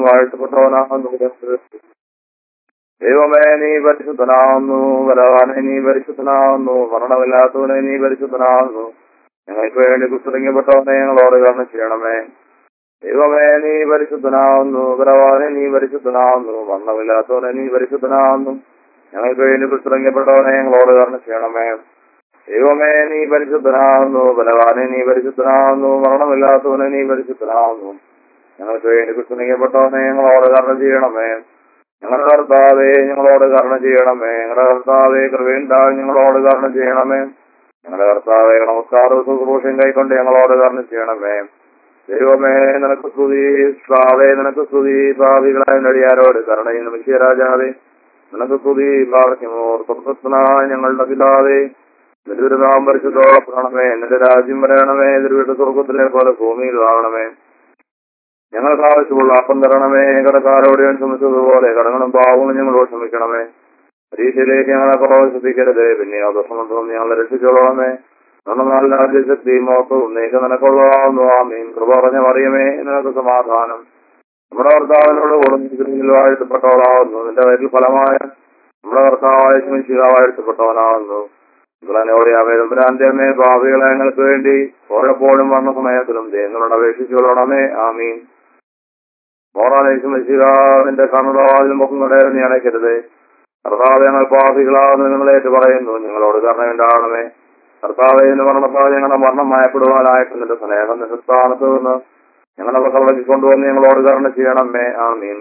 വാഴ്ത്തപ്പെട്ടവനാകുന്നു ദൈവമേ നീ പരിശുദ്ധനാകുന്നു ബലവാനെ നീ പരിശുദ്ധനാകുന്നു മരണമില്ലാത്തവനെ നീ പരിശുദ്ധനാകുന്നു ഞങ്ങൾക്ക് വേണ്ടി കുത്തിറങ്ങപ്പെട്ടവനെ ഞങ്ങളോട് കരണം ചെയ്യണമേ ദൈവമേ നീ പരിശുദ്ധനാകുന്നു ബലവാനെ നീ പരിശുദ്ധനാകുന്നു മരണമില്ലാത്തവനെ നീ പരിശുദ്ധനാകുന്നു ഞങ്ങൾക്ക് വേണ്ടി കുത്തിറങ്ങപ്പെട്ടവനെ ഞങ്ങളോട് കരണം ചെയ്യണമേ ദൈവമേ നീ പരിശുദ്ധനാകുന്നു ബലവാനെ നീ പരിശുദ്ധനാകുന്നു മരണമില്ലാത്തവനെ നീ പരിശുദ്ധനാകുന്നു ഞങ്ങൾക്ക് വേണ്ടി കുത്തിറങ്ങപ്പെട്ടവനെ ഞങ്ങളോട് കരണം ചെയ്യണമേ ഞങ്ങളുടെ കർത്താവേ ഞങ്ങളോട് കരുണ ചെയ്യണമേ ഞങ്ങളുടെ കർത്താവേ കൃപയുണ്ടാകും ഞങ്ങളോട് കരുണ ചെയ്യണമേ ഞങ്ങളുടെ കർത്താവേ നമസ്കാരവും ശുശ്രൂഷയും കൈക്കൊണ്ട് ഞങ്ങളോട് കരുണ ചെയ്യണമേ ദൈവമേ നിനക്ക് സ്തുതി സ്വാവേ നിനക്ക് സ്തുതി ഭാവികളായ നടിയാരോട് കരുണയും നിമിഷ രാജാവേ നിനക്ക് സ്തുതി പ്രാർത്ഥിമോ സ്വർഗസ്നായ ഞങ്ങളുടെ പിതാവേ നിന്റെ നാം പരിശുദ്ധോളപ്പെടണമേ നിന്റെ രാജ്യം വരണമേ നിന്റെ സ്വർഗത്തിലെ പോലെ ഭൂമിയിൽ ആകണമേ ഞങ്ങൾക്ക് ആവശ്യമുള്ള അപ്പം തരണമേ കടക്കാരോട് ഞാൻ ക്ഷമിച്ചതുപോലെ കടങ്ങളും പാവങ്ങളും ഞങ്ങളോട് ക്ഷമിക്കണമേ പരീക്ഷയിലേക്ക് ഞങ്ങളെ പ്രവേശിപ്പിക്കരുത് പിന്നെ അദർശനം ഞങ്ങളെ രക്ഷിച്ചോളണമേ നമ്മുടെ നല്ല രാജ്യശക്തി മോത്തവും നീക്ക നിനക്കുള്ളതാവുന്നു ആ മീൻ കൃപ പറഞ്ഞ മറിയമേ നിനക്ക് സമാധാനം നമ്മുടെ കർത്താവിനോട് കൊടുങ്ങിൽ വാഴ്ത്തപ്പെട്ടവളാവുന്നു നിന്റെ വയറ്റിൽ ഫലമായ നമ്മുടെ കർത്താവായ ശിശിക വാഴ്ത്തപ്പെട്ടവനാവുന്നു നിങ്ങളോടെ അവരുമ്പരാന്റെ അമ്മേ ഭാവികളെ ഞങ്ങൾക്ക് വേണ്ടി ഓരോപ്പോഴും വന്ന സമയത്തിലും ദൈവങ്ങളോട് അപേക്ഷിച്ചുകൊള്ളണമേ ആമീൻ മോറാനേശം നിന്റെ കണ്ണുടവാതിലും മുഖം കടയറി നീ അടയ്ക്കരുത് കർത്താവ് ഞങ്ങൾ പാപികളാവുന്ന നിങ്ങളേറ്റ് പറയുന്നു നിങ്ങളോട് കർണയുണ്ടാകണമേ കർത്താവ് എന്ന് പറഞ്ഞപ്പോൾ ഞങ്ങളുടെ മരണം മയപ്പെടുവാനായിട്ട് നിന്റെ സ്നേഹം നിന്റെ സ്ഥാനത്ത് നിന്ന് ഞങ്ങളെ കവളയ്ക്ക് കൊണ്ടുവന്ന് ഞങ്ങളോട് കരുണ ചെയ്യണമേ ആമീൻ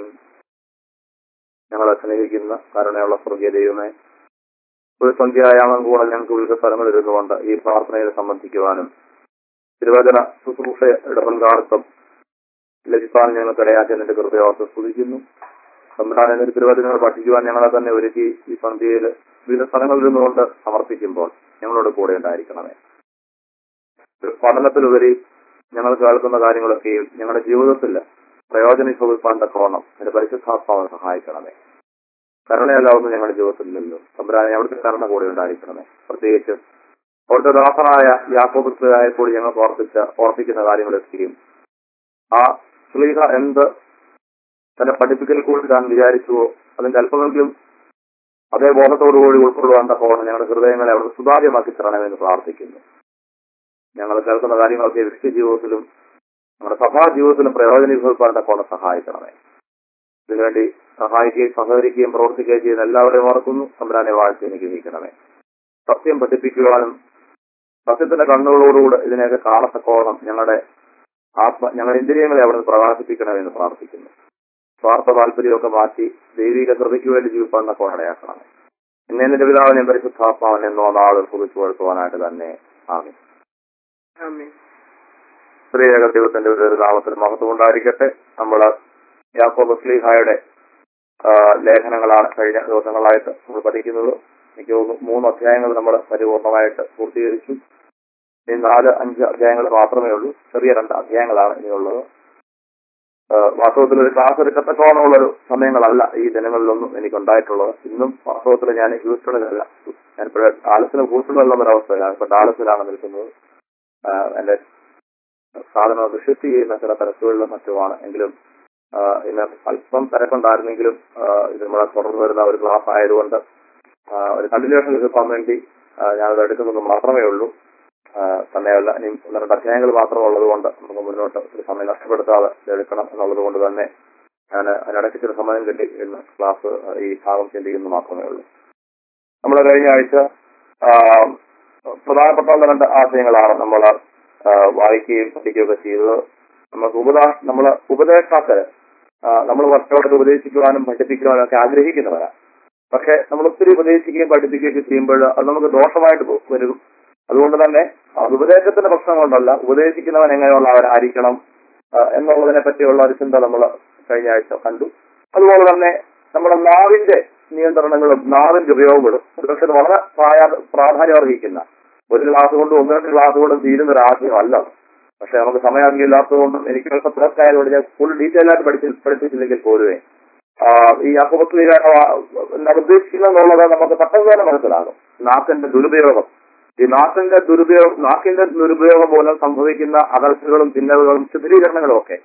ഞങ്ങളെ സ്നേഹിക്കുന്ന കരുണയുള്ള സ്വർഗീയ ദൈവമേ ഒരു സന്ധ്യായാമം കൂടെ ഞങ്ങൾക്ക് വിവിധ സ്ഥലങ്ങളിൽ ഇരുന്നുകൊണ്ട് ഈ പ്രാർത്ഥനയിൽ സംബന്ധിക്കുവാനും തിരുവചന ശുശ്രൂഷയുടെ പങ്കാളിത്തം ലഭിക്കാൻ ഞങ്ങൾക്ക് ഇടയാക്കി നിന്റെ കൃപയോർത്ത് സ്തുതിക്കുന്നു സംവിധാനം എന്നൊരു തിരുവചനങ്ങൾ പഠിക്കുവാൻ ഞങ്ങളെ തന്നെ ഒരുക്കി ഈ സന്ധ്യയിൽ വിവിധ സ്ഥലങ്ങളിൽ നിന്നുകൊണ്ട് സമർപ്പിക്കുമ്പോൾ ഞങ്ങളോട് കൂടെ ഉണ്ടായിരിക്കണമേ പഠനത്തിലുപരി ഞങ്ങൾ കേൾക്കുന്ന കാര്യങ്ങളൊക്കെയും ഞങ്ങളുടെ ജീവിതത്തിൽ പ്രയോജനം ചോദിപ്പാൻ തക്കവണ്ണം എന്റെ പരിശുദ്ധാത്മാവിനെ സഹായിക്കണമേ കരുണയല്ലാവുന്ന ഞങ്ങളുടെ ജീവിതത്തിൽ നിന്നും തമ്പുരാനെ അവിടുത്തെ കരുണ കൂടെ ഉണ്ടായിരിക്കണമേ പ്രത്യേകിച്ച് അവിടുത്തെ ദാസനായ യാക്കോബുസ്തായ കൂടി ഞങ്ങൾ ഓർപ്പിച്ച ഓർപ്പിക്കുന്ന കാര്യങ്ങളൊക്കെയും ആ സ്ലീഹ എന്ത് തന്റെ പഠിപ്പിക്കൽ കൂടി താൻ വിചാരിച്ചുവോ അതിന്റെ അല്പമെങ്കിലും അതേ ബോധത്തോടുകൂടി ഉൾക്കൊള്ളുവാൻ തക്കവണ്ണം ഞങ്ങളുടെ ഹൃദയങ്ങളെ അവിടെ സുതാര്യമാക്കി തരണമെന്ന് പ്രാർത്ഥിക്കുന്നു ഞങ്ങൾ കേൾക്കുന്ന കാര്യങ്ങളൊക്കെ വ്യക്തി ജീവിതത്തിലും നമ്മുടെ സഭാ ജീവിതത്തിലും പ്രയോജനീഭവിക്കാൻ തക്കവണ്ണം സഹായിക്കണമേ ഇതിനുവേണ്ടി സഹായിക്കുകയും സഹകരിക്കുകയും പ്രവർത്തിക്കുകയും ചെയ്യുന്ന എല്ലാവരെയും ഓർക്കുന്നു തമ്പുരാനെ വാഴ്ച അനുഗ്രഹിക്കണമേ സത്യം പഠിപ്പിക്കുവാനും സത്യത്തിന്റെ കണ്ണുകളോടുകൂടെ ഇതിനെയൊക്കെ കാണത്തക്കോണം ഞങ്ങളുടെ ആത്മ ഞങ്ങളുടെ ഇന്ദ്രിയങ്ങളെ അവിടെ പ്രകാശിപ്പിക്കണമെന്ന് പ്രാർത്ഥിക്കുന്നു സ്വാർത്ഥ താല്പര്യമൊക്കെ മാറ്റി ദൈവിക കൃപയ്ക്ക് വേണ്ടി ജീവിപ്പാൻ തക്കോണം ഇടയാക്കണമേ എന്നെ എന്റെ പിതാവിനെ പരിശുദ്ധാത്മാവൻ എന്നോ നാളുകൾ കുറിച്ചു കൊടുക്കുവാനായിട്ട് തന്നെ ആമി സ്ത്രീയക ദൈവത്തിന്റെ ഒരു നാമത്തിൽ മഹത്വം ഉണ്ടായിരിക്കട്ടെ നമ്മൾ യാക്കോബ് സ്ലീഹായുടെ ലേഖനങ്ങളാണ് കഴിഞ്ഞ ദിവസങ്ങളായിട്ട് നമ്മൾ പഠിക്കുന്നത് എനിക്ക് തോന്നുന്നു മൂന്ന് അധ്യായങ്ങൾ നമ്മൾ പരിപൂർണമായിട്ട് പൂർത്തീകരിച്ചു ഇനി നാല് അഞ്ച് അധ്യായങ്ങൾ മാത്രമേ ഉള്ളൂ ചെറിയ രണ്ട് അധ്യായങ്ങളാണ് ഇനിയുള്ളത് വാസ്തവത്തിൽ ഒരു ക്ലാസ് എടുക്കത്തക്കോണമുള്ളൊരു സമയങ്ങളല്ല ഈ ദിനങ്ങളിലൊന്നും എനിക്കുണ്ടായിട്ടുള്ളത് ഇന്നും വാസ്തവത്തിൽ ഞാൻ ഹ്യൂസ്റ്റണിലല്ല ഞാൻ ഇപ്പോൾ ഡാലസിന് ഹൂസ്റ്റണിലുള്ള ഒരവസ്ഥയിലാണ് ഇപ്പൊ ഡാലസിലാണ് നിൽക്കുന്നത് എന്റെ സാധനം ഷിഫ്റ്റ് ചെയ്യുന്ന ചില തിരക്കുകളിലും മറ്റുമാണ് എങ്കിലും ഇന്ന് അല്പം തിരക്കുണ്ടായിരുന്നെങ്കിലും ഇത് നമ്മളെ തുടർന്ന് വരുന്ന ഒരു ക്ലാസ് ആയതുകൊണ്ട് ഒരു കണ്ടിന്യൂഷൻ കിട്ടാൻ വേണ്ടി ഞാനത് എടുക്കുന്നത് മാത്രമേ ഉള്ളൂ തന്നെയല്ല ഇനി ഒന്ന് രണ്ട് അധ്യായങ്ങൾ മാത്രം ഉള്ളത് കൊണ്ട് നമുക്ക് മുന്നോട്ട് ഒരു സമയം നഷ്ടപ്പെടുത്താതെ എടുക്കണം എന്നുള്ളത് കൊണ്ട് തന്നെ ഞാൻ അതിനിടയ്ക്ക് ചില സമയം കിട്ടി ഇന്ന് ക്ലാസ് ഈ ഭാഗം ചിന്തിക്കുന്നു മാത്രമേ ഉള്ളൂ നമ്മൾ കഴിഞ്ഞ ആഴ്ച പ്രധാനപ്പെട്ട രണ്ട് ആശയങ്ങളാണ് നമ്മൾ വായിക്കുകയും പഠിക്കുകയൊക്കെ ചെയ്തത് നമുക്ക് ഉപദാ നമ്മള് ഉപദേഷ്ടാക്കള് നമ്മൾ വർഷത്തോടെ ഉപദേശിക്കുവാനും പഠിപ്പിക്കുവാനും ഒക്കെ ആഗ്രഹിക്കുന്നവരാണ് പക്ഷെ നമ്മൾ ഒത്തിരി ഉപദേശിക്കുകയും പഠിപ്പിക്കുകയൊക്കെ ചെയ്യുമ്പോൾ അത് നമുക്ക് ദോഷമായിട്ട് വരും അതുകൊണ്ട് തന്നെ അത് ഉപദേശത്തിന്റെ പ്രശ്നം കൊണ്ടല്ല ഉപദേശിക്കുന്നവൻ എങ്ങനെയുള്ളവരായിരിക്കണം എന്നുള്ളതിനെ പറ്റിയുള്ള ഒരു ചിന്ത നമ്മൾ കഴിഞ്ഞ ആഴ്ച കണ്ടു അതുപോലെ തന്നെ നമ്മുടെ നാവിന്റെ നിയന്ത്രണങ്ങളും നാവിന്റെ ഉപയോഗങ്ങളും ഒരുപക്ഷെ വളരെ പ്രാധാന്യം അർഹിക്കുന്ന ഒരു ക്ലാസ് കൊണ്ടും ഒന്ന് രണ്ട് ക്ലാസ് കൊണ്ടും തീരുന്ന ഒരു ആശയമല്ല പക്ഷെ നമുക്ക് സമയം ഇല്ലാത്തതുകൊണ്ടും എനിക്ക് തിരക്കായതുകൊണ്ട് ഞാൻ ഫുൾ ഡീറ്റെയിൽ ആയിട്ട് പഠിച്ച് പഠിപ്പിച്ചില്ലെങ്കിൽ പോലുവേ ഈ അപ്പുറത്ത് ഉദ്ദേശിക്കുന്നുള്ളത് നമുക്ക് പെട്ടെന്ന് തന്നെ മനസ്സിലാകും നാക്കിന്റെ ദുരുപയോഗം ഈ നാക്കിന്റെ ദുരുപയോഗം നാക്കിന്റെ ദുരുപയോഗം മൂലം സംഭവിക്കുന്ന അകൽച്ചകളും ഭിന്നതകളും ചിത്രീകരണങ്ങളും ഒക്കെ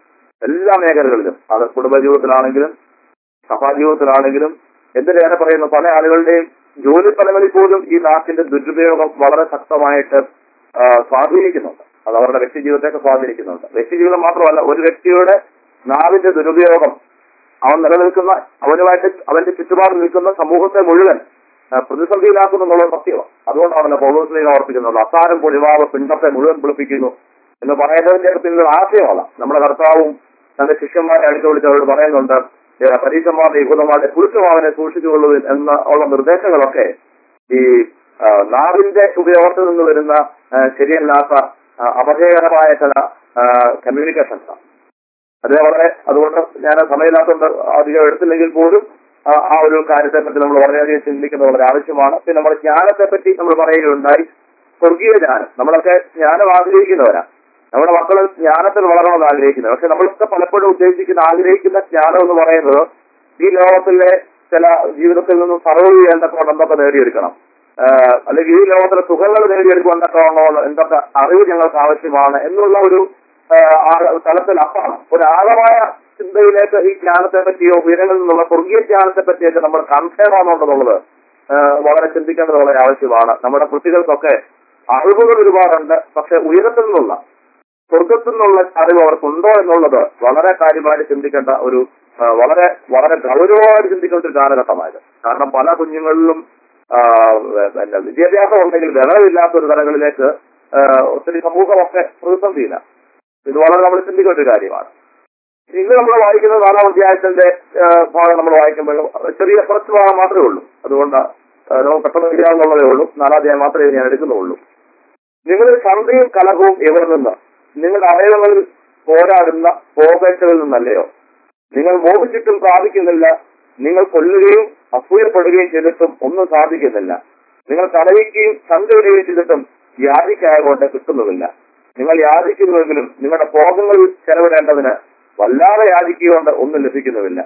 എല്ലാ മേഖലകളിലും അത് കുടുംബജീവിതത്തിലാണെങ്കിലും സഭാജീവിതത്തിലാണെങ്കിലും എന്തിനേറെ പറയുന്നു പല ആളുകളുടെയും ജോലി സ്ഥലങ്ങളിൽ പോലും ഈ നാക്കിന്റെ ദുരുപയോഗം വളരെ ശക്തമായിട്ട് ആ, സ്വാധീനിക്കുന്നുണ്ട് അത് അവരുടെ വ്യക്തി ജീവിതത്തെയൊക്കെ സ്വാധീനിക്കുന്നുണ്ട് വ്യക്തി ജീവിതം മാത്രമല്ല ഒരു വ്യക്തിയുടെ നാവിന്റെ ദുരുപയോഗം അവൻ നിലനിൽക്കുന്ന അവനുമായിട്ട് അവന്റെ ചുറ്റുപാട് നിൽക്കുന്ന സമൂഹത്തെ മുഴുവൻ ആ, പ്രതിസന്ധിയിലാക്കുന്നു എന്നുള്ളത് സത്യമാണ് അതുകൊണ്ടാണല്ലോ പൗലോസിനെ ഓർപ്പിക്കുന്നുള്ളൂ അസാരം പൊളിവാവ് പിണ്ടത്തെ മുഴുവൻ പൊളിപ്പിക്കുന്നു എന്ന് പറയുന്നതിന്റെ പിന്നിൽ ആശയമല്ല നമ്മുടെ കർത്താവും തന്റെ ശിഷ്യന്മാരെ അടുത്ത് വിളിച്ച് അവരോട് പറയുന്നുണ്ട് ഏ, പരീക്ഷന്മാരുടെ യുഗതമാരുടെ പുരുഷമാവനെ സൂക്ഷിച്ചുകൊള്ളുവിൻ എന്ന ഉള്ള നിർദ്ദേശങ്ങളൊക്കെ ഈ ആ, നാവിന്റെ ഉപയോഗത്തിൽ നിന്ന് വരുന്ന ആ, ശരിയല്ലാത്ത ആ, അപജയകരമായ ചില കമ്മ്യൂണിക്കേഷൻസ് അത് വളരെ അതുകൊണ്ട് ഞാൻ സമയമില്ലാത്തതുകൊണ്ട് അധികം എടുത്തില്ലെങ്കിൽ പോലും ആ, ആ ഒരു കാര്യത്തെ പറ്റി നമ്മൾ വളരെയധികം ചിന്തിക്കുന്നത് വളരെ ആവശ്യമാണ് പിന്നെ നമ്മുടെ ജ്ഞാനത്തെ പറ്റി നമ്മൾ പറയുകയുണ്ടായി സ്വർഗീയ ജ്ഞാനം നമ്മളൊക്കെ ജ്ഞാനം ആഗ്രഹിക്കുന്നവരാ നമ്മുടെ മക്കൾ ജ്ഞാനത്തിൽ വളരണമെന്ന് ആഗ്രഹിക്കുന്നത് പക്ഷെ നമ്മളൊക്കെ പലപ്പോഴും ഉദ്ദേശിക്കുന്ന ആഗ്രഹിക്കുന്ന ജ്ഞാനം എന്ന് പറയുന്നത് ഈ ലോകത്തിലെ ചില ജീവിതത്തിൽ നിന്നും സർവൈവ് ചെയ്യേണ്ടപ്പോൾ എന്തൊക്കെ നേടിയെടുക്കണം ആഹ് അല്ലെങ്കിൽ ഈ ലോകത്തിലെ സുഖങ്ങൾ നേടിയെടുക്കേണ്ടത്തോളം എന്തൊക്കെ അറിവ് ഞങ്ങൾക്ക് ആവശ്യമാണ് എന്നുള്ള ഒരു ആഹ് ആ തലത്തിൽ അപ്പുറം ഒരു ആഴമായ ചിന്തയിലേക്ക് ഈ ജ്ഞാനത്തെ പറ്റിയോ ഉയരങ്ങളിൽ നിന്നുള്ള സ്വർഗീയ ജ്ഞാനത്തെ പറ്റിയൊക്കെ നമ്മൾ കൺസേർ ആണെന്നുള്ളത് ആഹ് വളരെ ചിന്തിക്കേണ്ടത് വളരെ ആവശ്യമാണ് നമ്മുടെ കുട്ടികൾക്കൊക്കെ അറിവുകൾ ഒരുപാടുണ്ട് പക്ഷെ ഉയരത്തിൽ നിന്നുള്ള സ്വർഗത്തിൽ നിന്നുള്ള അറിവ് അവർക്കുണ്ടോ എന്നുള്ളത് വളരെ കാര്യമായിട്ട് ചിന്തിക്കേണ്ട ഒരു ആ, വളരെ വളരെ ഗൗരവമായിട്ട് ചിന്തിക്കേണ്ട ഒരു കാലഘട്ടമായത് കാരണം പല കുഞ്ഞുങ്ങളിലും ആ, പിന്നെ വിദ്യാഭ്യാസം ഉണ്ടെങ്കിൽ ബലമില്ലാത്ത ഒരു തലങ്ങളിലേക്ക് ആ, ഒത്തിരി സമൂഹമൊക്കെ പ്രതിസന്ധിയില്ല ഇത് വളരെ നമ്മൾ ചിന്തിക്കേണ്ട ഒരു കാര്യമാണ് ഇന്ന് നമ്മൾ വായിക്കുന്ന നാലാം അധ്യായത്തിന്റെ ആ, ഭാഗം നമ്മൾ വായിക്കുമ്പോഴും ചെറിയ കുറച്ച് ഭാഗം മാത്രമേ ഉള്ളൂ അതുകൊണ്ട് ആ, നമുക്ക് പെട്ടെന്ന് ചെയ്യാവുന്നതേ ഉള്ളൂ നാലാം അധ്യായം മാത്രമേ ഞാൻ എടുക്കുന്നുള്ളൂ നിങ്ങൾ സന്ധിയും കലഹവും എവിടെ നിന്ന് നിങ്ങളുടെ അവയവങ്ങളിൽ പോരാടുന്ന പോകേറ്റകളിൽ നിന്നല്ലയോ നിങ്ങൾ മോഹിച്ചിട്ടും പ്രാപിക്കുന്നില്ല നിങ്ങൾ കൊല്ലുകയും അസൂയപ്പെടുകയും ചെയ്തിട്ടും ഒന്നും സാധിക്കുന്നില്ല നിങ്ങൾ കലഹിക്കുകയും സന്ധിയിടുകയും ചെയ്തിട്ടും യാചിക്കായകൊണ്ട് കിട്ടുന്നുമില്ല നിങ്ങൾ യാചിക്കുന്നുവെങ്കിലും നിങ്ങളുടെ ഭോഗങ്ങളിൽ ചെലവിടേണ്ടതിന് വല്ലാതെ യാചിക്കുകൊണ്ട് ഒന്നും ലഭിക്കുന്നുമില്ല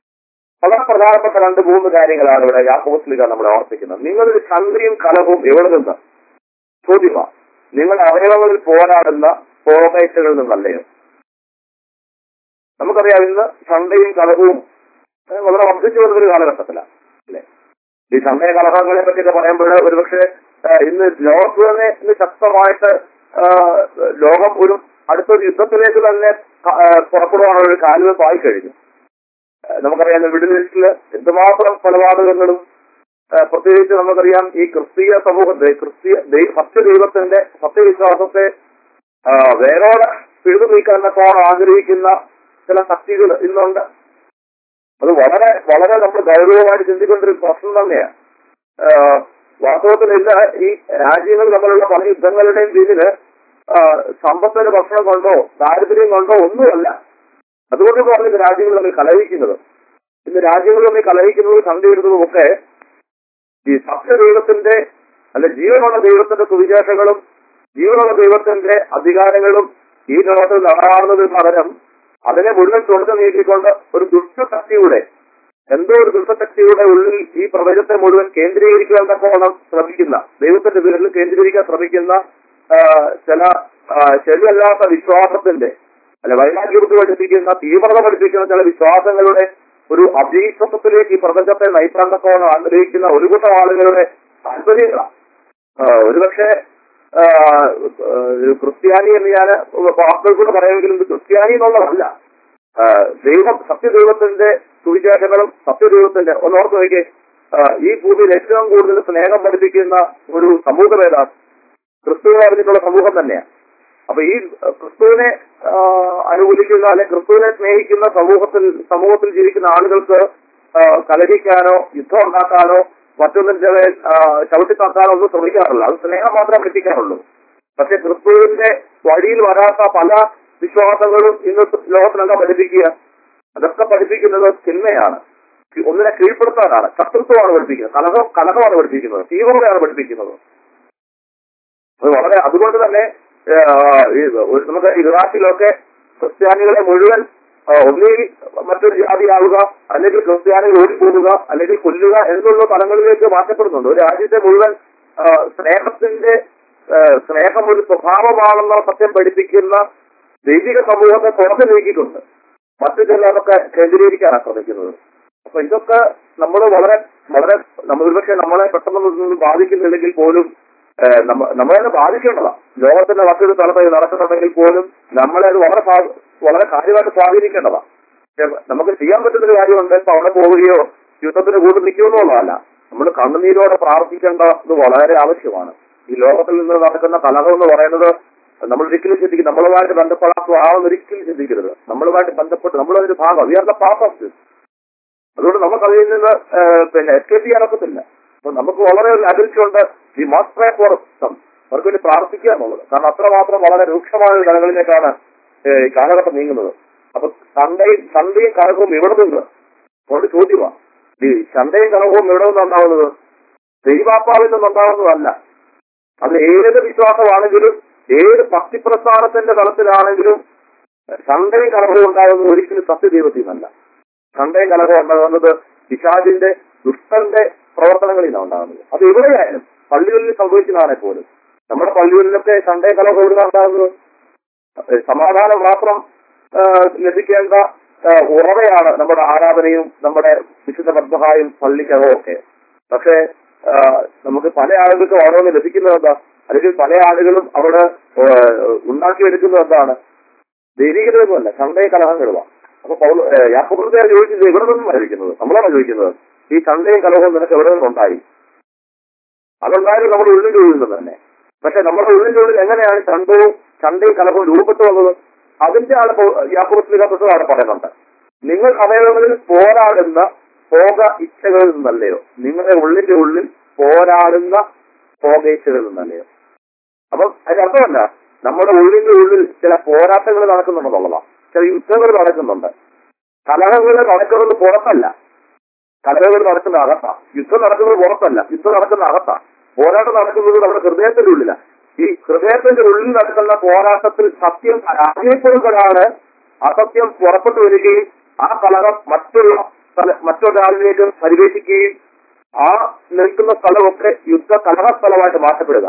വളരെ പ്രധാനപ്പെട്ട രണ്ട് മൂന്ന് കാര്യങ്ങളാണ് ഇവിടെ യാക്കോസ്ലിക നമ്മളെ ഓർപ്പിക്കുന്നത് നിങ്ങളൊരു സന്ധിയും കലഹവും എവിടെ നിന്ന് ചോദ്യമാണ് നിങ്ങൾ അവയവങ്ങളിൽ പോരാടുന്ന പോകേറ്റുകളിൽ നിന്നല്ലയോ നമുക്കറിയാം ഇന്ന് സൺഡേയും കലഹവും ഏഹ്, വളരെ വർദ്ധിച്ചു വരുന്ന ഒരു കാലഘട്ടത്തിലാണ് അല്ലെ ഈ സൺഡേ കലഹങ്ങളെ പറ്റിയൊക്കെ പറയുമ്പോൾ ഒരുപക്ഷെ ഏഹ്, ഇന്ന് ലോകത്ത് തന്നെ ഇന്ന് ശക്തമായിട്ട് ഏഹ്, ലോകം ഒരു അടുത്തൊരു യുദ്ധത്തിലേക്ക് തന്നെ ക- ഏഹ്, പുറപ്പെടുവാനുള്ള ഒരു കാലുവെപ്പായി കഴിഞ്ഞു ഏഹ്, നമുക്കറിയാം മിഡിൽ ഈസ്റ്റിൽ എന്തുമാത്രം കൊലപാതകങ്ങളും ഏഹ്, പ്രത്യേകിച്ച് നമുക്കറിയാം ഈ ക്രിസ്തീയ സമൂഹത്തെ ക്രിസ്തീയ ദൈ- സത്യദൈവത്തിന്റെ സത്യവിശ്വാസത്തെ ആ, വേരോടെ പിഴുതു നീക്കാനൊക്കെ ആഗ്രഹിക്കുന്ന ചില ശക്തികൾ ഇന്നുണ്ട് അത് വളരെ വളരെ നമ്മൾ ഗൗരവമായിട്ട് ചിന്തിക്കൊണ്ടൊരു പ്രശ്നം തന്നെയാണ് ആ, വാസ്തവത്തിൽ ഇന്ന് ഈ രാജ്യങ്ങൾ തമ്മിലുള്ള പല യുദ്ധങ്ങളുടെയും പിന്നില് ആ, സമ്പത്തിന്റെ ഭക്ഷണം കൊണ്ടോ ദാരിദ്ര്യം കൊണ്ടോ ഒന്നുമല്ല അതുകൊണ്ട് പറഞ്ഞ രാജ്യങ്ങൾ തമ്മിൽ കലഹിക്കുന്നത് ഇന്ന് രാജ്യങ്ങൾ തമ്മിൽ കലഹിക്കുന്നതും കണ്ടുവരുന്നതും ഒക്കെ ഈ സത്യദൈവത്തിന്റെ അല്ല ജീവനുള്ള ദൈവത്തിന്റെ സുവിശേഷങ്ങളും ജീവനുള്ള ദൈവത്തിന്റെ അധികാരങ്ങളും ഈ ലോകത്തിൽ നടമാടുന്നതിന് പകരം അതിനെ മുഴുവൻ തുടർന്ന് നീക്കിക്കൊണ്ട് ഒരു ദുഷ്ടശക്തിയുടെ എന്തോ ഒരു ദുഷ്ടശക്തിയുടെ ഉള്ളിൽ ഈ പ്രപഞ്ചത്തെ മുഴുവൻ കേന്ദ്രീകരിക്കാൻ തക്കോണം ശ്രമിക്കുന്ന ദൈവത്തിന്റെ പേരിൽ കേന്ദ്രീകരിക്കാൻ ശ്രമിക്കുന്ന ആ, ചില ആ, ശരിയല്ലാത്ത വിശ്വാസത്തിന്റെ അല്ലെ വൈരാഗ്യബുദ്ധി പഠിപ്പിക്കുന്ന തീവ്രത പഠിപ്പിക്കുന്ന ചില വിശ്വാസങ്ങളുടെ ഒരു അഭീശ്വസത്തിലേക്ക് ഈ പ്രപഞ്ചത്തെ നയിക്കാൻ തക്കോണം ആഗ്രഹിക്കുന്ന ഒരു കൂട്ടം ആളുകളുടെ താല്പര്യങ്ങളാണ് ആ, ഒരുപക്ഷെ ആ, ആ, ഒരു ക്രിസ്ത്യാനി എന്ന് ഞാൻ വാക്കുകൾ കൂടെ പറയുമെങ്കിലും ഇത് ക്രിസ്ത്യാനി എന്നുള്ളതല്ല ആ, ദൈവം സത്യദൈവത്തിന്റെ സുവിശേഷങ്ങളും സത്യദൈവത്തിന്റെ ഒന്നോർത്ത് നോക്കിയേ ആ, ഈ ഭൂമിയിൽ ഏറ്റവും കൂടുതൽ സ്നേഹം പഠിപ്പിക്കുന്ന ഒരു സമൂഹം ഏതാണ് ക്രിസ്തുവിനെ അറിഞ്ഞിട്ടുള്ള സമൂഹം തന്നെയാണ് അപ്പൊ ഈ അഹ്, ക്രിസ്തുവിനെ ആ, അനുകൂലിക്കുന്ന അല്ലെ ക്രിസ്തുവിനെ സ്നേഹിക്കുന്ന സമൂഹത്തിൽ സമൂഹത്തിൽ ജീവിക്കുന്ന ആളുകൾക്ക് ആ, കലഹിക്കാനോ യുദ്ധം ഉണ്ടാക്കാനോ മറ്റൊന്നിന്റെ മേൽ ആ, ചവിട്ടി തട്ടാനോ ഒന്നും ശ്രമിക്കാറില്ല അത് സ്നേഹം മാത്രമേ പഠിപ്പിക്കാറുള്ളൂ പക്ഷെ ക്രിസ്തുവിന്റെ വഴിയിൽ വരാത്ത പല വിശ്വാസങ്ങളും ഇന്ന് ലോകത്തിനെന്താ പഠിപ്പിക്കുക അതൊക്കെ പഠിപ്പിക്കുന്നത് തിന്മയാണ് ഒന്നിനെ കീഴ്പ്പെടുത്താനാണ് ശത്രുത്വമാണ് പഠിപ്പിക്കുന്നത് കലഹം കലഹമാണ് പഠിപ്പിക്കുന്നത് തീവ്രതയാണ് പഠിപ്പിക്കുന്നത് അത് വളരെ അതുകൊണ്ട് തന്നെ ഏഹ്, ഈ ഒരു- നമുക്ക് ഇറാഖിലൊക്കെ ക്രിസ്ത്യാനികളെ മുഴുവൻ ആ, ഒന്നുകിൽ മറ്റൊരു ജാതിയാവുക അല്ലെങ്കിൽ ക്രിസ്ത്യാനികൾ ഓടിപ്പോവുക അല്ലെങ്കിൽ കൊല്ലുക എന്നുള്ള തലങ്ങളിലേക്ക് മാറ്റപ്പെടുന്നുണ്ട് ഒരു രാജ്യത്തെ മുഴുവൻ ആ, സ്നേഹത്തിന്റെ ആ, സ്നേഹം ഒരു സ്വഭാവമാണെന്ന സത്യം പഠിപ്പിക്കുന്ന ദൈവിക സമൂഹത്തെ പുറത്തു നീക്കിക്കൊണ്ട് മറ്റു ചിലരൊക്കെ കേന്ദ്രീകരിക്കാനാണ് ശ്രമിക്കുന്നത് അപ്പൊ ഇതൊക്കെ നമ്മൾ വളരെ വളരെ നമ്മൾ ഒരുപക്ഷെ നമ്മളെ പെട്ടെന്നൊന്നും ബാധിക്കുന്നില്ലെങ്കിൽ പോലും ഏഹ്, നമ്മ- നമ്മളെ തന്നെ ബാധിക്കേണ്ടതാണ് ലോകത്തിന്റെ മറ്റൊരു സ്ഥലത്ത് ഇത് നടക്കുന്നുണ്ടെങ്കിൽ പോലും നമ്മളെ അത് വളരെ സ്വാ- വളരെ കാര്യമായിട്ട് സ്വാധീനിക്കേണ്ടതാണ് പക്ഷെ നമുക്ക് ചെയ്യാൻ പറ്റുന്ന ഒരു കാര്യമുണ്ട് ഇപ്പൊ അവിടെ പോവുകയോ യുദ്ധത്തിന് കൂടെ നിൽക്കുമെന്നുള്ളതല്ല നമ്മൾ കണ്ണുനീരോടെ പ്രാർത്ഥിക്കേണ്ടത് വളരെ ആവശ്യമാണ് ഈ ലോകത്തിൽ നിന്ന് നടക്കുന്ന കലഹം എന്ന് പറയുന്നത് നമ്മൾ ഒരിക്കലും ചിന്തിക്കും നമ്മളുമായിട്ട് ബന്ധപ്പെടാത്ത ആവെന്ന് ഒരിക്കലും ചിന്തിക്കരുത് നമ്മളുമായിട്ട് ബന്ധപ്പെട്ട് നമ്മളൊരു ഭാഗം we are the part of this അതുകൊണ്ട് നമുക്ക് അതിൽ നിന്ന് ഏഹ്, പിന്നെ എസ്കേപ്പ് ചെയ്യാനൊക്കത്തില്ല അപ്പൊ നമുക്ക് വളരെ ഒരു അകൽച്ചുണ്ട് ഈ മസ്റ്റ് പ്രേ ഫോർ സം അവർക്ക് വേണ്ടി പ്രാർത്ഥിക്കുക എന്നുള്ളത് കാരണം അത്രമാത്രം വളരെ രൂക്ഷമായ ഒരു തലങ്ങളിലേക്കാണ് ഏഹ്, ഈ കാലഘട്ടം നീങ്ങുന്നത് അപ്പൊ സൺഡേയും സൺഡേയും കലഹവും എവിടെ നിന്ന് ഒരു ചോദ്യമാണ് ഈ സൺഡേയും കലഹവും എവിടെ നിന്നുണ്ടാവുന്നത് ദൈവാത്മാവിൽ നിന്നുണ്ടാവുന്നതല്ല അത് ഏത് വിശ്വാസമാണെങ്കിലും ഏത് ഭക്തിപ്രസ്ഥാനത്തിന്റെ തലത്തിലാണെങ്കിലും സൺഡേയും കലഹവും ഉണ്ടാകുന്നത് ഒരിക്കലും സത്യദൈവത്തിൽ നിന്നല്ല സൺഡേയും കലഹവും ഉണ്ടാകുന്നത് പിശാചിന്റെ ദുഷ്ടന്റെ പ്രവർത്തനങ്ങളിൽ നിന്നാണ് ഉണ്ടാകുന്നത് അത് എവിടെയായാലും പള്ളികളിൽ സംഭവിക്കുന്നതാണ് പോലും നമ്മുടെ പള്ളികളിലൊക്കെ സൺഡേ കലഹം എവിടെ ഉണ്ടാകുന്നത് ഏഹ് സമാധാനം മാത്രം ഏഹ് ലഭിക്കേണ്ട ഏഹ് ഉറവയാണ് നമ്മുടെ ആരാധനയും നമ്മുടെ വിശുദ്ധ പത്മഹായും പള്ളിക്കകവും ഒക്കെ പക്ഷേ ഏഹ് നമുക്ക് പല ആളുകൾക്കും ഓരോന്ന് ലഭിക്കുന്നത് എന്താ അല്ലെങ്കിൽ പല ആളുകളും അവിടെ ഏഹ് ഉണ്ടാക്കിയെടുക്കുന്നത് എന്താണ് ദൈവികതയൊന്നുമല്ല സൺഡേ കലഹങ്ങളുമാണ് അപ്പൊ പൗല യാക്കോബത്തെ ചോദിച്ചത് എവിടെ നിന്നും ചോദിക്കുന്നത് നമ്മളാണ് ചോദിക്കുന്നത് ഈ സൺഡേയും കലഹവും നിനക്ക് എവിടെ നിന്നുണ്ടായി അതുണ്ടായാലും നമ്മുടെ ഉള്ളിന്റെ ഉള്ളിൽ നിന്ന് തന്നെ പക്ഷെ നമ്മുടെ ഉള്ളിന്റെ ഉള്ളിൽ എങ്ങനെയാണ് ചണ്ടവും ചണ്ടയും കലഹവും രൂപപ്പെട്ടു വന്നത് അതിന്റെ ആണ് യാക്കോബത്തിനകത്ത് അവിടെ പറയുന്നുണ്ട് നിങ്ങൾ അവയവങ്ങളിൽ പോരാടുന്ന പോക ഇച്ഛകളിൽ നിന്നല്ലയോ നിങ്ങളുടെ ഉള്ളിന്റെ ഉള്ളിൽ പോരാടുന്ന പോക ഇച്ഛകളിൽ നിന്നല്ലയോ അപ്പം അതിന്റെ അർത്ഥമല്ല നമ്മുടെ ഉള്ളിന്റെ ഉള്ളിൽ ചില പോരാട്ടങ്ങൾ നടക്കുന്നുണ്ടെന്നുള്ളതാണ് ചില യുദ്ധങ്ങൾ നടക്കുന്നുണ്ട് കലഹങ്ങൾ നടക്കുന്നത് പുറത്തല്ല കലഹകൾ നടക്കുന്ന അകത്താ യുദ്ധം നടക്കുന്നത് പുറത്തല്ല യുദ്ധം നടക്കുന്ന അകത്താ പോരാട്ടം നടക്കുന്നത് നമ്മുടെ ഹൃദയത്തിന്റെ ഉള്ളിലാണ് ഈ ഹൃദയത്തിന്റെ ഉള്ളിൽ നടക്കുന്ന പോരാട്ടത്തിൽ സത്യം പരാജയപ്പെടുമ്പോഴാണ് അസത്യം പുറപ്പെട്ടു വരികയും ആ കലഹം മറ്റുള്ള സ്ഥല മറ്റൊരാളിലേക്ക് പരിവേശിക്കുകയും ആ നിൽക്കുന്ന സ്ഥലമൊക്കെ യുദ്ധ കലഹ സ്ഥലമായിട്ട് മാറ്റപ്പെടുക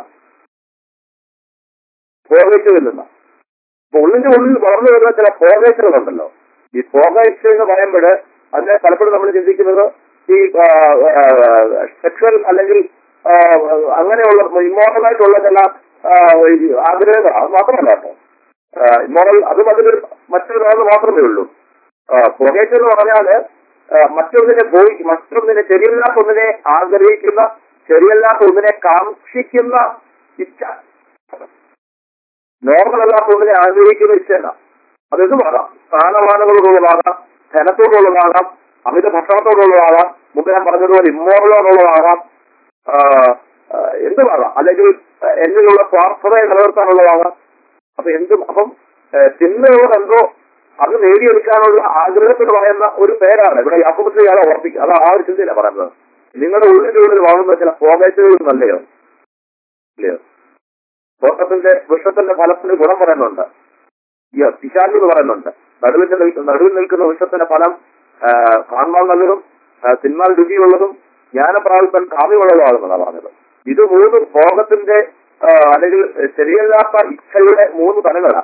പോകേച്ചതിൽ നിന്ന് അപ്പൊ ഉള്ളിന്റെ ഉള്ളിൽ വളർന്നു വരുന്ന ചില പോകേച്ചകളുണ്ടല്ലോ ഈ പോകേച്ച എന്ന് പറയുമ്പോൾ അതിനെ പലപ്പോഴും നമ്മൾ ചിന്തിക്കുന്നത് ഈ സെക്ഷൽ അല്ലെങ്കിൽ ആ, അങ്ങനെയുള്ള ഇമ്മോറലായിട്ടുള്ള ചില ആ, ഈ ആഗ്രഹങ്ങൾ അത് മാത്രമല്ല കേട്ടോ ഇമ്മോറൽ അതും അതിലൊരു മറ്റൊരു ഭാഗം മാത്രമേ ഉള്ളൂ പുകേറ്റം എന്ന് പറഞ്ഞാല് ആ, മറ്റൊന്നിനെ പോയി മറ്റൊന്നിനെ ശരിയല്ലാത്ത ഒന്നിനെ ആഗ്രഹിക്കുന്ന ശരിയല്ലാത്ത ഒന്നിനെ കാക്ഷിക്കുന്ന ഇച്ഛ നോർമൽ അല്ലാത്ത ഒന്നിനെ ആഗ്രഹിക്കുന്ന ഇച്ഛയല്ല അതെന്തുമാകാം സ്ഥാനമാനങ്ങളോടുള്ളതാകാം ധനത്തോടുള്ളതാകാം അമിത ഭക്ഷണത്തോടുള്ളതാകാം മുമ്പ് ഞാൻ പറഞ്ഞതുപോലെ ഇമ്മോറലോടുള്ളതാകാം ആ, ആ, എന്തുമാകാം അല്ലെങ്കിൽ ആ, എന്നിലുള്ള സ്വാർത്ഥതയെ നിലനിർത്താനുള്ളതാകാം അപ്പൊ എന്തും അപ്പം തിന്മയോട് എന്തോ അത് നേടിയെടുക്കാനുള്ള ആഗ്രഹത്തിന് പറയുന്ന ഒരു പേരാണ് ഇവിടെ യാക്കോബത്തിൽ ഇയാളെ ഓർപ്പിക്കുക അത് ആ ഒരു ചിന്തയിലാണ് പറയുന്നത് നിങ്ങളുടെ ഉള്ളിന്റെ ഉള്ളിൽ വളർന്ന ചില പോകേറ്റുകൾ നല്ലയോ ഇല്ലയോ തോട്ടത്തിന്റെ വൃക്ഷത്തിന്റെ ഫലത്തിന് ഗുണം പറയുന്നുണ്ട് ഈ പിശാചി എന്ന് പറയുന്നുണ്ട് നടുവിൽ നിൽ- നടുവിൽ നിൽക്കുന്ന വൃക്ഷത്തിന്റെ ഫലം ആ, കാണാൻ നല്ലതും ആ, തിന്മാൻ രുചിയുള്ളതും ജ്ഞാനപ്രാപിപ്പൻ കാമ്യമുള്ളതാണെന്നാണ് പറഞ്ഞത് ഇത് മൂന്ന് ഭോഗത്തിന്റെ ആ, അല്ലെങ്കിൽ ശരിയല്ലാത്ത ഇച്ഛയുടെ മൂന്ന് തലങ്ങളാണ്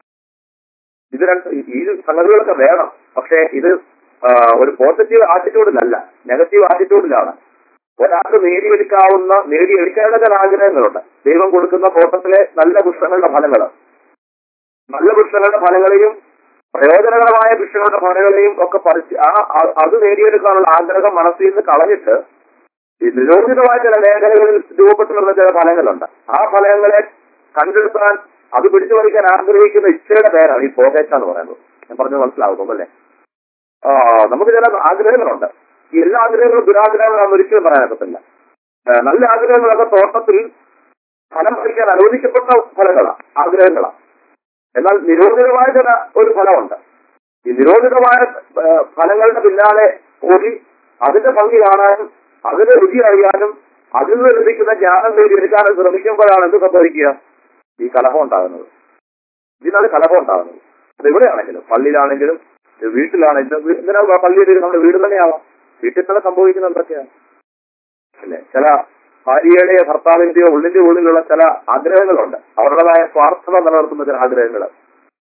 ഇത് രണ്ട് ഈ- ഈ സംഗതികളൊക്കെ വേണം പക്ഷേ ഇത് ആ, ഒരു പോസിറ്റീവ് ആറ്റിറ്റ്യൂഡിലല്ല നെഗറ്റീവ് ആറ്റിറ്റ്യൂഡിലാണ് ഒരാൾക്ക് നേടിയെടുക്കാവുന്ന നേടിയെടുക്കേണ്ട ചില ആഗ്രഹങ്ങളുണ്ട് ദൈവം കൊടുക്കുന്ന തോട്ടത്തിലെ നല്ല പുഷ്പങ്ങളുടെ ഫലങ്ങൾ നല്ല പുഷ്പങ്ങളുടെ ഫലങ്ങളെയും പ്രയോജനകരമായ പുഷ്പങ്ങളുടെ ഫലങ്ങളെയും ഒക്കെ പറിച്ച് ആ ആ- അത് നേടിയെടുക്കാനുള്ള ആഗ്രഹം മനസ്സിൽ നിന്ന് കളഞ്ഞിട്ട് ഈ നിരോധിതമായ ചില മേഖലകളിൽ രൂപപ്പെട്ടു വരുന്ന ചില ഫലങ്ങളുണ്ട് ആ ഫലങ്ങളെ കണ്ടെടുക്കാൻ അത് പിടിച്ചു പറിക്കാൻ ആഗ്രഹിക്കുന്ന ഇച്ഛയുടെ പേരാണ് ഈ പോകേച്ച എന്ന് പറയുന്നത് ഞാൻ പറഞ്ഞു മനസ്സിലാകുന്നു അല്ലേ ആ നമുക്ക് ചില ആഗ്രഹങ്ങളുണ്ട് ഈ എല്ലാ ആഗ്രഹങ്ങളും ദുരാഗ്രഹങ്ങളാണെന്ന് ഒരിക്കലും പറയാനൊക്കത്തില്ല ആ, നല്ല ആഗ്രഹങ്ങളൊക്കെ തോട്ടത്തിൽ ഫലം പറിക്കാൻ അനുവദിക്കപ്പെട്ട ഫലങ്ങളാണ് ആഗ്രഹങ്ങളാണ് എന്നാൽ നിരോധിതമായ ചില ഒരു ഫലമുണ്ട് ഈ നിരോധിതമായ ആ, ഫലങ്ങളുടെ പിന്നാലെ ഓടി അതിന്റെ ഭംഗി കാണാനും അതിന്റെ രുചി അറിയാനും അതിൽ നിന്ന് ലഭിക്കുന്ന ജ്ഞാനം നേടിയെടുക്കാനും ശ്രമിക്കുമ്പോഴാണ് എന്ത് സംഭവിക്കുക ഈ കലഹം ഉണ്ടാകുന്നത് ഇതിനാണ് കലഹം ഉണ്ടാകുന്നത് അത് എവിടെയാണെങ്കിലും പള്ളിയിലാണെങ്കിലും വീട്ടിലാണെങ്കിലും വീ- എന്തിനാ പള്ളിയിൽ നമ്മുടെ വീട് തന്നെയാവാം വീട്ടിൽ തന്നെ സംഭവിക്കുന്ന എന്തൊക്കെയാണ് അല്ലേ ചില ഭാര്യയുടെയോ ഭർത്താവിന്റെയോ ഉള്ളിന്റെ ഉള്ളിലുള്ള ചില ആഗ്രഹങ്ങളുണ്ട് അവരുടേതായ സ്വാർത്ഥത നിലനിർത്തുന്ന ചില ആഗ്രഹങ്ങൾ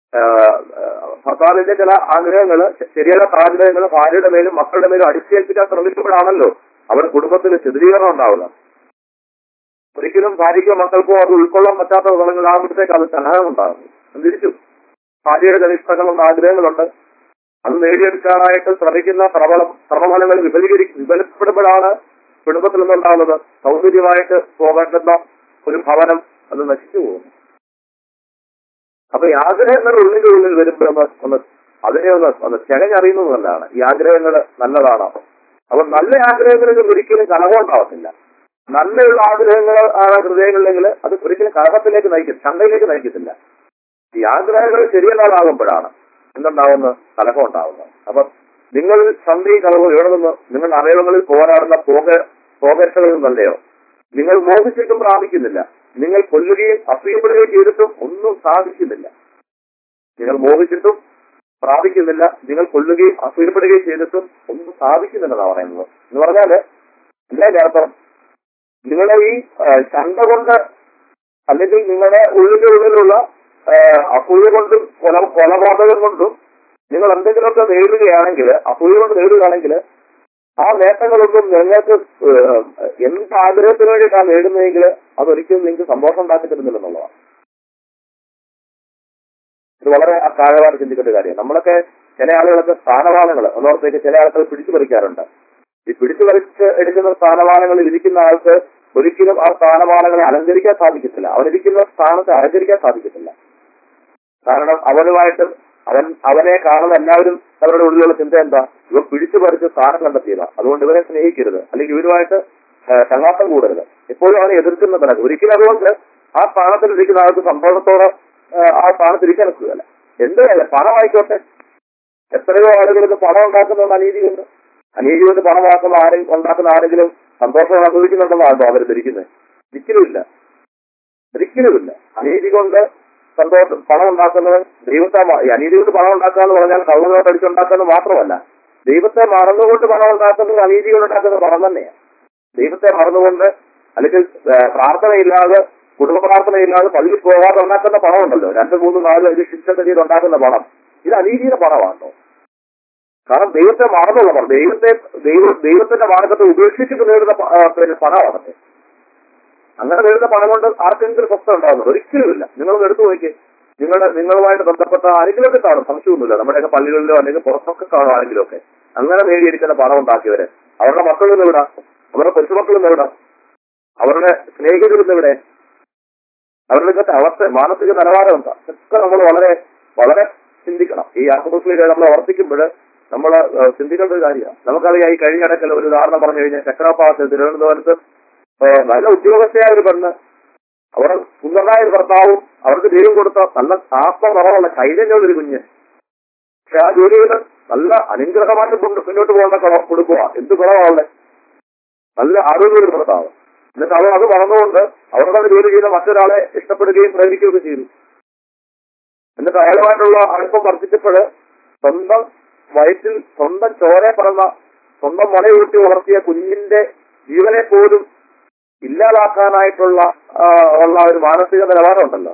ഭർത്താവിന്റെ ചില ആഗ്രഹങ്ങൾ ശരിയായ ആഗ്രഹങ്ങൾ ഭാര്യയുടെ മേലും മക്കളുടെ മേലും അടിച്ചേൽപ്പിക്കാൻ ശ്രമിക്കുമ്പോഴാണല്ലോ അവരുടെ കുടുംബത്തിൽ ചിത്രീകരണം ഉണ്ടാവുന്നത് ഒരിക്കലും ഭാര്യയ്ക്കോ മക്കൾക്കോ അത് ഉൾക്കൊള്ളാൻ പറ്റാത്ത ഗുണങ്ങളാകുമ്പോഴത്തേക്ക് അത് കലഹം ഉണ്ടാകുന്നു തിരിച്ചു ഭാര്യയുടെ ചില ഇഷ്ടങ്ങളുണ്ട് ആഗ്രഹങ്ങളുണ്ട് അത് നേടിയെടുക്കാനായിട്ട് ശ്രമിക്കുന്ന പ്രബല ശ്രമഫലങ്ങൾ വിപുലീകരി വിപുലപ്പെടുമ്പോഴാണ് കുടുംബത്തിൽ നിന്നുണ്ടാകുന്നത് സൗന്ദര്യമായിട്ട് പോകേണ്ടുന്ന ഒരു ഭവനം അത് നശിച്ചു പോകുന്നു അപ്പൊ ഈ ആഗ്രഹങ്ങൾ ഉള്ളിന്റെ ഉള്ളിൽ വരുമ്പോഴൊന്ന് ഒന്ന് അതിനെ ഒന്ന് ഒന്ന് ചെകഞ്ഞറിയുന്നത് നല്ലതാണ് ഈ ആഗ്രഹങ്ങൾ നല്ലതാണ് അപ്പൊ നല്ല ആഗ്രഹങ്ങളിൽ ഒരിക്കലും കലഹം ഉണ്ടാവത്തില്ല നല്ലയുള്ള ആഗ്രഹങ്ങൾ ആണ് ഹൃദയങ്ങളിലെങ്കിൽ അത് ഒരിക്കലും കലഹത്തിലേക്ക് നയിക്കും ചന്തയിലേക്ക് നയിക്കത്തില്ല ഈ ആഗ്രഹങ്ങൾ ശരിയല്ലാതാകുമ്പോഴാണ് എന്തുണ്ടാവുന്നത് കലഹം ഉണ്ടാവുന്നത് അപ്പൊ നിങ്ങൾ സന്ധി കലഹം എവിടെ നിന്ന് നിങ്ങളുടെ അവയവങ്ങളിൽ പോരാടുന്ന പോക പോകരക്ഷകളിൽ നിന്നല്ലയോ നിങ്ങൾ മോഹിച്ചിട്ടും പ്രാപിക്കുന്നില്ല നിങ്ങൾ കൊല്ലുകയും അസൂയപ്പെടുകയും ചെയ്തിട്ടും ഒന്നും സാധിക്കുന്നില്ല നിങ്ങൾ മോഹിച്ചിട്ടും പ്രാപിക്കുന്നില്ല നിങ്ങൾ കൊല്ലുകയും അസൂയപ്പെടുകയും ചെയ്തിട്ടും ഒന്നും സാധിക്കുന്നില്ലെന്നാണ് പറയുന്നത് എന്ന് പറഞ്ഞാല് എന്തായാലും അർത്ഥം നിങ്ങളുടെ ഈ ആ, ശണ്ട കൊണ്ട് അല്ലെങ്കിൽ നിങ്ങളുടെ ഉള്ളിന്റെ ഉള്ളിലുള്ള ആ, അസൂയ കൊണ്ടും കൊല കൊലപാതകം കൊണ്ടും നിങ്ങൾ എന്തെങ്കിലുമൊക്കെ നേടുകയാണെങ്കിൽ അസൂയ കൊണ്ട് നേടുകയാണെങ്കിൽ ആ നേട്ടങ്ങളൊന്നും നിങ്ങൾക്ക് ഏഹ്, എന്ത് ആഗ്രഹത്തിന് വേണ്ടിയിട്ടാണ് നേടുന്നതെങ്കിൽ അതൊരിക്കലും നിങ്ങൾക്ക് സന്തോഷം ഉണ്ടാക്കി തരുന്നില്ലെന്നുള്ളതാണ് ഇത് വളരെ താഴെവാട് ചിന്തിക്കേണ്ട കാര്യം നമ്മളൊക്കെ ചില ആളുകളൊക്കെ സ്ഥാനമാനങ്ങൾ ഒന്നോർത്തേക്ക് ചില ആളുകൾ പിടിച്ചു പറിക്കാറുണ്ട് ഈ പിടിച്ചു പറിച്ച് എടുക്കുന്ന സ്ഥാനമാനങ്ങളിൽ ഇരിക്കുന്ന ആൾക്ക് ഒരിക്കലും ആ സ്ഥാനമാനങ്ങളെ അലങ്കരിക്കാൻ സാധിക്കത്തില്ല അവനിരിക്കുന്ന സ്ഥാനത്തെ അലങ്കരിക്കാൻ സാധിക്കത്തില്ല കാരണം അവനുമായിട്ട് അവൻ അവനെ കാണുന്ന എല്ലാവരും അവരുടെ ഉള്ളിലുള്ള ചിന്ത എന്താ ഇവൻ പിടിച്ചു പറിച്ച് സ്ഥാനം കണ്ടെത്തിയതാ അതുകൊണ്ട് ഇവനെ സ്നേഹിക്കരുത് അല്ലെങ്കിൽ ഇവരുമായിട്ട് ഏഹ്, ചങ്ങാത്തം കൂടരുത് എപ്പോഴും അവനെ എതിർക്കുന്നവരാണ് ഒരിക്കലും അതുകൊണ്ട് ആ സ്ഥാനത്തിൽ ഇരിക്കുന്ന ആൾക്ക് സന്തോഷത്തോടെ ഏഹ്, ആ സ്ഥാനത്ത് ഇരിക്കാൻ ഒക്കുകയല്ല എന്തുമല്ല പണമായിക്കോട്ടെ എത്രയോ ആളുകൾക്ക് പണം ഉണ്ടാക്കുന്ന അനീതി കൊണ്ട് അനീതി കൊണ്ട് പണം ഉണ്ടാക്കുന്ന ആരെ ഉണ്ടാക്കുന്ന ആരെങ്കിലും സന്തോഷം അനുഭവിക്കുന്നുണ്ടെന്നാണോ അവർ ധരിക്കുന്നത് ഒരിക്കലുമില്ല ഒരിക്കലുമില്ല അനീതി കൊണ്ട് സന്തോഷം പണം ഉണ്ടാക്കുന്നത് ദൈവത്തെ മ- ഈ അനീതി കൊണ്ട് പണം ഉണ്ടാക്കുക എന്ന് പറഞ്ഞാൽ കള്ളനോട്ട് അടിച്ചുണ്ടാക്കുന്നത് മാത്രമല്ല ദൈവത്തെ മറന്നുകൊണ്ട് പണം ഉണ്ടാക്കുന്നത് അനീതി കൊണ്ട് ഉണ്ടാക്കുന്നത് പണം തന്നെയാണ് ദൈവത്തെ മറന്നുകൊണ്ട് അല്ലെങ്കിൽ ഏഹ്, പ്രാർത്ഥനയില്ലാതെ കുടുംബ പ്രാർത്ഥനയില്ലാതെ പള്ളിയിൽ പോകാതെ ഉണ്ടാക്കുന്ന പണമുണ്ടല്ലോ രണ്ട് മൂന്ന് നാല് അഞ്ച് ശിക്ഷ ചെയ്ത് ഉണ്ടാക്കുന്ന പണം ഇത് അനീതിയുടെ പണമാണോ കാരണം ദൈവത്തെ മറന്നുള്ള പണം ദൈവത്തെ ദൈവ ദൈവത്തിന്റെ മാർഗത്തെ ഉപേക്ഷിച്ചിട്ട് നേടുന്ന പ- ആ, പിന്നെ പണമാണത് അങ്ങനെ നേടുന്ന പണം കൊണ്ട് ആർക്കെങ്കിലും സ്വസ്ഥ ഉണ്ടാകുന്നത് ഒരിക്കലുമില്ല നിങ്ങൾ എടുത്തു നോക്കി നിങ്ങളുടെ നിങ്ങളുമായിട്ട് ബന്ധപ്പെട്ട ആരെങ്കിലുമൊക്കെ കാണും സംശയമൊന്നുമില്ല നമ്മുടെയൊക്കെ പള്ളികളിലോ അല്ലെങ്കിൽ പുറത്തൊക്കെ കാണും ആരെങ്കിലുമൊക്കെ അങ്ങനെ നേടിയിരിക്കുന്ന പണം ഉണ്ടാക്കിയവര് അവരുടെ മക്കളിൽ നിന്ന് എവിടെ അവരുടെ കൊച്ചുമക്കളിൽ നിന്ന് എവിടെ അവരുടെ സ്നേഹിതരിൽ നിന്ന് എവിടെ അവരുടെ ഇന്നത്തെ അവസ്ഥ മാനസിക നിലവാരം എന്താ ഇതൊക്കെ നമ്മൾ വളരെ വളരെ ചിന്തിക്കണം ഈ ആത്മഹത്യയിലെ നമ്മൾ വർദ്ധിക്കുമ്പോൾ നമ്മൾ ചിന്തിക്കേണ്ട ഒരു കാര്യമാണ് നമുക്കറിയാം ഈ കഴിഞ്ഞ ഇടയ്ക്കൽ ഒരു ഉദാഹരണം പറഞ്ഞു കഴിഞ്ഞാൽ ചക്രപാത്ത് തിരുവനന്തപുരത്ത് ഏഹ്, നല്ല ഉദ്യോഗസ്ഥയായ ഒരു പെണ്ണ് അവർ സുന്ദരനായ ഒരു ഭർത്താവും അവർക്ക് ദൈവം കൊടുത്ത നല്ല ആത്മനിറവുള്ള ചൈതന്യമുള്ള ഒരു കുഞ്ഞ് പക്ഷെ ആ ജോലി ചെയ്ത് നല്ല അനുഗ്രഹമായിട്ട് കൊണ്ട് മുന്നോട്ട് പോകേണ്ട കുളം- കൊടുക്കുക എന്ത് കുറവാണല്ലേ നല്ല ആരോഗ്യമുള്ള ഭർത്താവ് എന്നിട്ട് അവർ അത് മറന്നുകൊണ്ട് അവരുടെ ജോലി ചെയ്ത മറ്റൊരാളെ ഇഷ്ടപ്പെടുകയും പ്രേരിക്കുകയൊക്കെ ചെയ്തു എന്നിട്ട് അയാളുമായിട്ടുള്ള അടുപ്പം വർദ്ധിച്ചപ്പോൾ സ്വന്തം വയറ്റിൽ സ്വന്തം ചോരെ പറന്ന സ്വന്തം മുലയൂട്ടി വളർത്തിയ കുഞ്ഞിന്റെ ജീവനെ പോലും ഇല്ലാതാക്കാനായിട്ടുള്ള ആ, ഉള്ള ഒരു മാനസിക നിലവാരം ഉണ്ടല്ലോ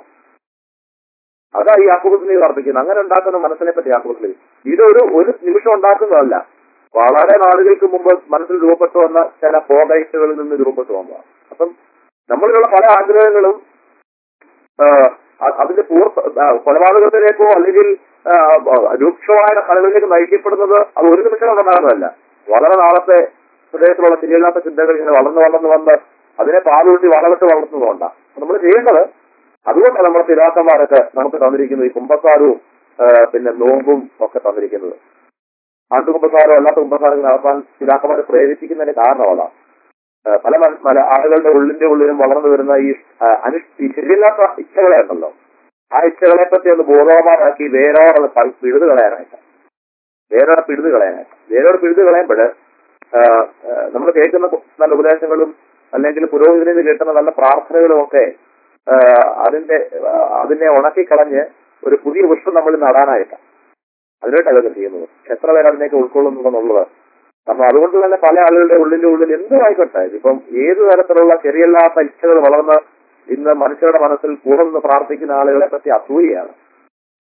അതാ ഈ ആക്കുപത്തിനെ വർദ്ധിക്കുന്നത് അങ്ങനെ ഉണ്ടാക്കുന്ന മനസ്സിനെ പറ്റി ആക്കുപത്തിനെ ഇതൊരു ഒരു നിമിഷം ഉണ്ടാക്കുന്നതല്ല വളരെ നാളുകൾക്ക് മുമ്പ് മനസ്സിൽ രൂപപ്പെട്ടു വന്ന ചില പോകൈറ്റുകളിൽ നിന്ന് രൂപപ്പെട്ടു വന്നതാണ് അപ്പം നമ്മളിലുള്ള പല ആഗ്രഹങ്ങളും ആ, അ- അതിന്റെ പൂർത്ത ആ, കൊലപാതകത്തിലേക്കോ അല്ലെങ്കിൽ ആ, രൂക്ഷമായ കലകളിലേക്ക് നയിക്കപ്പെടുന്നത് അത് ഒരു നിമിഷം കൊണ്ടുണ്ടാകുന്നതല്ല വളരെ നാളത്തെ ഹൃദയത്തിലുള്ള ശരിയല്ലാത്ത ചിന്തകൾ ഇങ്ങനെ വളർന്ന് വളർന്ന് വന്ന് അതിനെ പാലൂട്ടി വളമിട്ട് വളർത്തുന്നതുകൊണ്ടാണ് നമ്മൾ ചെയ്യേണ്ടത് അതുകൊണ്ടാണ് നമ്മുടെ പിതാക്കന്മാരൊക്കെ നമുക്ക് തന്നിരിക്കുന്നത് ഈ കുമ്പസാരവും ആ, പിന്നെ നോമ്പും ഒക്കെ തന്നിരിക്കുന്നത് ആട്ടുകുമ്പസാരോ അല്ലാത്ത കുമ്പസാരങ്ങൾ നടത്താൻ പിതാക്കന്മാരെ പ്രേരിപ്പിക്കുന്നതിന്റെ കാരണം അതാണ് ആ, പല മ- പല ആളുകളുടെ ഉള്ളിന്റെ ഉള്ളിലും വളർന്നു വരുന്ന ഈ ആ, അനു ഈ ശരിയല്ലാത്ത ഇച്ഛകളെ ഉണ്ടല്ലോ ആ ഇച്ഛകളെ പറ്റി ഒന്ന് ബോധവാന്മാരാക്കി വേരോടെ ഒന്ന് പ- പിഴുതു കളയാനായിട്ട് വേരോടെ പിഴുതു കളയാനായിട്ട് വേരോടെ പിഴുതു കളയുമ്പോൾ നമ്മൾ കേൾക്കുന്ന നല്ല ഉപദേശങ്ങളും അല്ലെങ്കിൽ പുരോഹിതനിൽ നിന്ന് കേൾക്കുന്ന നല്ല പ്രാർത്ഥനകളും ഒക്കെ ആ, അതിന്റെ ആ, അതിനെ ഉണക്കിക്കളഞ്ഞ് ഒരു പുതിയ വൃക്ഷം നമ്മൾ നടാനായിട്ടാണ് അതിനായിട്ടാണ് ഇതൊക്കെ ചെയ്യുന്നത് പക്ഷെ എത്ര പേര് അതിനേക്ക് ഉൾക്കൊള്ളുന്നുണ്ടെന്നുള്ളത് കാരണം അതുകൊണ്ട് തന്നെ പല ആളുകളുടെ ഉള്ളിന്റെ ഉള്ളിൽ എന്തുമായിക്കോട്ടെ ഇതിപ്പം ഏത് തരത്തിലുള്ള ശരിയല്ലാത്ത ഇച്ഛകൾ വളർന്ന് ഇന്ന് മനുഷ്യരുടെ മനസ്സിൽ കൂടെ നിന്ന് പ്രാർത്ഥിക്കുന്ന ആളുകളെ പറ്റി അസൂയയാണ്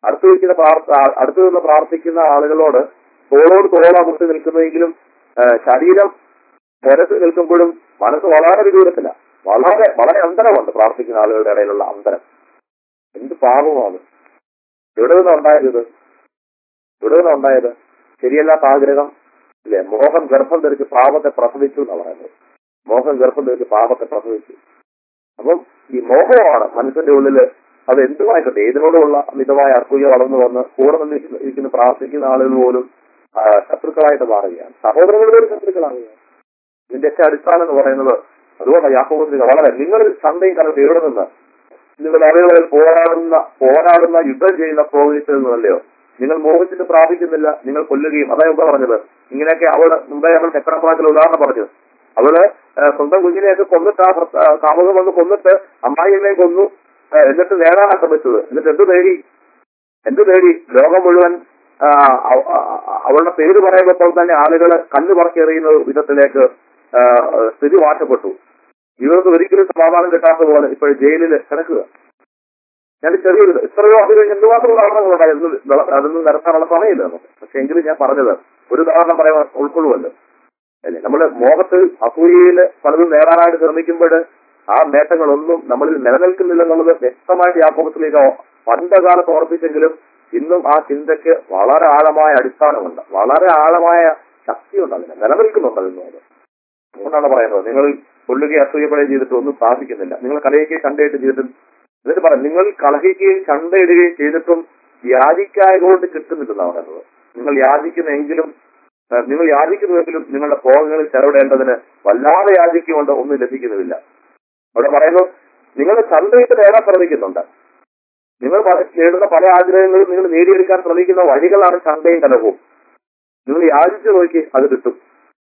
അടുത്ത് വയ്ക്കുന്ന പ്രാർത്ഥ അടുത്ത് നിന്ന് പ്രാർത്ഥിക്കുന്ന ആളുകളോട് തോളോട് തോള മുട്ടി നിൽക്കുന്നെങ്കിലും ആ, ശരീരം നിരത്ത് നിൽക്കുമ്പോഴും മനസ്സ് വളരെ വിദൂരത്തില്ല വളരെ വളരെ അന്തരമുണ്ട് പ്രാർത്ഥിക്കുന്ന ആളുകളുടെ ഇടയിലുള്ള അന്തരം എന്ത് പാപമാണ് എവിടെ നിന്നാ ഉണ്ടായത് ഇത് എവിടെ നിന്നാ ഉണ്ടായത് ശരിയല്ലാത്ത ആഗ്രഹം ഇല്ലേ മോഹം ഗർഭം ധരിച്ച് പാപത്തെ പ്രസവിച്ചു എന്നാ പറയുന്നത് മോഹം ഗർഭം ധരിച്ച് പാപത്തെ പ്രസവിച്ചു അപ്പം ഈ മോഹമാണ് മനസ്സിന്റെ ഉള്ളില് അത് എന്തുമായിക്കോട്ടെ ഏതിനോടുമുള്ള അമിതമായ അസൂയ വളർന്നു വന്ന് കൂടെ നിന്ന് ഇരിക്കുന്ന- ഇരിക്കുന്ന പ്രാർത്ഥിക്കുന്ന ആളുകൾ പോലും ആ, ശത്രുക്കളായിട്ട് മാറുകയാണ് സഹോദരങ്ങൾ പോലും ശത്രുക്കളാവുകയാണ് ഇതിന്റെയൊക്കെ അടിസ്ഥാനം എന്ന് പറയുന്നത് അതുകൊണ്ടാണ് യാക്കോബിന് വളരെ നിങ്ങൾ ചന്തയും കാലത്ത് എവിടെ നിന്ന് നിങ്ങൾ അറിവുകളിൽ പോരാടുന്ന പോരാടുന്ന യുദ്ധം ചെയ്യുന്ന പ്രോവിൻസിൽ നിന്നല്ലയോ നിങ്ങൾ മോഹിച്ചിട്ട് പ്രാപിക്കുന്നില്ല നിങ്ങൾ കൊല്ലുകയും അതാ എന്താ പറഞ്ഞത് ഇങ്ങനെയൊക്കെ അവള് മുമ്പേ നമ്മൾ ചക്രപ്രാക്കിൽ ഉദാഹരണം പറഞ്ഞത് അവള് ആ, സ്വന്തം കുഞ്ഞിനെയൊക്കെ കൊന്നിട്ട് ആ ഭർത്ത- ആ, കാമുകൻ വന്ന് കൊന്നിട്ട് അമ്മായിയെ കൊന്നു ആ, എന്നിട്ട് നേടാനാണ് ശ്രമിച്ചത് എന്നിട്ട് എന്ത് നേടി എന്ത് നേടി ലോകം മുഴുവൻ ആ, അവ- ആ, അവളുടെ പേര് പറയുമ്പോൾ തന്നെ ആളുകൾ കണ്ണു പറക്കെറിയുന്ന വിധത്തിലേക്ക് ആ, സ്ഥിതി മാറ്റപ്പെട്ടു ജീവിതത്തിൽ ഒരിക്കലും സമാധാനം കിട്ടാത്ത പോലെ ഇപ്പോൾ ജയിലിൽ കിടക്കുക ഞാൻ ചെറിയൊരു ഇത്രയോ അതിന് എന്തുമാത്രം ഉദാഹരണങ്ങളുണ്ടായി അതൊന്നും വിള- അതൊന്നും നിരത്താനുള്ള സമയമില്ല നമുക്ക് പക്ഷെ എങ്കിലും ഞാൻ പറഞ്ഞത് ഒരു ഉദാഹരണം പറയാൻ ഉൾക്കൊള്ളുമല്ലോ അല്ലേ നമ്മുടെ മോഹത്ത് അസൂയയില് പലതും നേടാനായിട്ട് ശ്രമിക്കുമ്പോൾ ആ നേട്ടങ്ങളൊന്നും നമ്മളിൽ നിലനിൽക്കുന്നില്ലെന്നുള്ളത് വ്യക്തമായിട്ട് യാക്കോബത്തിലേക്ക് പണ്ടകാലത്ത് ഓർപ്പിച്ചെങ്കിലും ഇന്നും ആ ചിന്തയ്ക്ക് വളരെ ആഴമായ അടിസ്ഥാനമുണ്ട് വളരെ ആഴമായ ശക്തിയുണ്ട് അതിന് നിലനിൽക്കുന്നുണ്ട് അതിന് അത് അതുകൊണ്ടാണ് പറയുന്നത് നിങ്ങൾ കൊള്ളുകയും അസൂയപ്പെടുകയും ചെയ്തിട്ട് ഒന്നും സാധിക്കുന്നില്ല നിങ്ങൾ കലഹിക്കുകയും ചണ്ടയിട്ട് ചെയ്തിട്ടും എന്നിട്ട് പറയാം നിങ്ങൾ കലഹിക്കുകയും ചണ്ടയിടുകയും ചെയ്തിട്ടും യാചിക്കായ കൊണ്ട് കിട്ടുന്നില്ലെന്നാണ് പറയുന്നത് നിങ്ങൾ യാചിക്കുന്നെങ്കിലും ആ, നിങ്ങൾ യാചിക്കുന്നുവെങ്കിലും നിങ്ങളുടെ ഭോഗങ്ങളിൽ ചെലവിടേണ്ടതിന് വല്ലാതെ യാചിക്കുകൊണ്ട് ഒന്നും ലഭിക്കുന്നുമില്ല അവിടെ പറയുന്നു നിങ്ങൾ ചന്തയിട്ട് നേടാൻ ശ്രമിക്കുന്നുണ്ട് നിങ്ങൾ പല- നേടുന്ന പല ആഗ്രഹങ്ങളും നിങ്ങൾ നേടിയെടുക്കാൻ ശ്രമിക്കുന്ന വഴികളാണ് ചന്തയും കലഹവും നിങ്ങൾ യാചിച്ചു നോക്കി അത് കിട്ടും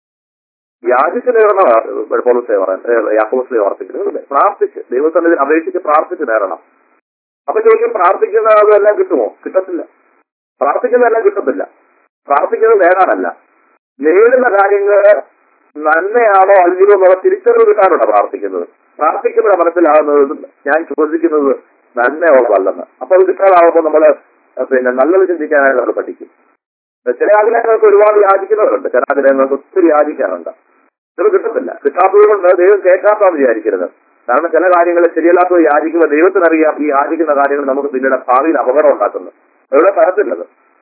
യാചിച്ച് നേടണം പോലീസെ പറയാൻ യാക്കോസിലെ വർത്തിക്കുന്നത് പ്രാർത്ഥിച്ച് ദൈവസന്നിധി അപേക്ഷിച്ച് പ്രാർത്ഥിച്ച് നേടണം അപ്പൊ ചോദിക്കും പ്രാർത്ഥിക്കുന്ന അതെല്ലാം കിട്ടുമോ കിട്ടത്തില്ല പ്രാർത്ഥിക്കുന്നതെല്ലാം കിട്ടത്തില്ല പ്രാർത്ഥിക്കുന്നത് നേടാനല്ല നേടുന്ന കാര്യങ്ങൾ നന്മയാണോ അല്ലയോ എന്നുള്ള തിരിച്ചറിവ് കിട്ടാനുണ്ടോ പ്രാർത്ഥിക്കുന്നത് പ്രാർത്ഥിക്കുന്ന മനസ്സിലാകുന്നത് ഞാൻ ചോദിക്കുന്നത് നന്മയുള്ളതല്ലെന്ന് അപ്പൊ അത് കിട്ടാതാവുമ്പോൾ നമ്മള് പിന്നെ നല്ലത് ചിന്തിക്കാനായിട്ട് നമ്മൾ പഠിക്കും ചില ആഗ്രഹങ്ങൾക്ക് ഒരുപാട് യാചിക്കുന്നവരുണ്ട് ചില ആഗ്രഹങ്ങൾക്ക് ഒത്തിരി യാചിക്കാറുണ്ട് ഇത് കിട്ടത്തില്ല കിട്ടാത്തത് കൊണ്ട് ദൈവം കേൾക്കാത്താന്ന് വിചാരിക്കരുത് കാരണം ചില കാര്യങ്ങൾ ശരിയല്ലാത്തത് യാചിക്കുമ്പോൾ ദൈവത്തിനറിയാം ഈ യാചിക്കുന്ന കാര്യങ്ങൾ നമുക്ക് പിന്നീട് ഭാവിയിൽ അപകടം ഉണ്ടാക്കുന്നു എവിടെ തരത്തില്ലത്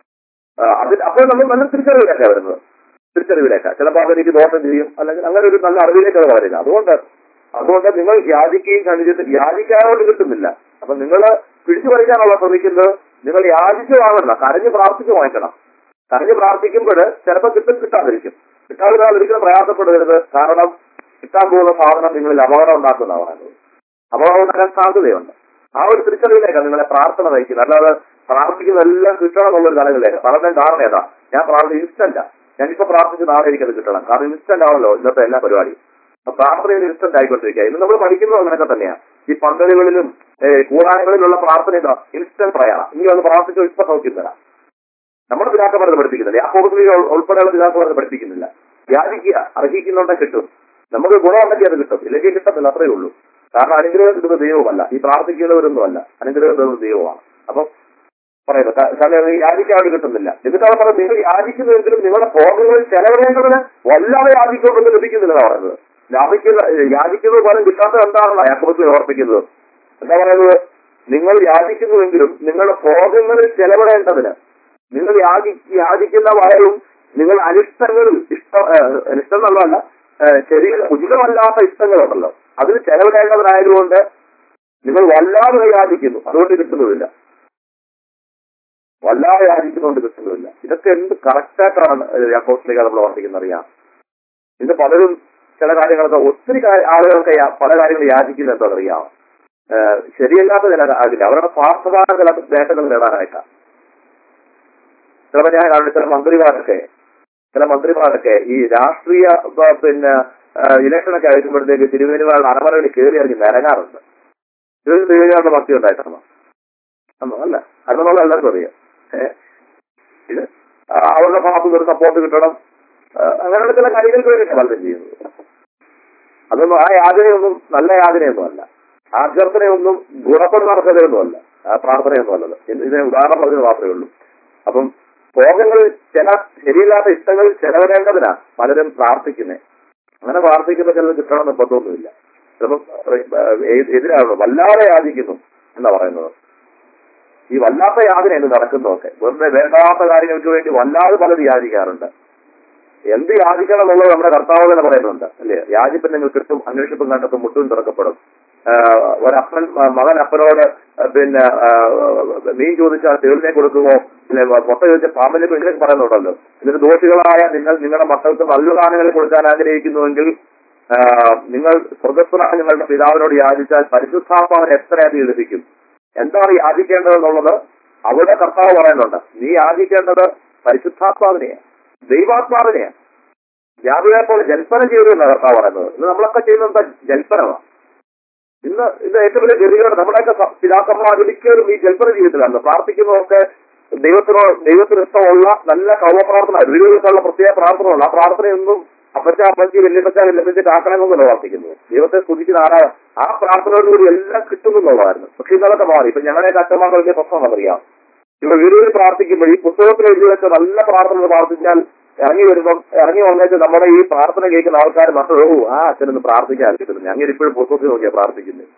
അതിൽ അപ്പോൾ നമ്മൾ നല്ല തിരിച്ചറിവിലേക്കാണ് വരുന്നത് തിരിച്ചറിവിലേക്ക് ചിലപ്പോൾ അതെനിക്ക് ദോഷം ചെയ്യും അല്ലെങ്കിൽ അങ്ങനെ ഒരു നല്ല അറിവിലേക്ക് അത് വരില്ല അതുകൊണ്ട് അതുകൊണ്ട് നിങ്ങൾ യാചിക്കുകയും കണ്ടിട്ട് യാചിക്കാനോട് കിട്ടുന്നില്ല അപ്പൊ നിങ്ങൾ പിടിച്ചു പറിക്കാനുള്ള ശ്രമിക്കുന്നത് നിങ്ങൾ യാചിച്ചു വാങ്ങണ്ട കരഞ്ഞ് പ്രാർത്ഥിച്ച് വാങ്ങിക്കണം കരഞ്ഞ് പ്രാർത്ഥിക്കുമ്പോൾ ചിലപ്പോൾ കിട്ടും കിട്ടാതിരിക്കും കിട്ടാതിരുന്നാൽ ഒരിക്കലും പ്രയാസപ്പെടരുത് കാരണം കിട്ടാൻ പോകുന്ന സാധനം നിങ്ങളിൽ അപകടം ഉണ്ടാക്കുന്ന പറയുന്നത് അപകടം ഉണ്ടാക്കാൻ സാധ്യതയുണ്ട് ആ ഒരു തിരിച്ചറിവിലേക്കാണ് നിങ്ങളെ പ്രാർത്ഥന നയിക്കുന്നത് അല്ലാതെ പ്രാർത്ഥിക്കുന്ന എല്ലാം കിട്ടണം എന്നുള്ളൊരു തലങ്ങളിലേക്ക് പലരും ധാരണ ഏതാ ഞാൻ പ്രാർത്ഥന ഇൻസ്റ്റന്റാ ഞാനിപ്പോ പ്രാർത്ഥിച്ച് നാളെ എനിക്കത് കിട്ടണം കാരണം ഇൻസ്റ്റന്റ് ആണല്ലോ ഇന്നത്തെ എല്ലാ പരിപാടിയും അപ്പൊ പ്രാർത്ഥനയിൽ ഇൻസ്റ്റന്റ് ആയിക്കൊണ്ടിരിക്കുക ഇന്ന് നമ്മൾ പഠിക്കുന്നത് അങ്ങനെയൊക്കെ തന്നെയാണ് ഈ പന്തലുകളിലും കൂടാരങ്ങളിലുള്ള പ്രാർത്ഥന ഇതാ ഇൻസ്റ്റന്റ് പ്രയാണ ഇനി ഒന്ന് പ്രാർത്ഥിച്ചോ ഇപ്പൊ സൗഖ്യം തരാം നമ്മുടെ പിതാക്കന്മാരെ പഠിപ്പിക്കുന്നില്ല യാക്കോബിലെ ഉൾപ്പെടെയുള്ള പിതാക്കന്മാരെ പഠിപ്പിക്കുന്നില്ല യാചിക്കുക അർഹിക്കുന്നുണ്ടെ കിട്ടും നമുക്ക് ഗുണമുണ്ടെങ്കിൽ അത് കിട്ടും ഇല്ലെങ്കിൽ കിട്ടത്തില്ല അത്രയേ ഉള്ളൂ കാരണം അനുഗ്രഹം കിട്ടുന്ന ദൈവമല്ല ഈ പ്രാർത്ഥിക്കുന്നവരൊന്നുമല്ല അനുഗ്രഹം കിട്ടുന്ന ദൈവമാണ് അപ്പം പറയുന്നത് കാരണം യാചിക്കാൻ കിട്ടുന്നില്ല എന്നിട്ട് അവർ പറയുന്നത് നിങ്ങൾ യാചിക്കുന്നുവെങ്കിലും നിങ്ങളുടെ ഭോഗങ്ങളിൽ ചെലവിടേണ്ടതിന് വല്ലാതെ യാചിക്കൊണ്ടൊന്നും ലഭിക്കുന്നില്ല പറയുന്നത് ലാഭിക്കുന്ന യാചിക്കുന്നത് പോലും കിട്ടാത്തത് എന്താണെന്ന് യാക്കോബത്തിൽ ഓർപ്പിക്കുന്നത് എന്താ പറയുന്നത് നിങ്ങൾ യാചിക്കുന്നുവെങ്കിലും നിങ്ങളുടെ ഭോഗങ്ങളിൽ ചെലവിടേണ്ടതിന് നിങ്ങൾ യാചി യാചിക്കുന്ന വയലും നിങ്ങൾ അനിഷ്ടങ്ങളിൽ ഇഷ്ടം അനിഷ്ടം എന്നുള്ളതല്ല ശരീര ഉചിതമല്ലാത്ത ഇഷ്ടങ്ങളുണ്ടല്ലോ അതിന് ചെലവിടേണ്ടവരായതുകൊണ്ട് നിങ്ങൾ വല്ലാതെ യാചിക്കുന്നു അതുകൊണ്ട് കിട്ടുന്നതില്ല വല്ലാതെ യാചിക്കുന്നതുകൊണ്ട് കിട്ടുന്നതില്ല ഇതൊക്കെ എന്ത് കറക്റ്റായിട്ടാണ് യാക്കോസിലേക്ക് നമ്മൾ ഓർമ്മിക്കുന്നത് അറിയാം ഇത് പലരും ചില കാര്യങ്ങളൊക്കെ ഒത്തിരി ആളുകൾക്ക് പല കാര്യങ്ങൾ യാചിക്കുന്നത് എന്താണെന്ന് അറിയാം ശരിയല്ലാത്ത ചില ആകില്ല അവരുടെ സ്വാർത്ഥമായ ചില നേട്ടങ്ങൾ നേടാനായിട്ടാണ് ചിലപ്പോൾ ഞാൻ കാണുന്ന ചില മന്ത്രിമാരൊക്കെ ചില മന്ത്രിമാരൊക്കെ ഈ രാഷ്ട്രീയ പിന്നെ ഇലക്ഷനൊക്കെ അയക്കുമ്പോഴത്തേക്ക് തിരുവേനിമാരുടെ അരമറയിൽ കയറി ഇറങ്ങി നിരങ്ങാറുണ്ട് ഇത് തിരുവേനിമാരുടെ ഭക്തി ഉണ്ടായിട്ടാണോ അന്നോ അല്ല അതെന്നുള്ള എല്ലാവർക്കും അറിയാം ഇത് അവരുടെ ഭാഗത്തു നിന്ന് ഒരു സപ്പോർട്ട് കിട്ടണം അങ്ങനെയുള്ള ചില കാര്യങ്ങൾക്ക് വേണ്ടിയിട്ട് പലരും ചെയ്യുന്നത് അതൊന്നും ആ യാതനയൊന്നും നല്ല യാതനയൊന്നും അല്ല ആഭ്യർത്ഥനയൊന്നും ഗുണപ്പെടുന്ന അർഹതയൊന്നും അല്ല ആ, പ്രാർത്ഥനയൊന്നും അല്ലത് ഇത് ഇതിന് ഉദാഹരണം പറഞ്ഞത് മാത്രമേ ഉള്ളൂ അപ്പം ഭോഗങ്ങളിൽ ചില ശരിയില്ലാത്ത ഇഷ്ടങ്ങൾ ചെലവരേണ്ടതിനാ പലരും പ്രാർത്ഥിക്കുന്നത് അങ്ങനെ പ്രാർത്ഥിക്കുന്ന ചിലത് കിട്ടണം നിർബന്ധമൊന്നുമില്ല ചിലപ്പം ഏ- എതിരാണോ വല്ലാതെ യാചിക്കുന്നു എന്നാ പറയുന്നത് ഈ വല്ലാത്ത യാതന എന്ന് നടക്കുന്നതൊക്കെ വെറുതെ വേണ്ടാത്ത കാര്യങ്ങൾക്ക് വേണ്ടി വല്ലാതെ പലത് യാചിക്കാറുണ്ട് എന്ത് യാചിക്കണം എന്നുള്ളത് നമ്മുടെ കർത്താവ് തന്നെ പറയുന്നുണ്ട് അല്ലേ യാചിപ്പൻ നിങ്ങൾ കിട്ടും അന്വേഷിപ്പും കണ്ടെത്തും മുട്ടും തുറക്കപ്പെടും ആഹ് ഒരപ്പൻ മ- മകൻ അപ്പനോട് പിന്നെ ആഹ് മീൻ ചോദിച്ചാൽ തേളിനെ കൊടുക്കുമോ അല്ലെ മുട്ട ചോദിച്ചാൽ പാമ്പിനെ ഇങ്ങനെയൊക്കെ പറയുന്നുണ്ടല്ലോ ഇതിന് ദോഷികളായ നിങ്ങൾ നിങ്ങളുടെ മക്കൾക്ക് നല്ല ദാനങ്ങൾ കൊടുക്കാൻ ആഗ്രഹിക്കുന്നുവെങ്കിൽ ആഹ് നിങ്ങൾ സ്വർഗസ്വനായ നിങ്ങളുടെ പിതാവിനോട് യാചിച്ചാൽ പരിശുദ്ധാത്മാവിനെ എത്രയധികം ലഭിക്കും എന്താണ് യാചിക്കേണ്ടതെന്നുള്ളത് അവിടെ കർത്താവ് പറയുന്നുണ്ട് നീ യാചിക്കേണ്ടത് പരിശുദ്ധാത്മാവിനെയാണ് ദൈവാത്മാവിനെയാണ് ജാതിയെ പോലെ ജൽപ്പന ചെയ്തു എന്നാണ് കർത്താവ് പറയുന്നത് ഇന്ന് നമ്മളൊക്കെ ചെയ്യുന്നത് എന്താ ജൽപ്പനമാണ് ഇന്ന് ഇത് ഏറ്റവും വലിയ ഗതികേട് നമ്മുടെയൊക്കെ സ- പിതാക്കന്മാർ ഒരിക്കലും ഈ ജൽപ്പന ജീവിതത്തിലാണ് പ്രാർത്ഥിക്കുന്നതൊക്കെ ദൈവത്തിനോ ദൈവത്തിന് ഇഷ്ടമുള്ള നല്ല കൗമപ്രാർത്ഥന വീടുകൾക്കുള്ള പ്രത്യേക പ്രാർത്ഥനകളുണ്ട് ആ പ്രാർത്ഥനയൊന്നും അപ്പച്ച അപ്പച്ചി വല്യപ്പച്ച വല്യപ്പച്ച കാക്കണമെന്നല്ല പ്രാർത്ഥിക്കുന്നത് ദൈവത്തെ സ്തുതിക്കുന്ന ആരാ ആ പ്രാർത്ഥനയോടുകൂടി എല്ലാം കിട്ടുന്നുള്ളതായിരുന്നു പക്ഷെ ഇന്നലത്തെ മാറി ഇപ്പൊ ഞങ്ങളുടെ അച്ഛന്മാർക്ക് വലിയ പ്രശ്നം അറിയാം ഇവിടെ വീടുകളിൽ പ്രാർത്ഥിക്കുമ്പോൾ ഈ പുസ്തകത്തിൽ എഴുതി വെച്ച നല്ല പ്രാർത്ഥന പ്രാർത്ഥിച്ചാൽ ഇറങ്ങി വരുമ്പം ഇറങ്ങി വന്നേച്ച് നമ്മുടെ ഈ പ്രാർത്ഥന കേൾക്കുന്ന ആൾക്കാർ മാത്രമേ ഓ ആ അച്ഛനൊന്ന് പ്രാർത്ഥിക്കാൻ കിട്ടുന്നു അങ്ങനെ ഇപ്പോഴും പുസ്തകത്തിൽ നോക്കിയാ പ്രാർത്ഥിക്കുന്നത്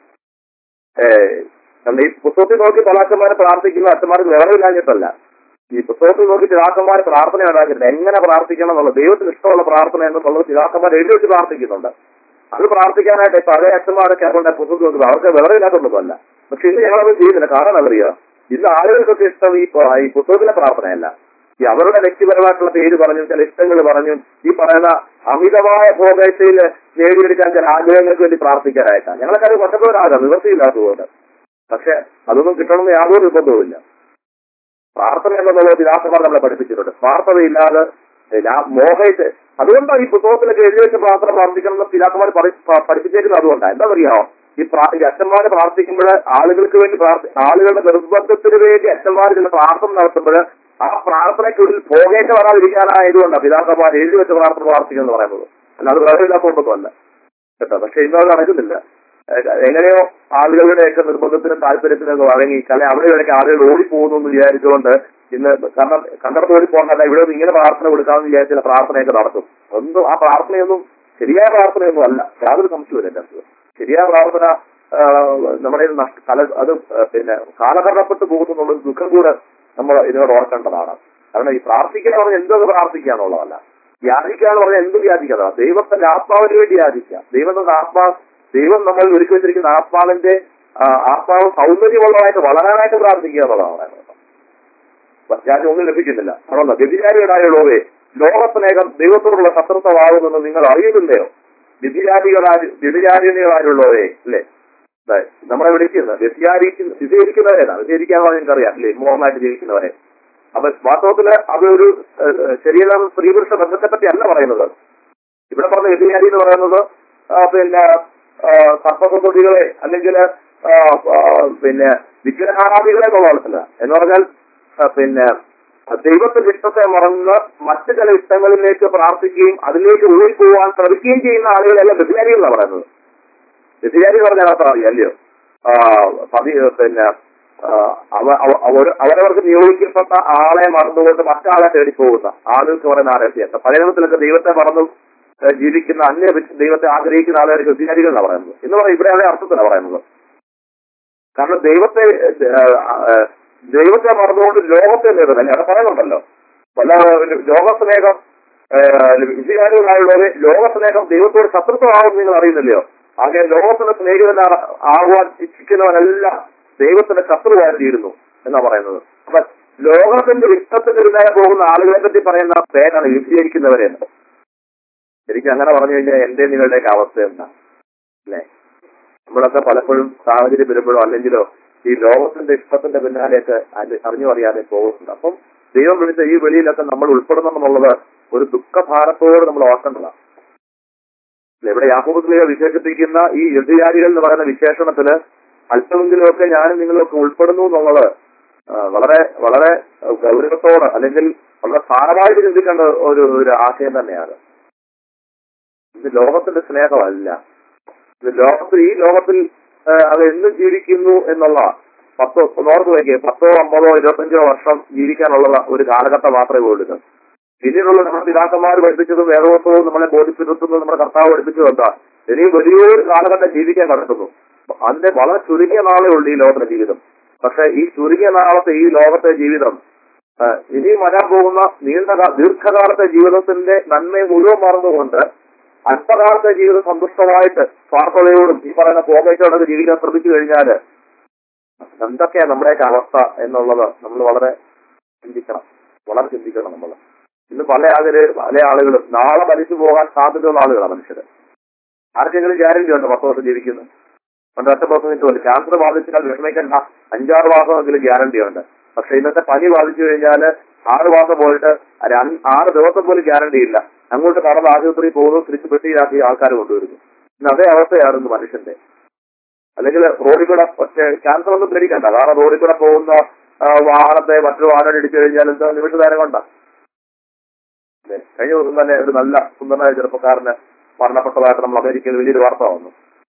ഏഹ് കാരണം ഈ പുസ്തകത്തിൽ നോക്കി പല അച്ഛന്മാരെ പ്രാർത്ഥിക്കുന്ന അച്ഛന്മാർക്ക് വിളവില്ലാഞ്ഞിട്ടല്ല ഈ പുസ്തകത്തിൽ നോക്കി പിതാക്കന്മാർ പ്രാർത്ഥന ഉണ്ടാക്കിയിട്ടുണ്ട് എങ്ങനെ പ്രാർത്ഥിക്കണം എന്നുള്ള ദൈവത്തിന് ഇഷ്ടമുള്ള പ്രാർത്ഥന എന്നുള്ളത് പിതാക്കന്മാർ എഴുതി വെച്ച് പ്രാർത്ഥിക്കുന്നുണ്ട് അത് പ്രാർത്ഥിക്കാനായിട്ട് പഴയ അച്ഛന്മാരൊക്കെ അതുകൊണ്ട് പുസ്തകത്തിൽ നോക്കുന്നത് അവർക്ക് വിളവില്ലാത്തൊന്നുമല്ല പക്ഷെ ഇന്ന് ഞങ്ങളത് ചെയ്യുന്നില്ല കാരണം അറിയാം ഇന്ന് ആളുകൾക്കൊക്കെ ഇഷ്ടം ഈ പ- ഈ പുസ്തകത്തിലെ പ്രാർത്ഥനയല്ല ഈ അവരുടെ വ്യക്തിപരമായിട്ടുള്ള പേര് പറഞ്ഞും ചില ഇഷ്ടങ്ങൾ പറഞ്ഞും ഈ പറയുന്ന അമിതമായ ഭോഗത്തിൽ നേടിയെടുക്കാൻ ചില ആഗ്രഹങ്ങൾക്ക് വേണ്ടി പ്രാർത്ഥിക്കാനായിട്ടാണ് ഞങ്ങളൊക്കെ അത് പറ്റത്തവരാകാം നിവൃത്തിയില്ലാത്തതുകൊണ്ട് പക്ഷെ അതൊന്നും കിട്ടണമെന്ന് യാതൊരു നിർബന്ധവുമില്ല പ്രാർത്ഥന എന്നുള്ളത് പിതാക്കന്മാർ നമ്മളെ പഠിപ്പിച്ചിട്ടുണ്ട് പ്രാർത്ഥനയില്ലാതെ ലാ- മോഹയിട്ട് അതുകൊണ്ടാണ് ഈ പുസ്തകത്തിലൊക്കെ എഴുതി വെച്ച പ്രാർത്ഥന പ്രാർത്ഥിക്കണം എന്ന് പിതാക്കന്മാർ പഠി- പ- പഠിപ്പിച്ചേക്കുന്നത് അതുകൊണ്ടാണ് എന്താ അറിയാമോ ഈ പ്രാ- ഈ അച്ഛന്മാര് പ്രാർത്ഥിക്കുമ്പോൾ ആളുകൾക്ക് വേണ്ടി പ്രാർത്ഥി ആളുകളുടെ നിർബന്ധത്തിന് വേണ്ടി അച്ഛന്മാർ ചില പ്രാർത്ഥന നടത്തുമ്പോൾ ആ പ്രാർത്ഥനയ്ക്കുള്ളിൽ പോകേണ്ട വരാതിരിക്കാനായതുകൊണ്ടാണ് പിതാക്കന്മാർ എഴുതി വെച്ച പ്രാർത്ഥന പ്രാർത്ഥിക്കുന്നത് പറയുന്നത് അല്ലാതെ വിളവില്ലാത്തതുകൊണ്ടൊന്നുമല്ല കേട്ടോ പക്ഷെ ഇന്നത് നടക്കുന്നില്ല ഏഹ് എങ്ങനെയോ ആളുകളുടെയൊക്കെ നിർബന്ധത്തിനും താല്പര്യത്തിനും വഴങ്ങി അല്ലെ അവിടെ ഇവിടേക്ക് ആളുകൾ ഓടിപ്പോകുന്നു എന്ന് വിചാരിച്ചുകൊണ്ട് ഇന്ന് കാരണം കണ്ടടത്ത് ഓടി പോകണ്ടല്ല ഇവിടെ നിന്ന് ഇങ്ങനെ പ്രാർത്ഥന കൊടുക്കാമെന്ന് വിചാരിച്ച പ്രാർത്ഥനയൊക്കെ നടത്തും ഒന്നും ആ പ്രാർത്ഥനയൊന്നും ശരിയായ പ്രാർത്ഥനയൊന്നും അല്ല യാതൊരു സംശയമില്ല എന്റെ അടുത്ത് ശരിയായ പ്രാർത്ഥന ആ, നമ്മുടെ ഇത് നഷ്ട- കല അത് ആ, പിന്നെ കാലകരണപ്പെട്ട് പോകുന്നുള്ള ഒരു ദുഃഖം കൂടെ നമ്മൾ ഇതിനോട് ഓർക്കേണ്ടതാണ് കാരണം ഈ പ്രാർത്ഥിക്കുക എന്ന് പറഞ്ഞാൽ എന്തൊക്കെ പ്രാർത്ഥിക്കുക എന്നുള്ളതല്ല യാചിക്കുക എന്ന് പറഞ്ഞാൽ എന്ത് യാചിക്കാതെ ദൈവത്തിന്റെ ആത്മാവിന് വേണ്ടി യാചിക്കുക ദൈവത്തിന്റെ ആത്മാ ദൈവം നമ്മൾ ഒരുക്കി വെച്ചിരിക്കുന്ന ആത്മാവിന്റെ ആ, ആത്മാവ് സൗന്ദര്യമുള്ളതായിട്ട് വളരാനായിട്ട് പ്രാർത്ഥിക്കുക എന്നുള്ളതാണ് പറയുന്നത് ഞാൻ ഒന്നും ലഭിക്കുന്നില്ല അതുകൊണ്ട് വ്യഭിചാരികളായുള്ളവരെ ലോകസ്നേഹം ദൈവത്തോടുള്ള ശത്രുത്വമാകുമെന്ന് നിങ്ങൾ അറിയുന്നില്ലയോ വ്യഭിചാരികളായ വ്യഭിചാരികളായുള്ളവരെ അല്ലേ അതെ, നമ്മളെ വിളിക്കുന്നത് വ്യഭിചാരിക്കുന്ന വ്യഭിചരിക്കുന്നവരേതാണ് വ്യഭിചരിക്കാൻ നിങ്ങൾക്കറിയാം അല്ലേ മോഹമായിട്ട് ജീവിക്കുന്നവരെ അപ്പൊ വാസ്തവത്തില് അതൊരു ഏഹ്, ശരീരം സ്ത്രീ പുരുഷ ബന്ധത്തെ പറ്റി അല്ല പറയുന്നത് ഇവിടെ പറഞ്ഞ വ്യഭിചാരി എന്ന് പറയുന്നത് ആ, പിന്നെ സർപ്പസന്തുടികളെ അല്ലെങ്കിൽ ആ, ആ, പിന്നെ വിഗ്രഹാരാധികളെ എന്നുള്ള അർത്ഥത്തില്ല എന്ന് പറഞ്ഞാൽ ആ, പിന്നെ ദൈവത്തിന്റെ ഇഷ്ടത്തെ മറന്ന് മറ്റു ചില ഇഷ്ടങ്ങളിലേക്ക് പ്രാർത്ഥിക്കുകയും അതിലേക്ക് ഊഴിപ്പോവാൻ ശ്രമിക്കുകയും ചെയ്യുന്ന ആളുകളെല്ലാം വ്യഭിചാരികൾ എന്നാണ് പറയുന്നത് വ്യഭിചാരി എന്ന് പറഞ്ഞാൽ അർത്ഥം അറിയാം അല്ലയോ ആ, പതി പിന്നെ ആ, അവ- അവ- അവര് അവരവർക്ക് നിയോഗിക്കപ്പെട്ട ആളെ മറന്നുകൊണ്ട് മറ്റാളെ തേടി പോകുന്ന ആളുകൾക്ക് പറയുന്ന ആരോഗ്യം പഴയ നിയമത്തിലൊക്കെ ദൈവത്തെ മറന്നു ഏഹ്, ജീവിക്കുന്ന അന്യ വ്യക്തി- ദൈവത്തെ ആഗ്രഹിക്കുന്ന ആളുകൾക്ക് വ്യഭിചാരികൾ എന്നാണ് പറയുന്നത് എന്ന് പറഞ്ഞാൽ ഇവിടെ അതേ അർത്ഥത്തിലാണ് പറയുന്നത് കാരണം ദൈവത്തെ ഏഹ്, ഏഹ്, ദൈവത്തെ മറന്നുകൊണ്ട് ലോകത്തെ നേടുന്നത് അല്ലെ അവിടെ പറയുന്നുണ്ടല്ലോ വല്ല ലോകസ്നേഹം വിദ്യാർത്ഥികളായുള്ളവരെ ലോകസ്നേഹം ദൈവത്തോട് ശത്രുത്വമാകും നിങ്ങൾ അറിയുന്നില്ലയോ ആകെ ലോകത്തിന്റെ സ്നേഹിതന ആകുവാൻ ഇച്ഛിക്കുന്നവരെല്ലാം ദൈവത്തിന്റെ ശത്രുവായി തീരുന്നു എന്നാ പറയുന്നത് അപ്പൊ ലോകത്തിന്റെ ഇഷ്ടത്തിനെതിരായി പോകുന്ന ആളുകളെ പറ്റി പറയുന്ന പേരാണ് വിദ്യയിരിക്കുന്നവരെന്ന് ശരിക്കും അങ്ങനെ പറഞ്ഞു കഴിഞ്ഞാൽ എന്റെ നിങ്ങളുടെയൊക്കെ അവസ്ഥ എന്താ അല്ലേ നമ്മളൊക്കെ പലപ്പോഴും സാഹചര്യം വരുമ്പോഴോ അല്ലെങ്കിലോ ഈ ലോകത്തിന്റെ ഇഷ്ടത്തിന്റെ പിന്നാലെയൊക്കെ അറി- അറിഞ്ഞു അറിയാതെ പോകുന്നുണ്ട് അപ്പം ദൈവം വിളിച്ച ഈ വെളിയിലൊക്കെ നമ്മൾ ഉൾപ്പെടണം എന്നുള്ളത് ഒരു ദുഃഖഭാരത്തോട് നമ്മൾ ഓർക്കേണ്ടതാണ് അല്ലേ? ഇവിടെ യാഹൂബത്തിലെ വിശേഷിപ്പിക്കുന്ന ഈ യുദ്ധജാരികൾ എന്ന് പറയുന്ന വിശേഷണത്തില് അല്പമെങ്കിലുമൊക്കെ ഞാനും നിങ്ങളൊക്കെ ഉൾപ്പെടുന്നു എന്നുള്ളത് ആ, വളരെ വളരെ ഗൗരവത്തോട് അല്ലെങ്കിൽ വളരെ സാരമായിട്ട് ചിന്തിക്കേണ്ട ഒരു ഒരു ആശയം തന്നെയാണ് ഇത് ലോകത്തിന്റെ സ്നേഹമല്ല ഇത് ലോകത്തിൽ ഈ ലോകത്തിൽ ആ, അത് എന്നും ജീവിക്കുന്നു എന്നുള്ള പത്തോ നോർത്ത് വയ്ക്കുക പത്തോ അമ്പതോ ഇരുപത്തഞ്ചോ വർഷം ജീവിക്കാനുള്ള ഒരു കാലഘട്ടം മാത്രമേ ഉള്ളൂ ഇത്. പിന്നീടുള്ള നമ്മുടെ പിതാക്കന്മാർ പഠിപ്പിച്ചതും വേദവസ്തവും നമ്മളെ ബോധിപ്പിക്കുന്നതും നമ്മുടെ കർത്താവ് പഠിപ്പിച്ചതും എന്താ ഇനിയും വലിയൊരു കാലഘട്ടം ജീവിക്കാൻ കിടക്കുന്നു അതിന്റെ വളരെ ചുരുങ്ങിയ നാളേ ഉള്ളൂ ഈ ലോകത്തെ ജീവിതം പക്ഷെ ഈ ചുരുങ്ങിയ നാളത്തെ ഈ ലോകത്തെ ജീവിതം ആ, ഇനിയും വരാൻ പോകുന്ന നീണ്ട കാ- ദീർഘകാലത്തെ ജീവിതത്തിന്റെ നന്മയെ മുഴുവൻ മറന്നുകൊണ്ട് അല്പകാലത്തെ ജീവിതം സന്തുഷ്ടമായിട്ട് സ്വാർത്ഥതയോടും ഈ പറയുന്ന കോപത്തോടൊക്കെ ജീവിക്കാൻ ശ്രമിച്ചു കഴിഞ്ഞാല് എന്തൊക്കെയാ നമ്മുടെയൊക്കെ അവസ്ഥ എന്നുള്ളത് നമ്മൾ വളരെ ചിന്തിക്കണം വളരെ ചിന്തിക്കണം നമ്മൾ ഇന്ന് പല ആളുകൾ പല ആളുകളും നാളെ മരിച്ചു പോകാൻ സാധ്യതയുള്ള ആളുകളാണ് മനുഷ്യര് ആർക്കെങ്കിലും ഗ്യാരണ്ടി ഉണ്ടോ പത്ത് വർഷം ജീവിക്കുന്നത് പണ്ട് ഒറ്റ പെർസെന്റ് പോലെ ക്യാൻസർ ബാധിച്ചാൽ വിഷമിക്കേണ്ട അഞ്ചാറ് മാസമെങ്കിലും ഗ്യാരണ്ടി ഉണ്ട് പക്ഷെ ഇന്നത്തെ പനി ബാധിച്ചു കഴിഞ്ഞാല് ആറ് മാസം പോയിട്ട് രണ്ട്- ആറ് ദിവസം പോലും ഗ്യാരണ്ടി ഇല്ല അങ്ങോട്ട് കടന്ന് ആശുപത്രിയിൽ പോകുന്നു തിരിച്ച് പെട്ടിയിലാക്കി ആൾക്കാർ കൊണ്ടുവരുന്നു ഇന്ന് അതേ അവസ്ഥയായിരുന്നു മനുഷ്യന്റെ അല്ലെങ്കിൽ റോഡിൽ കൂടെ ഒറ്റ ക്യാൻസർ ഒന്നും പേടിക്കണ്ട കാരണം റോഡിൽ കൂടെ പോകുന്ന ആ, വാഹനത്തെ മറ്റൊരു വാഹനം ഇടിച്ചു കഴിഞ്ഞാൽ എന്താ നിമിഷ നേരം കൊണ്ടാ അല്ലേ? കഴിഞ്ഞ ദിവസം തന്നെ ഒരു നല്ല സുന്ദരനായ ചെറുപ്പക്കാരന് മരണപ്പെട്ടതായിട്ട് നമ്മൾ അമേരിക്കയിൽ വലിയൊരു വാർത്ത വന്നു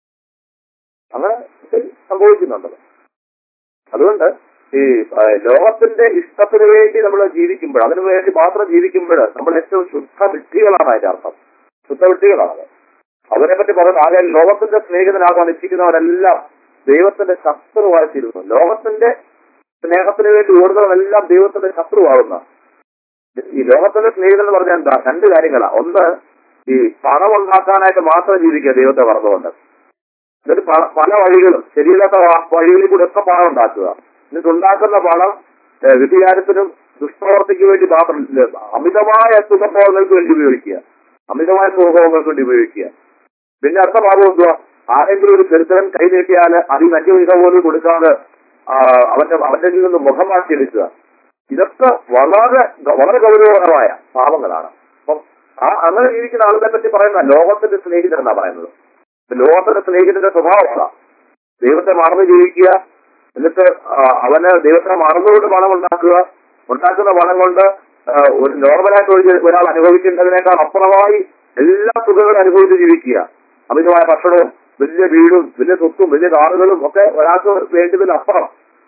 അങ്ങനെ സംഭവിക്കുന്നുണ്ടല്ലോ അതുകൊണ്ട് ഈ ആ, ലോകത്തിന്റെ ഇഷ്ടത്തിന് വേണ്ടി നമ്മൾ ജീവിക്കുമ്പോൾ അതിനു വേണ്ടി മാത്രം ജീവിക്കുമ്പോൾ നമ്മൾ ഏറ്റവും ശുദ്ധ വിഡ്ഢികളാണ് അതിന്റെ അർത്ഥം ശുദ്ധ വിഡ്ഢികളാണ് അവരെ പറ്റി പറയുന്നത് ആകെ ലോകത്തിന്റെ സ്നേഹിതനാകാൻ ഇച്ഛിക്കുന്നവരെല്ലാം ദൈവത്തിന്റെ ശത്രുവായിത്തീരുന്നു ലോകത്തിന്റെ സ്നേഹത്തിന് വേണ്ടി ഓടുന്നവരെല്ലാം ദൈവത്തിന്റെ ശത്രുവാകുന്ന ഈ ലോകത്തിന്റെ സ്നേഹിതൻ എന്ന് പറഞ്ഞാൽ എന്താ രണ്ട് കാര്യങ്ങളാ ഒന്ന് ഈ പണം ഉണ്ടാക്കാനായിട്ട് മാത്രം ജീവിക്കുക ദൈവത്തെ മറന്നുകൊണ്ട് എന്നിട്ട് പ- പല വഴികളും ശരിയില്ലാത്ത വ- വഴികളിൽ കൂടെ ഒക്കെ പണം ഉണ്ടാക്കുക എന്നിട്ട് ഉണ്ടാക്കുന്ന പണം ഏഹ്, വ്യഭിചാരത്തിനും ദുഷ്പ്രവർത്തിക്ക് വേണ്ടി മാത്രം ഇല്ല. അമിതമായ സുഖഭോഗങ്ങൾക്ക് വേണ്ടി ഉപയോഗിക്കുക അമിതമായ സുഖഭോഗങ്ങൾക്ക് വേണ്ടി ഉപയോഗിക്കുക പിന്നെ അടുത്ത ഭാഗം എന്തുവാ ആരെങ്കിലും ഒരു ചെറുത്തവൻ കൈ നീട്ടിയാൽ അതിൽ അഞ്ചു പൈസ പോലും കൊടുക്കാതെ ആ, അവന്റെ അവന്റെ കയ്യിൽ നിന്ന് മുഖം മാറ്റിയെടുക്കുക ഇതൊക്കെ വളരെ വളരെ ഗൗരവകരമായ പാപങ്ങളാണ് അപ്പം ആ അങ്ങനെ ജീവിക്കുന്ന ആളുകളെ പറ്റി പറയുന്ന ലോകത്തിന്റെ സ്നേഹിതൻ എന്നാ പറയുന്നത് ലോകത്തിന്റെ സ്നേഹിതന്റെ സ്വഭാവമാണ് ദൈവത്തെ മറന്ന് ജീവിക്കുക എന്നിട്ട് ആ, അവന് ദൈവത്തെ മറന്നുകൊണ്ട് പണം ഉണ്ടാക്കുക ഉണ്ടാക്കുന്ന പണം കൊണ്ട് ആ, ഒരു നോർമലായിട്ട് ഒരു ഒരാൾ അനുഭവിക്കേണ്ടതിനേക്കാൾ അപ്പുറമായി എല്ലാ സുഖങ്ങളും അനുഭവിച്ച് ജീവിക്കുക അമിതമായ ഭക്ഷണവും വലിയ വീടും വലിയ സ്വത്തും വലിയ കാറുകളും ഒക്കെ ഒരാൾക്ക് വേണ്ടതിൽ അപ്പുറം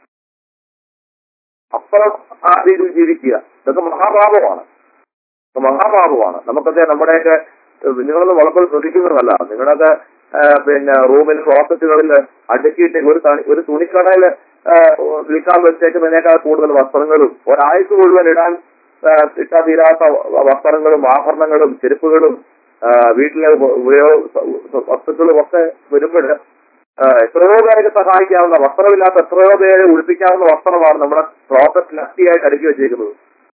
അപ്പുറം ആ രീതിയിൽ ജീവിക്കുക ഇതൊക്കെ മഹാപാപമാണ് ഇത് മഹാപാപമാണ് നമുക്കൊക്കെ നമ്മുടെയൊക്കെ ഏഹ്, നിങ്ങളൊന്നും വളർത്തുന്നത് ശ്രദ്ധിക്കുന്നതല്ല നിങ്ങളുടെയൊക്കെ ഏഹ്, പിന്നെ റൂമിൽ ക്ലോസറ്റുകളിൽ അടുക്കിയിട്ട് ഒരു തണി- ഒരു തുണിക്കടയിൽ വിൽക്കാൻ വെച്ചേക്കുന്നതിനേക്കാൾ കൂടുതൽ വസ്ത്രങ്ങളും ഒരാഴ്ച മുഴുവൻ ഇടാൻ ഏഹ്, ഇട്ടാൻ തീരാത്ത വ- വസ്ത്രങ്ങളും ആഭരണങ്ങളും ചെരുപ്പുകളും ഏഹ്, വീട്ടിലെ ഉപ- ഉപയോഗ സ- വസ്തുക്കളും ഒക്കെ വരുമ്പോൾ എത്രയോ പേരൊക്കെ സഹായിക്കാവുന്ന വസ്ത്രമില്ലാത്ത എത്രയോ പേരെ ഉടുപ്പിക്കാവുന്ന വസ്ത്രമാണ് നമ്മുടെ ക്ലോസറ്റിൽ അത്തിയായിട്ട് അടുക്കി വെച്ചേക്കുന്നത്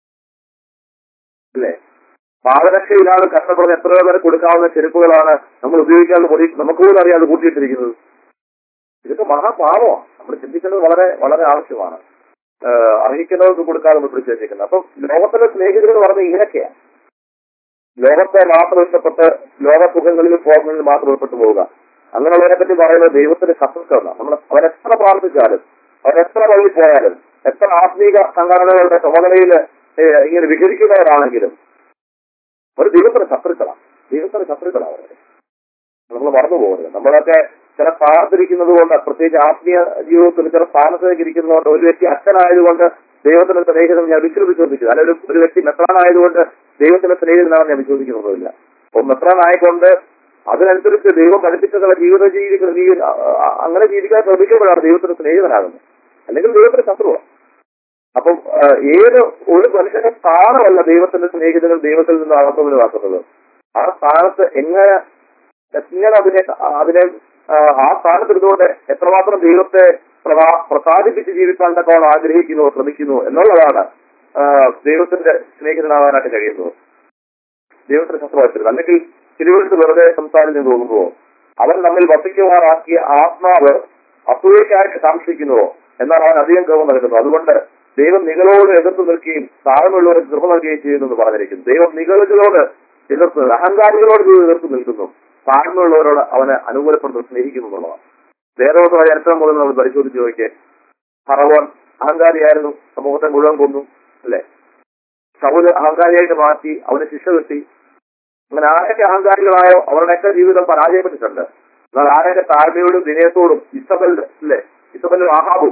അല്ലേ പാദരക്ഷയില്ലാതെ കഷ്ടപ്പെടുന്ന എത്രയോ പേരെ കൊടുക്കാവുന്ന ചെരുപ്പുകളാണ് നമ്മൾ ഉപയോഗിക്കാതെ പൊടി നമുക്ക് പോലും അറിയാതെ കൂട്ടിയിട്ടിരിക്കുന്നത് ഇതൊക്കെ മഹാപാപമാണ് നമ്മൾ ചിന്തിക്കുന്നത് വളരെ വളരെ ആവശ്യമാണ് ഏഹ് അർഹിക്കുന്നവർക്ക് കൊടുക്കാതെ നമ്മൾ പിടിച്ചു വെച്ചേക്കുന്നത് അപ്പം ലോകത്തിലെ സ്നേഹിതർ എന്ന് പറഞ്ഞാൽ ഇങ്ങനെയൊക്കെയാണ് ലോകത്തെ മാത്രം ഇഷ്ടപ്പെട്ട് ലോകസുഖങ്ങളിൽ പോകുന്നതിൽ മാത്രം ഇഷ്ടപ്പെട്ടു പോവുക അങ്ങനെയുള്ളവരെ പറ്റി പറയുന്നത് ദൈവത്തിന്റെ ശത്രുക്കളാണ് നമ്മൾ അവരെത്ര പ്രാർത്ഥിച്ചാലും അവരെത്ര വഴി പോയാലും എത്ര ആത്മീക സംഘടനകളുടെ ചുമതലയിൽ ഏഹ്, ഇങ്ങനെ വിഹരിക്കുന്നവരാണെങ്കിലും ഒരു ദൈവത്തിന്റെ ശത്രുക്കളാണ് ദൈവത്തിന്റെ ശത്രുക്കളാണ് അവര് നമ്മൾ മറന്നു പോകരുത് നമ്മളൊക്കെ ചില സ്ഥാനത്തിരിക്കുന്നത് കൊണ്ട് പ്രത്യേകിച്ച് ആത്മീയ ജീവിതത്തിൽ ചില സ്ഥാനത്തേക്ക് ഇരിക്കുന്നതുകൊണ്ട് ഒരു വ്യക്തി അച്ഛനായതുകൊണ്ട് ദൈവത്തിന്റെ സ്നേഹിതം ഞാൻ ഒരിക്കലും വിശ്വസിക്കുന്നു അല്ലെങ്കിൽ ഒരു- ഒരു വ്യക്തി മെത്രാനായതുകൊണ്ട് ദൈവത്തിന്റെ സ്നേഹിതനാണ് ഞാൻ വിശ്വസിക്കുന്നതുമില്ല അപ്പൊ മെത്രാനായിക്കൊണ്ട് അതിനനുസരിച്ച് ദൈവം പഠിപ്പിച്ചതുള്ള ജീവിതം ജീവിക്കുന്ന ജീവ ആ, അങ്ങനെ ജീവിക്കാൻ ശ്രമിക്കുമ്പോഴാണ് ദൈവത്തിന്റെ സ്നേഹിതനാകുന്നത് അല്ലെങ്കിൽ ദൈവത്തിന്റെ ശത്രുവാണ് അപ്പം ആ, ഏത് ഒരു മനുഷ്യന്റെ സ്ഥാനമല്ല ദൈവത്തിന്റെ സ്നേഹിതനും ദൈവത്തിൽ നിന്ന് അകത്തുവാക്കുന്നത് ആ സ്ഥാനത്ത് എങ്ങനെ എങ്ങനെ അതിനെ അതിനെ ആ, ആ സ്ഥാനത്തിരുന്നുകൊണ്ട് എത്രമാത്രം ദൈവത്തെ പ്രസാ- പ്രസാദിപ്പിച്ച് ജീവിക്കാൻ തക്കവണ്ണം ആഗ്രഹിക്കുന്നു ശ്രമിക്കുന്നു എന്നുള്ളതാണ് ആ, ദൈവത്തിന്റെ സ്നേഹിതനാകാനായിട്ട് കഴിയുന്നത് ദൈവത്തിന്റെ ശത്രുവായിട്ടിരുന്നു അല്ലെങ്കിൽ തിരുവനന്തപുരത്ത് വെറുതെ സംസാരിച്ചു തോന്നുന്നുവോ അവൻ നമ്മിൽ വസിക്കുവാനാക്കിയ ആത്മാവ് അസൂയക്കായിട്ട് കാക്ഷിക്കുന്നുവോ എന്നാണ് അവൻ അധികം ക്രമം നൽകുന്നത് അതുകൊണ്ട് ദൈവം നിങ്ങളോട് എതിർത്ത് നിൽക്കുകയും താഴ്മയുള്ളവരെ കൃപ നൽകുകയും ചെയ്യുന്നു എന്ന് പറഞ്ഞിരിക്കുന്നു ദൈവം നിങ്ങളുകളോട് എതിർത്ത് അഹങ്കാരികളോട് ദൈവം എതിർത്ത് നിൽക്കുന്നു താഴ്മയുള്ളവരോട് അവനെ അനുകൂലപ്പെടുന്നു സ്നേഹിക്കുന്നു എന്നുള്ളതാണ് വേദോത്തമായ ചരിത്രം മുതൽ നമ്മൾ പരിശോധിച്ച് നോക്കിയേ ഫറവോൻ അഹങ്കാരിയായിരുന്നു സമൂഹത്തെ മുഴുവൻ കൊന്നു അല്ലെ സൗല് അഹങ്കാരിയായിട്ട് മാറ്റി അവന് ശിക്ഷ കിട്ടി അങ്ങനെ ആരൊക്കെ അഹങ്കാരികളായോ അവരുടെയൊക്കെ ജീവിതം പരാജയപ്പെട്ടിട്ടുണ്ട് എന്നാൽ ആരൊക്കെ താഴ്മയോടും വിനയത്തോടും ഇസബൽ അല്ലെ ഇസബലും ആഹാബും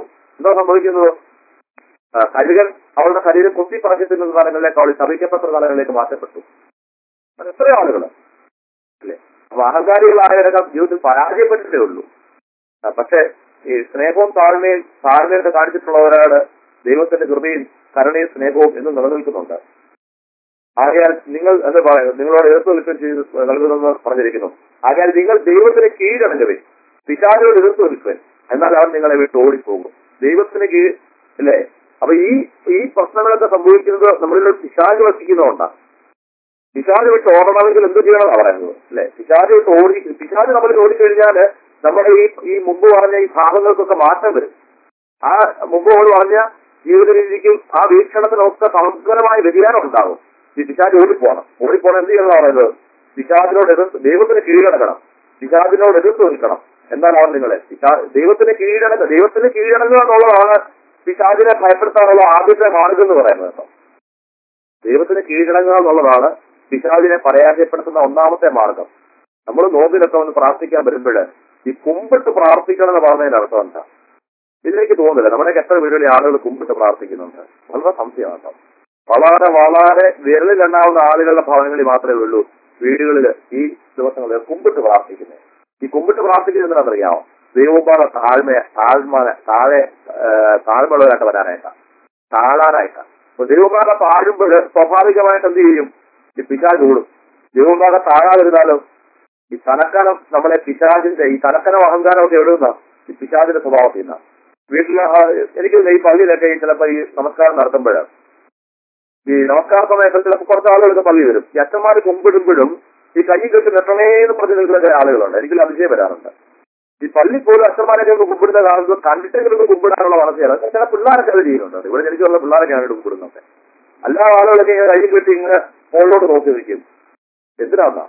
എന്താ സംഭവിക്കുന്നത് ആ, കഴുകൻ അവളുടെ ശരീരം കുത്തി പറക്കത്തുന്ന സ്ഥലങ്ങളിലേക്ക് അവൾ ശപിക്കപ്പെട്ട സ്ഥലങ്ങളിലേക്ക് മാറ്റപ്പെട്ടു അത് എത്രയോ ആളുകൾ അല്ലേ അപ്പൊ അഹങ്കാരികളായവരൊക്കെ ജീവിതത്തിൽ പരാജയപ്പെട്ടിട്ടേ ഉള്ളൂ ആ, പക്ഷേ ഈ സ്നേഹവും താഴ്മയും താഴ്മയൊക്കെ കാണിച്ചിട്ടുള്ളവരാണ് ദൈവത്തിന്റെ കൃപയും കരുണയും സ്നേഹവും എന്നും നിലനിൽക്കുന്നുണ്ട് ആകയാൽ നിങ്ങൾ എന്ന് പറയുന്നത് നിങ്ങളോട് എതിർത്ത് നിൽക്കുകയും ചെയ്ത് നൽകുമെന്ന് പറഞ്ഞിരിക്കുന്നു ആകയാൽ നിങ്ങൾ ദൈവത്തിന് കീഴടങ്ങവേ പിശാചോട് എതിർത്ത് നിൽക്കുവൻ എന്നാൽ അവൻ നിങ്ങളെ വിട്ട് ഓടിപ്പോകും ദൈവത്തിന് കീഴ് അല്ലേ അപ്പൊ ഈ ഈ പ്രശ്നങ്ങളൊക്കെ സംഭവിക്കുന്നത് നമ്മളിൽ പിശാജ് വസിക്കുന്നതുകൊണ്ടാണ് പിശാജ് വിട്ട് ഓടണമെങ്കിൽ എന്ത് ചെയ്യണമെന്നാണ് പറയുന്നത് അല്ലെ പിശാജ് വിട്ട് ഓടി പിശാജ് നമ്മളിൽ ഓടിക്കഴിഞ്ഞാല് നമ്മുടെ ഈ ഈ മുമ്പ് പറഞ്ഞ ഈ ഭാഗങ്ങൾക്കൊക്കെ മാറ്റം വരും ആ മുമ്പ് ഓട് പറഞ്ഞ ജീവിത രീതിക്കും ആ വീക്ഷണത്തിനൊക്കെ സമഗ്രമായ വ്യതിയാനം ഉണ്ടാകും ഈ പിശാജ് ഓടിപ്പോണം ഓടിപ്പോണം എന്ത് ചെയ്യണം പറയുന്നത് പിശാജിനോട് എതിർത്ത് ദൈവത്തിന് കീഴടങ്ങണം പിശാജിനോട് എതിർത്ത് നിൽക്കണം എന്താണ് അവൻ നിങ്ങളെ പിശാ ദൈവത്തിന് കീഴടങ്ങുക ദൈവത്തിന് കീഴടങ്ങുക എന്നുള്ളതാണ് പിശാജിനെ ഭയപ്പെടുത്താനുള്ള ആദ്യത്തെ മാർഗം എന്ന് പറയുന്നത് കേട്ടോ ദൈവത്തിന് കീഴടങ്ങുക എന്നുള്ളതാണ് പിശാചിനെ പരാജയപ്പെടുത്തുന്ന ഒന്നാമത്തെ മാർഗം നമ്മൾ നോമ്പിലൊക്കെ ഒന്ന് പ്രാർത്ഥിക്കാൻ വരുമ്പോൾ ഈ കുമ്പിട്ട് പ്രാർത്ഥിക്കണം എന്ന് പറഞ്ഞതിന്റെ അർത്ഥം എന്താ ഇതിലേക്ക് തോന്നുന്നില്ല നമ്മുടെ എത്ര വീടുകളിൽ ആളുകൾ കുമ്പിട്ട് പ്രാർത്ഥിക്കുന്നുണ്ട് വളരെ സംശയമാണ് കേട്ടോ വളരെ വളരെ വിരലിലെണ്ണാവുന്ന ആളുകളുടെ ഭവനങ്ങളിൽ മാത്രമേ ഉള്ളൂ വീടുകളിൽ ഈ ദിവസങ്ങളിൽ കുമ്പിട്ട് പ്രാർത്ഥിക്കുന്നത് ഈ കുമ്പിട്ട് പ്രാർത്ഥിക്കുന്നത് എന്താണെന്നറിയാമോ ദൈവപാത താഴ്മ താഴ്മ താഴെ താഴ്മയുള്ളവരായിട്ട് വരാനായിട്ടാണ് താഴാനായിട്ടാണ് അപ്പൊ ദൈവപാത താഴുമ്പോൾ സ്വാഭാവികമായിട്ട് എന്ത് ചെയ്യും ഈ പിശാജ് കൂടും ദൈവപാത താഴാതിരുന്നാലോ ഈ തനക്കനം നമ്മളെ പിശാജിന്റെ ഈ തനക്കനം അഹങ്കാരം ഒക്കെ എവിടുന്ന ഈ പിശാജിന്റെ സ്വഭാവത്തിൽ നിന്നാണ് വീട്ടിൽ എനിക്ക് ഈ പള്ളിയിലൊക്കെ ഈ ചിലപ്പോ ഈ നമസ്കാരം നടത്തുമ്പോൾ ഈ നമസ്കാര സമയത്ത് ചിലപ്പോൾ കുറച്ച് ആളുകളൊക്കെ പള്ളി വരും ഈ അച്ഛന്മാർ കുമ്പിടുമ്പോഴും ഈ കൈ കെട്ടി നെട്ടണേന്ന് പറഞ്ഞ് നിൽക്കുന്ന ചില ആളുകളുണ്ട് എനിക്ക് അതിശയം വരാറുണ്ട് ഈ പള്ളി പോലും അച്ഛന്മാരൊക്കെ ഒന്ന് കുമ്പിടുന്ന കാണുമ്പോൾ കണ്ടിട്ടെങ്കിലും കുമ്പിടാനുള്ള വളർച്ചയാണ് ചില പിള്ളേരൊക്കെ അത് ചെയ്യുന്നുണ്ട് ഇവിടെ എനിക്കുള്ള പിള്ളേരൊക്കെയാണ് ഇവിടെ കുമ്പിടുന്നത് എല്ലാ ആളുകളൊക്കെ ഇങ്ങനെ കൈ കെട്ടി ഇങ്ങനെ മുകളിലോട്ട് നോക്കി നിൽക്കും എന്തിനാന്നാ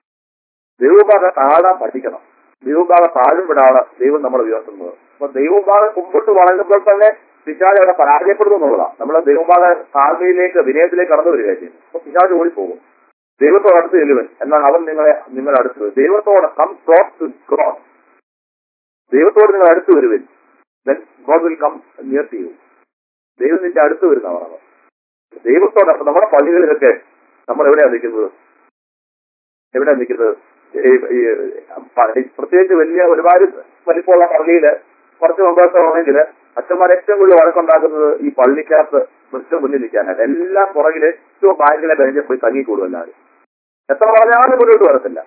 ദൈവഭാഗം താഴാൻ പഠിക്കണം ദൈവഭാഗം താഴുമ്പോഴാണ് ദൈവം നമ്മൾ ഉയർത്തുന്നത് അപ്പൊ ദൈവഭാഗം കുമ്പിട്ട് വളരുമ്പോൾ തന്നെ പിശാജ് അവിടെ പരാജയപ്പെടുന്നു എന്നുള്ളതാണ് നമ്മൾ ദൈവഭാഗ താഴ്മയിലേക്ക് വിനയത്തിലേക്ക് കടന്നു വരികയാണ് ചെയ്യുന്നത് അപ്പൊ പിശാജ് ഓടിപ്പോകും ദൈവത്തോട് അടുത്ത് ചെല്ലുവൻ എന്നാൽ അവൻ നിങ്ങളെ നിങ്ങളുടെ അടുത്ത് വരും ദൈവത്തോട് കം ക്രോസ് ടു ക്രോസ് ദൈവത്തോട് നിങ്ങൾ അടുത്ത് വരുവൻ then God will come near to you ദൈവം നിന്റെ അടുത്ത് വരുന്ന പറയുന്നത് ദൈവത്തോട് അപ്പൊ നമ്മുടെ പള്ളികളിലൊക്കെ നമ്മൾ എവിടെയാണ് നിൽക്കുന്നത് എവിടെയാണ് നിൽക്കുന്നത് ഈ- ഈ പ- ഈ പ്രത്യേകിച്ച് വലിയ ഒരുപാട് വലിപ്പമുള്ള പള്ളിയില് കുറച്ച് മുമ്പോട്ടാണെങ്കിൽ അച്ഛന്മാർ ഏറ്റവും കൂടുതൽ വഴക്കുണ്ടാക്കുന്നത് ഈ പള്ളിക്കകത്ത് വൃക്ഷം മുന്നിൽ നിൽക്കാനായിട്ട് എല്ലാം പുറകില് ഏറ്റവും ബാങ്കിലെ ബെഞ്ചിൽ പോയി തങ്ങിക്കൂടും എല്ലാവരും എത്ര പറഞ്ഞാലും മുന്നോട്ട് വരത്തില്ല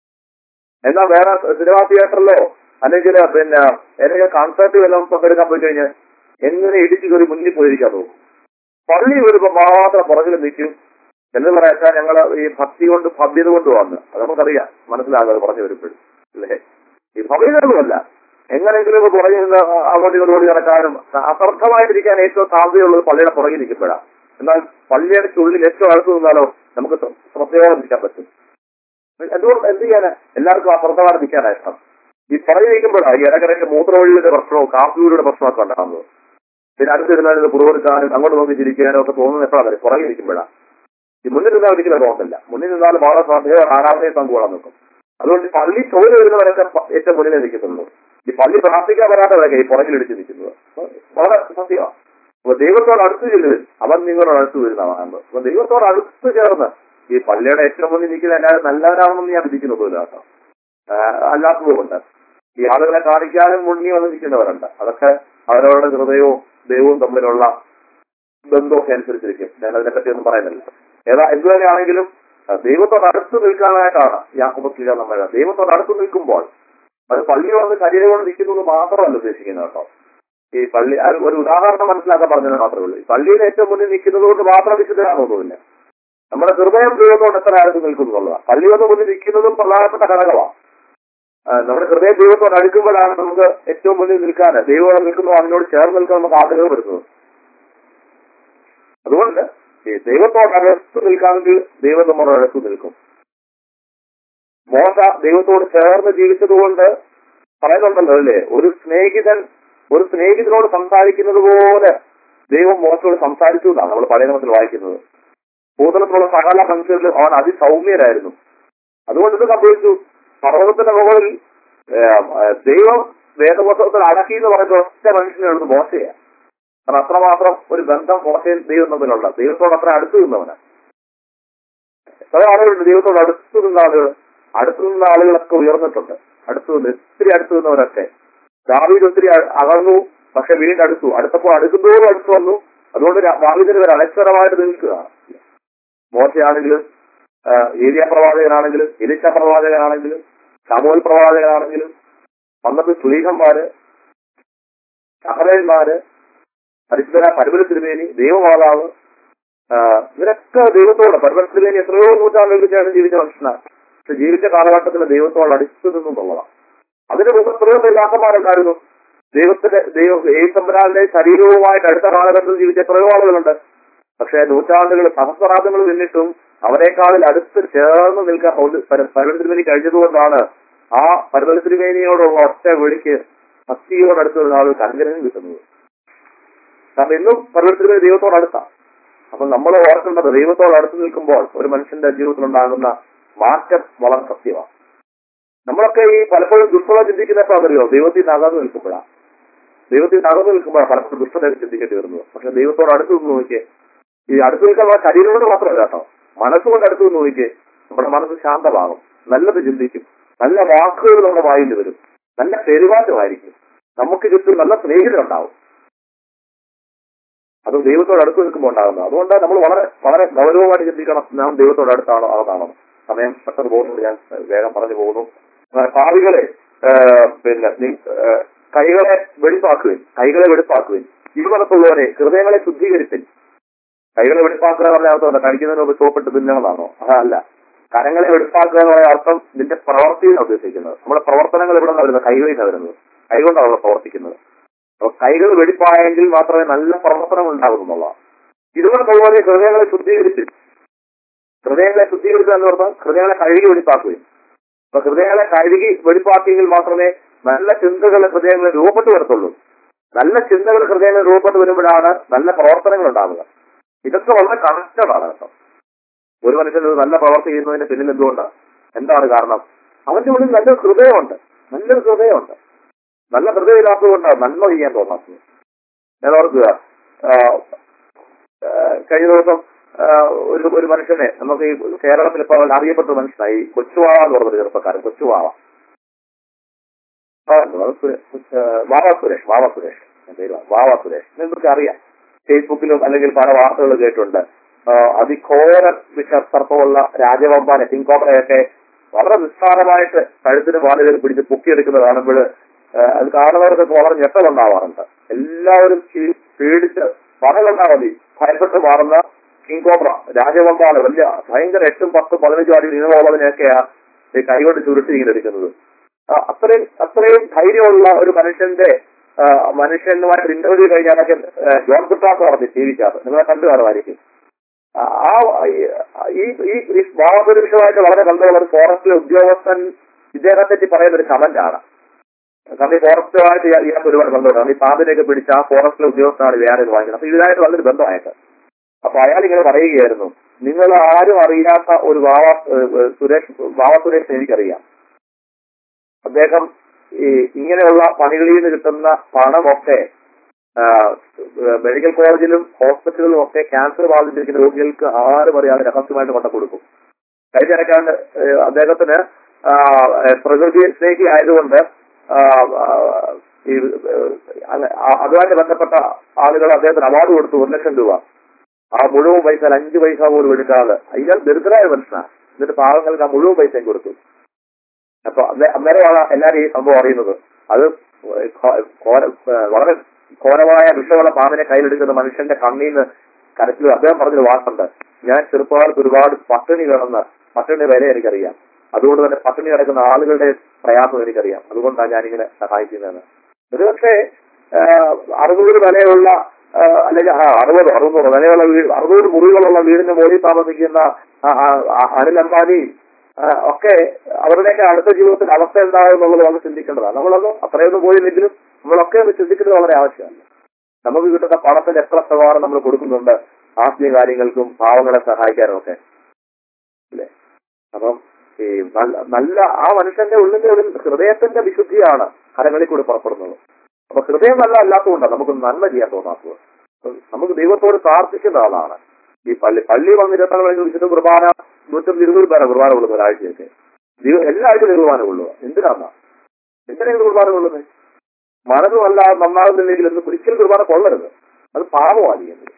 എന്നാൽ വേറെ സിനിമാ തിയേറ്ററിലോ അല്ലെങ്കിൽ പിന്നെ ഏതെങ്കിലും കൺസേർട്ട് വല്ലതും പങ്കെടുക്കാൻ പോയി കഴിഞ്ഞാൽ എങ്ങനെ ഇടിച്ചു കയറി മുന്നിൽ പോയിരിക്കാൻ തോന്നും പള്ളി വരുമ്പോ മാത്രം പുറകിൽ നിൽക്കും എന്ന് പറയാച്ചാൽ ഞങ്ങൾ ഈ ഭക്തി കൊണ്ട് ഭവ്യത കൊണ്ട് വന്ന് അത് നമുക്കറിയാം മനസ്സിലാകാതെ പറഞ്ഞു വരുമ്പോഴും അല്ലേ ഈ ഭവ്യതകളല്ല എങ്ങനെയെങ്കിലും ഒക്കെ പുറകിൽ നിന്ന് അങ്ങോട്ട് ഇങ്ങോട്ട് ഓടി നടക്കാനും അസർത്ഥമായിരിക്കാൻ ഏറ്റവും സാധ്യതയുള്ളത് പള്ളിയുടെ പുറകിൽ നിൽക്കുമ്പോഴാണ് എന്നാൽ പള്ളിയുടെ ചുള്ളിൽ ഏറ്റവും അടുത്ത് നിന്നാലോ നമുക്ക് ശ്രദ്ധയോടെ നിൽക്കാൻ പറ്റും എന്തുകൊണ്ട് എന്ത് ചെയ്യാന് എല്ലാവർക്കും അസർത്ഥമായിട്ട് നിൽക്കാനായിട്ടാണ് ഈ പുറകിൽ നിൽക്കുമ്പോഴാണ് ഈ ഇടക്കരയിലെ മൂത്രവഴിയുടെ പ്രശ്നവും കാപ്പിയുടെ പ്രശ്നമൊക്കെ ഉണ്ടാകുന്നത് പിന്നെ അടുത്തിരുന്നാൽ ഇത് പുറകൊടുക്കാനും അങ്ങോട്ട് നോക്കി ചിരിക്കാനും ഒക്കെ തോന്നുന്നത് എപ്പോഴാണ് പുറകിൽ നിൽക്കുമ്പോഴാണ് ഈ മുന്നിൽ നിന്നാൽ ഒരിക്കലും തോന്നില്ല മുന്നിൽ നിന്നാൽ വളരെ സാധ്യത ആരാധനയെ പങ്കുകൊള്ളാൻ നിൽക്കും അതുകൊണ്ട് ഈ പള്ളി തൊഴിൽ വരുന്നവരൊക്കെ പ- ഏറ്റവും മുന്നിലേ നിൽക്കത്തുള്ളൂ ഈ പള്ളി പ്രാർത്ഥിക്കാൻ വരാത്തവരൊക്കെ ഈ പുറകിലിടിച്ച് നിൽക്കുന്നത് അപ്പൊ വളരെ സത്യമാണ് അപ്പൊ ദൈവത്തോട് അടുത്ത് ചെല്ലുവിൻ അവൻ നിങ്ങളോട് അടുത്ത് വരുന്നതാണ് അപ്പൊ ദൈവത്തോട് അടുത്ത് ചേർന്ന് ഈ പള്ളിയുടെ ഏറ്റവും മുന്നിൽ നിൽക്കുന്ന എല്ലാവരും നല്ലവരാണെന്ന് ഞാൻ വിധിക്കുന്നതില്ല കേട്ടോ അല്ലാത്തതുകൊണ്ട് ഈ ആളുകളെ കാണിക്കാനും മുന്നിൽ വന്ന് നിൽക്കുന്നവരുണ്ട് അതൊക്കെ അവരവരുടെ ഹൃദയവും ദൈവവും തമ്മിലുള്ള ബന്ധമൊക്കെ അനുസരിച്ചിരിക്കും ഞാൻ അതിനെപ്പറ്റി ഒന്നും പറയുന്നില്ല ഏതാ എന്തുതന്നെയാണെങ്കിലും അഹ് ദൈവത്തോട് അടുത്ത് നിൽക്കാനായിട്ടാണ് യാക്കോബത്തില നമ്മൾ ദൈവത്തോട് അടുത്ത് നിൽക്കുമ്പോൾ അത് പള്ളി വന്ന് ശരീരം കൊണ്ട് നിൽക്കുന്നത് മാത്രമല്ല ഉദ്ദേശിക്കുന്നത് കേട്ടോ ഈ പള്ളി അത് ഒരു ഉദാഹരണം മനസ്സിലാക്കാൻ പറഞ്ഞത് മാത്രമേ ഉള്ളൂ ഈ പള്ളിയിൽ ഏറ്റവും മുന്നിൽ നിൽക്കുന്നത് കൊണ്ട് മാത്രം വിശുദ്ധരാണെന്നൊന്നുമില്ല നമ്മുടെ ഹൃദയം ദൈവത്തോട് എത്ര അടുത്ത് നിൽക്കുന്നുള്ളതാണ് പള്ളി വന്ന് മുന്നിൽ നിൽക്കുന്നതും പ്രധാനപ്പെട്ട ഘടകമാണ് ആ, നമ്മുടെ ഹൃദയം ദൈവത്തോട് അടുക്കുമ്പോഴാണ് നമുക്ക് ഏറ്റവും മുന്നിൽ നിൽക്കാൻ ദൈവം നിൽക്കുന്നു അതിനോട് ചേർന്ന് നിൽക്കാൻ നമുക്ക് ആഗ്രഹം വരുന്നത് അതുകൊണ്ട് ഈ ദൈവത്തോട് അടുത്ത് നിൽക്കാമെങ്കിൽ ദൈവം നമ്മുടെ അടുത്ത് നിൽക്കും മോശ ദൈവത്തോട് ചേർന്ന് ജീവിച്ചതുകൊണ്ട് പറയുന്നുണ്ടല്ലോ അല്ലേ ഒരു സ്നേഹിതൻ ഒരു സ്നേഹിതനോട് സംസാരിക്കുന്നത് പോലെ ദൈവം മോശത്തോട് സംസാരിച്ചു എന്നാണ് നമ്മൾ പഴയ നിയമത്തിൽ വായിക്കുന്നത് ഭൂതലത്തിലുള്ള സകല മനുഷ്യരിലും അവൻ അതിസൗമ്യരായിരുന്നു അതുകൊണ്ട് ഇത് സംഭവിച്ചു പർവ്വതത്തിന്റെ മുകളിൽ ഏഹ്, ഏഹ്, ദൈവം വേദപുസ്തകത്തിൽ അടക്കി എന്ന് പറയുന്ന ഒറ്റ മനുഷ്യനുള്ളത് മോശയാണ് കാരണം അത്രമാത്രം ഒരു ബന്ധം മോശയും ദൈവം തമ്മിലുള്ള ദൈവത്തോട് അത്ര അടുത്ത് നിന്നവന് എത്ര ആളുകളുണ്ട് ദൈവത്തോട് അടുത്ത് നിന്ന ആളുകൾ അടുത്ത് നിന്ന ആളുകളൊക്കെ ഉയർന്നിട്ടുണ്ട് അടുത്ത് നിന്ന് ഒത്തിരി അടുത്ത് നിന്നവരൊക്കെ ദാവീദ് ഒത്തിരി അ- അകന്നു പക്ഷെ വീണ്ടും അടുത്തു അടുത്തപ്പോൾ അടുക്കുന്തോറും അടുത്ത് വന്നു അതുകൊണ്ട് ദാവീദിന് ഒരു അനശ്വരമായിട്ട് നിൽക്കുകയാണ് മോശയാണെങ്കിലും ആ, ഏരിയ പ്രവാചകനാണെങ്കിലും എലിച്ച പ്രവാചകനാണെങ്കിലും സമൂൽ പ്രവാചകനാണെങ്കിലും പന്ത്രണ്ട് സ്ത്രീകന്മാര് സഹരന്മാര് പരിശുദ്ധ പരിമല തിരുമേനി ദൈവമാതാവ് ആ, ഇവരൊക്കെ ദൈവത്തോട് പരിമല തിരുമേനി എത്രയോ നൂറ്റാണ്ടുകൾക്ക് ശേഷം ജീവിച്ച മനുഷ്യനാണ് പക്ഷെ ജീവിച്ച കാലഘട്ടത്തിൽ ദൈവത്തോട് അടുത്തു നിന്നുള്ളതാണ് അതിന് മുമ്പ് എത്രയോ ദൈവാക്കന്മാരുണ്ടായിരുന്നു ദൈവത്തിന്റെ ദൈവ ഏസമ്പരാന്റെ ശരീരവുമായിട്ട് അടുത്ത കാലഘട്ടത്തിൽ ജീവിച്ച എത്രയോ ആളുകളുണ്ട് പക്ഷെ നൂറ്റാണ്ടുകൾ സഹസ്രാബ്ദങ്ങൾ പിന്നിട്ടും അവരെക്കാളിൽ അടുത്ത് ചേർന്ന് നിൽക്കാൻ പരമല തിരുമേനി കഴിഞ്ഞതുകൊണ്ടാണ് ആ പരമല തിരുമേനിയോടുള്ള ഒറ്റ വിളിക്ക് ഭക്തിയോട് അടുത്തുള്ള ആളുകൾക്ക് അനുഗ്രഹം കിട്ടുന്നത് കാരണം ഇന്നും പരമല തിരുമേനി ദൈവത്തോട് അടുത്താണ് അപ്പൊ നമ്മൾ ഓർക്കേണ്ടത് ദൈവത്തോട് അടുത്ത് നിൽക്കുമ്പോൾ ഒരു മനുഷ്യന്റെ ജീവിതത്തിൽ ഉണ്ടാകുന്ന മാറ്റം വളരെ സത്യമാണ് നമ്മളൊക്കെ ഈ പലപ്പോഴും ദുഷ്ടത ചിന്തിക്കുന്നപ്പോൾ അതറിയോ ദൈവത്തിൽ നിന്ന് അകന്നു നിൽക്കുമ്പോഴാണ് ദൈവത്തിൽ നിന്ന് അകന്നു നിൽക്കുമ്പോഴാണ് പലപ്പോഴും ദുഷ്ടത ചിന്തിക്കേണ്ടി വരുന്നത് പക്ഷെ ദൈവത്തോട് അടുത്ത് നിന്ന് നോക്കിയേ ഈ അടുത്ത് നിൽക്കാൻ നമ്മുടെ ശരീരം കൊണ്ട് മാത്രമല്ല കേട്ടോ മനസ്സുകൊണ്ട് അടുത്ത് നിന്ന് നോക്കിയേ നമ്മുടെ മനസ്സ് ശാന്തമാകും നല്ലത് ചിന്തിക്കും നല്ല വാക്കുകൾ നമ്മുടെ വായിൽ വരും നല്ല പെരുമാറ്റമായിരിക്കും നമുക്ക് ചുറ്റും നല്ല സ്നേഹിതരുണ്ടാവും അത് ദൈവത്തോട് അടുത്ത് നിൽക്കുമ്പോൾ ഉണ്ടാകുന്നത് അതുകൊണ്ട് നമ്മൾ വളരെ വളരെ ഗൗരവമായിട്ട് ചിന്തിക്കണം നാം ദൈവത്തോട് അടുത്താണോ അതാണോ സമയം പെട്ടെന്ന് പോകുന്നത് ഞാൻ വേഗം പറഞ്ഞു പോകുന്നു അങ്ങനെ പാവികളെ ആ, പിന്നെ നി- ആ, കൈകളെ വെടിപ്പാക്കുവിൻ കൈകളെ വെടിപ്പാക്കുവിൻ ഇരുമലത്തുള്ളവരെ ഹൃദയങ്ങളെ ശുദ്ധീകരിപ്പിൻ കൈകളെ വെടിപ്പാക്കുക എന്ന് പറഞ്ഞാൽ അർത്ഥം കഴിക്കുന്നതിന് മുമ്പ് സോപ്പിട്ട് തിന്നണമെന്നാണോ അതല്ല കരങ്ങളെ വെടിപ്പാക്കുക എന്ന് പറയുന്ന അർത്ഥം നിന്റെ പ്രവർത്തിയാണ് ഉദ്ദേശിക്കുന്നത് നമ്മുടെ പ്രവർത്തനങ്ങൾ ഇവിടെ നിന്നാണ് വരുന്നത് കൈകളിൽ നിന്നാണ് വരുന്നത് കൈകൊണ്ടാണ് നമ്മൾ പ്രവർത്തിക്കുന്നത് അപ്പൊ കൈകൾ വെടിപ്പായെങ്കിൽ മാത്രമേ നല്ല പ്രവർത്തനം ഉണ്ടാകുന്നു എന്നുള്ളതാണ് ഇതുപോലെ പോലെ ഹൃദയങ്ങളെ ശുദ്ധീകരിച്ച് ഹൃദയങ്ങളെ ശുദ്ധീകരിക്കുക എന്ന് പറഞ്ഞാൽ ഹൃദയങ്ങളെ കഴുകി വെടിപ്പാക്കുകയും അപ്പൊ ഹൃദയങ്ങളെ കഴുകി വെടിപ്പാക്കിയെങ്കിൽ മാത്രമേ നല്ല ചിന്തകൾ ഹൃദയങ്ങളിൽ രൂപപ്പെട്ടു വരത്തുള്ളൂ നല്ല ചിന്തകൾ ഹൃദയങ്ങളിൽ രൂപപ്പെട്ടു വരുമ്പോഴാണ് നല്ല പ്രവർത്തനങ്ങൾ ഉണ്ടാവുക ഇതൊക്കെ വളരെ കണക്റ്റഡ് ആണ് കേട്ടോ ഒരു മനുഷ്യൻ ഒരു നല്ല പ്രവർത്തി ചെയ്യുന്നതിന്റെ പിന്നിൽ എന്തുകൊണ്ടാണ് എന്താണ് കാരണം അവന്റെ ഉള്ളിൽ നല്ലൊരു ഹൃദയമുണ്ട് നല്ലൊരു ഹൃദയമുണ്ട് നല്ല ഹൃദയമില്ലാത്തതുകൊണ്ടാണ് നന്മ ചെയ്യാൻ തോന്നാത്തത് ഞാൻ ഓർക്കുക ആ, ആ, കഴിഞ്ഞ ദിവസം ആ, ഒരു ഒരു മനുഷ്യനെ നമുക്ക് ഈ കേരളത്തിൽ ഇപ്പോൾ അറിയപ്പെട്ട ഒരു മനുഷ്യനായി ഈ കൊച്ചുവാവ എന്ന് പറഞ്ഞൊരു ചെറുപ്പക്കാരൻ കൊച്ചുവാവ ആ, അത് സുരേ- ആ, വാവ സുരേഷ് വാവ സുരേഷ് എന്റെ പേര് വാവ സുരേഷ് നിങ്ങൾക്ക് അറിയാം ഫേസ്ബുക്കിലും അല്ലെങ്കിൽ പല വാർത്തകൾ കേട്ടിട്ടുണ്ട് ആ, അതിഘോര വിഷസർപ്പമുള്ള രാജവമ്പാനെ കിങ്കോബ്രയൊക്കെ വളരെ നിസ്സാരമായിട്ട് കഴുത്തിന് വാളുകൾ പിടിച്ച് പൊക്കിയെടുക്കുന്നത് കാണുമ്പോൾ അത് കാണുന്നവർക്കൊക്കെ വളരെ ഞെട്ടലുണ്ടാവാറുണ്ട് എല്ലാവരും ചി- പേടിച്ച് പറയുന്നുണ്ടാ മതി ഭയപ്പെട്ട് മാറുന്ന കിങ് കോബ്ര രാജവമ്പാണ് വലിയ ഭയങ്കര എട്ടും പത്തും പതിനഞ്ചും അടി നീളമുള്ളതിനെയൊക്കെയാ ഈ കൈകൊണ്ട് ചുരുട്ടി ഇങ്ങനെ എടുക്കുന്നത് ആ, അത്രയും അത്രയും ധൈര്യമുള്ള ഒരു മനുഷ്യന്റെ ആ, മനുഷ്യനുമായിട്ട് ഇന്റർവ്യൂ കഴിഞ്ഞാലൊക്കെ ആ, ജോൺ കുട്ടാസ് പറഞ്ഞു ടി വിക്കകത്ത് നിങ്ങളെ കണ്ടു കാണുമായിരിക്കും ആ ആ- ഈ ഈ ഈ ഭാവപുരുഷമായിട്ട് വളരെ ബന്ധമുള്ള ഒരു ഫോറസ്റ്റിലെ ഉദ്യോഗസ്ഥൻ ഇദ്ദേഹത്തെ പറ്റി പറയുന്ന ഒരു കമന്റ് ആണ് കാരണം ഈ ഫോറസ്റ്റുമായിട്ട് ഇയാ- ഇയാൾക്ക് ഒരുപാട് ബന്ധമുണ്ട് കാരണം ഈ പാമ്പിനെയൊക്കെ പിടിച്ച് ആ ഫോറസ്റ്റിലെ ഉദ്യോഗസ്ഥനാണ് വേറെ ഇത് വാങ്ങിക്കുന്നത് അപ്പൊ ഇതായിട്ട് നല്ലൊരു ബന്ധമായിട്ട് അപ്പൊ അയാൾ ഇങ്ങനെ പറയുകയായിരുന്നു നിങ്ങൾ ആരും അറിയാത്ത ഒരു വാവ ഏഹ്, ഏഹ്, സുരേഷ് വാവ സുരേഷ് എനിക്കറിയാം അദ്ദേഹം ഈ ഇങ്ങനെയുള്ള പണികളിൽ നിന്ന് കിട്ടുന്ന പണമൊക്കെ ആ, മെഡിക്കൽ കോളേജിലും ഹോസ്പിറ്റലിലും ഒക്കെ ക്യാൻസർ ബാധിച്ചിരിക്കുന്ന രോഗികൾക്ക് ആരും അറിയാതെ രഹസ്യമായിട്ട് കൊണ്ട കൊടുക്കും കഴിഞ്ഞ ഇടയ്ക്കാണ്ട് ഏഹ്, അദ്ദേഹത്തിന് ആ, ഏഹ്, പ്രകൃതി സ്നേഹി ആയതുകൊണ്ട് ആ, ആ, ഈ ഏഹ്, അങ്ങ- ആ- അതുമായിട്ട് ബന്ധപ്പെട്ട ആളുകൾ അദ്ദേഹത്തിന് അവാർഡ് കൊടുത്തു ഒരു ലക്ഷം രൂപ ആ മുഴുവൻ പൈസ അഞ്ച് പൈസ പോലും എടുക്കാതെ ഇയാൾ ദരിദ്രരായ മനുഷ്യനാണ് എന്നിട്ട് പാവങ്ങൾക്ക് ആ മുഴുവൻ പൈസയും കൊടുത്തു അപ്പൊ അന്നേ- അന്നേരമാണ് എല്ലാവരും ഈ സംഭവം അറിയുന്നത് അത് ഘോ- ഘോര- വളരെ ഘോരമായ വിഷമുള്ള പാമ്പിനെ കയ്യിലെടുക്കുന്ന മനുഷ്യന്റെ കണ്ണീന്ന് കരച്ചിൽ അദ്ദേഹം പറഞ്ഞൊരു വാക്കുണ്ട് ഞാൻ ചെറുപ്പകാലത്ത് ഒരുപാട് പട്ടിണി കിടന്ന് പട്ടിണി വില എനിക്കറിയാം അതുകൊണ്ട് തന്നെ പട്ടിണി കിടക്കുന്ന ആളുകളുടെ പ്രയാസം എനിക്കറിയാം അതുകൊണ്ടാണ് ഞാനിങ്ങനെ സഹായിക്കുന്നത് ഒരുപക്ഷെ അറുന്നൂറ് വിലയുള്ള ആ, അല്ലെങ്കിൽ ആ, അറുപത് അറുന്നൂറ് വിലയുള്ള വീട് അറുന്നൂറ് മുറികളുള്ള വീടിന്റെ മുകളിൽ താമസിക്കുന്ന ആ, ആ, ആ, അനിൽ അംബാനി ആ, ഒക്കെ അവരുടെയൊക്കെ അടുത്ത ജീവിതത്തിൽ അവസ്ഥ എന്താകും എന്നുള്ളത് നമുക്ക് ചിന്തിക്കേണ്ടതാണ് നമ്മളൊന്നും അത്രയൊന്നും പോയില്ലെങ്കിലും നമ്മളൊക്കെ ഒന്ന് ചിന്തിക്കുന്നത് വളരെ ആവശ്യമാണ് നമുക്ക് കിട്ടുന്ന പണത്തിന്റെ എത്ര ശതമാനം നമ്മൾ കൊടുക്കുന്നുണ്ട് ആത്മീയ കാര്യങ്ങൾക്കും പാവങ്ങളെ സഹായിക്കാനും ഒക്കെ അല്ലേ അപ്പം ഈ നല്ല നല്ല ആ മനുഷ്യന്റെ ഉള്ളിന്റെ ഉള്ളിൽ ഹൃദയത്തിന്റെ വിശുദ്ധിയാണ് കരങ്ങളിൽ കൂടി പുറപ്പെടുന്നത് അപ്പൊ ഹൃദയം നല്ല അല്ലാത്തതുകൊണ്ടാണ് നമുക്ക് നന്മ ചെയ്യാൻ തോന്നാത്തത് നമുക്ക് ദൈവത്തോട് പ്രാർത്ഥിക്കുന്ന ആളാണ് ഈ പള്ളി പള്ളി വന്ന് ഇരുപത്താറ് മണിക്ക് വിശുദ്ധ കുർബാന നൂറ്റമ്പത് ഇരുന്നൂറ് പേരെ കുർബാന കൊള്ളുന്നു ഒരാഴ്ചയൊക്കെ ദൈവം എല്ലാ ആഴ്ചയും കുർബാന കൊള്ളുക എന്തിനാ എന്തിനാണ് കുർബാന കൊള്ളുന്നത് മനസ്സുമല്ല നന്നാകുന്നില്ലെങ്കിൽ എന്ന് ഒരിക്കലും കുർബാന കൊള്ളരുത് അത് പാപമാണ് ചെയ്യുന്നത്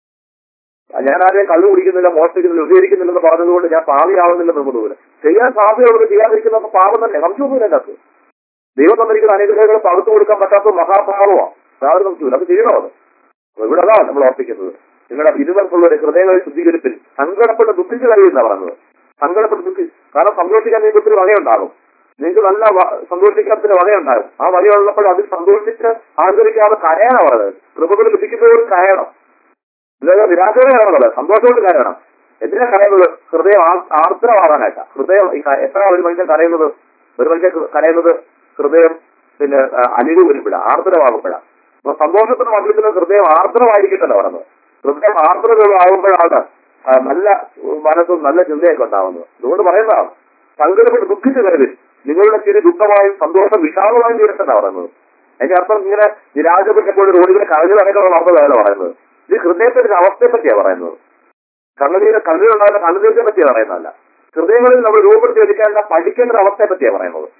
ഞാൻ ആരെയും കള്ളു കുടിക്കുന്നില്ല മോഷ്ടിക്കുന്നില്ല ഉപയോഗിക്കുന്നില്ലെന്ന് പറഞ്ഞതുകൊണ്ട് ഞാൻ പാവിയാവുന്നില്ല എന്നൊന്നുമില്ല ചെയ്യാൻ സാധ്യതയുള്ളത് ചെയ്യാതിരിക്കുന്ന പാപം തന്നെ സംശയമൊന്നുമില്ല അതിനകത്ത് ദൈവം തന്നിരിക്കുന്ന അനുഗ്രഹങ്ങൾ പകുത്തു കൊടുക്കാൻ പറ്റാത്ത മഹാഭാവമാണ് യാതൊരു സംശയമില്ല അത് ചെയ്യണോ അത് അപ്പൊ ഇവിടെ അതാണ് നമ്മൾ ഓർപ്പിക്കുന്നത് നിങ്ങളുടെ ഇരുവർക്കുള്ള ഒരു ഹൃദയങ്ങളെ ശുദ്ധീകരിപ്പിൽ സങ്കടപ്പെട്ട് ദുഃഖിച്ച് കഴിയുന്ന പറഞ്ഞത് സങ്കടപ്പെട്ട് ദുഃഖി കാരണം സന്തോഷിക്കാൻ നിങ്ങൾക്ക് ഒത്തിരി വകയുണ്ടാകും നിങ്ങൾക്ക് നല്ല വ- സന്തോഷിക്കാത്തിന് വകയുണ്ടാകും ആ വകയുള്ളപ്പോൾ അതിൽ സന്തോഷിച്ച് ആഗ്രഹിക്കാതെ കരയണം പറഞ്ഞത് കൃപകൾ ലഭിക്കുന്നവർ കരയണം ഇതൊക്കെ നിരാശയോടെ കരയണമല്ലോ സന്തോഷത്തോട് കരയണം എന്തിനാ കരയുന്നത് ഹൃദയം ആ- ആർദ്രമാകാനായിട്ടാ ഹൃദയം ഈ ക- എത്ര ഒരു മനുഷ്യൻ കരയുന്നത് ഒരു മനുഷ്യൻ കരയുന്നത് ഹൃദയം പിന്നെ ആ, അലിവ് വരുമ്പോഴാണ് ആർദ്രമാകുമ്പോഴാണ് അപ്പൊ സന്തോഷത്തിന് മധ്യത്തിന് ഹൃദയം ആർദ്രമായിരിക്കട്ടല്ലോ പറയുന്നത് ഹൃദയം ആർദ്രമാകുമ്പോഴാണ് ആ, നല്ല മനസ്സും നല്ല ചിന്തയൊക്കെ ഉണ്ടാവുന്നത് അതുകൊണ്ട് പറയുന്നതാണ് സങ്കടപ്പെട്ട് ദുഃഖിച്ച് കരുതി നിങ്ങളുടെ ചിരി ദുഃഖമായും സന്തോഷം വിശാലമായും തീരട്ടെന്നാ പറയുന്നത് അതിന്റെ അർത്ഥം ഇങ്ങനെ നിരാശപ്പെട്ടപ്പോൾ റോഡിലെ കരഞ്ഞു നടക്കുന്ന നടന്നതല്ല പറയുന്നത് ഇത് ഹൃദയത്തിന്റെ ഒരു അവസ്ഥയെ പറ്റിയാണ് പറയുന്നത് കണ്ണുനീര് കണ്ണിലുണ്ടാകുന്ന കണ്ണുനീരിനെ പറ്റിയാണ് പറയുന്നതല്ല ഹൃദയങ്ങളിൽ നമ്മൾ രൂപപ്പെടുത്തി എടുക്കേണ്ട പഠിക്കേണ്ട ഒരു അവസ്ഥയെ പറ്റിയാണ് പറയുന്നത്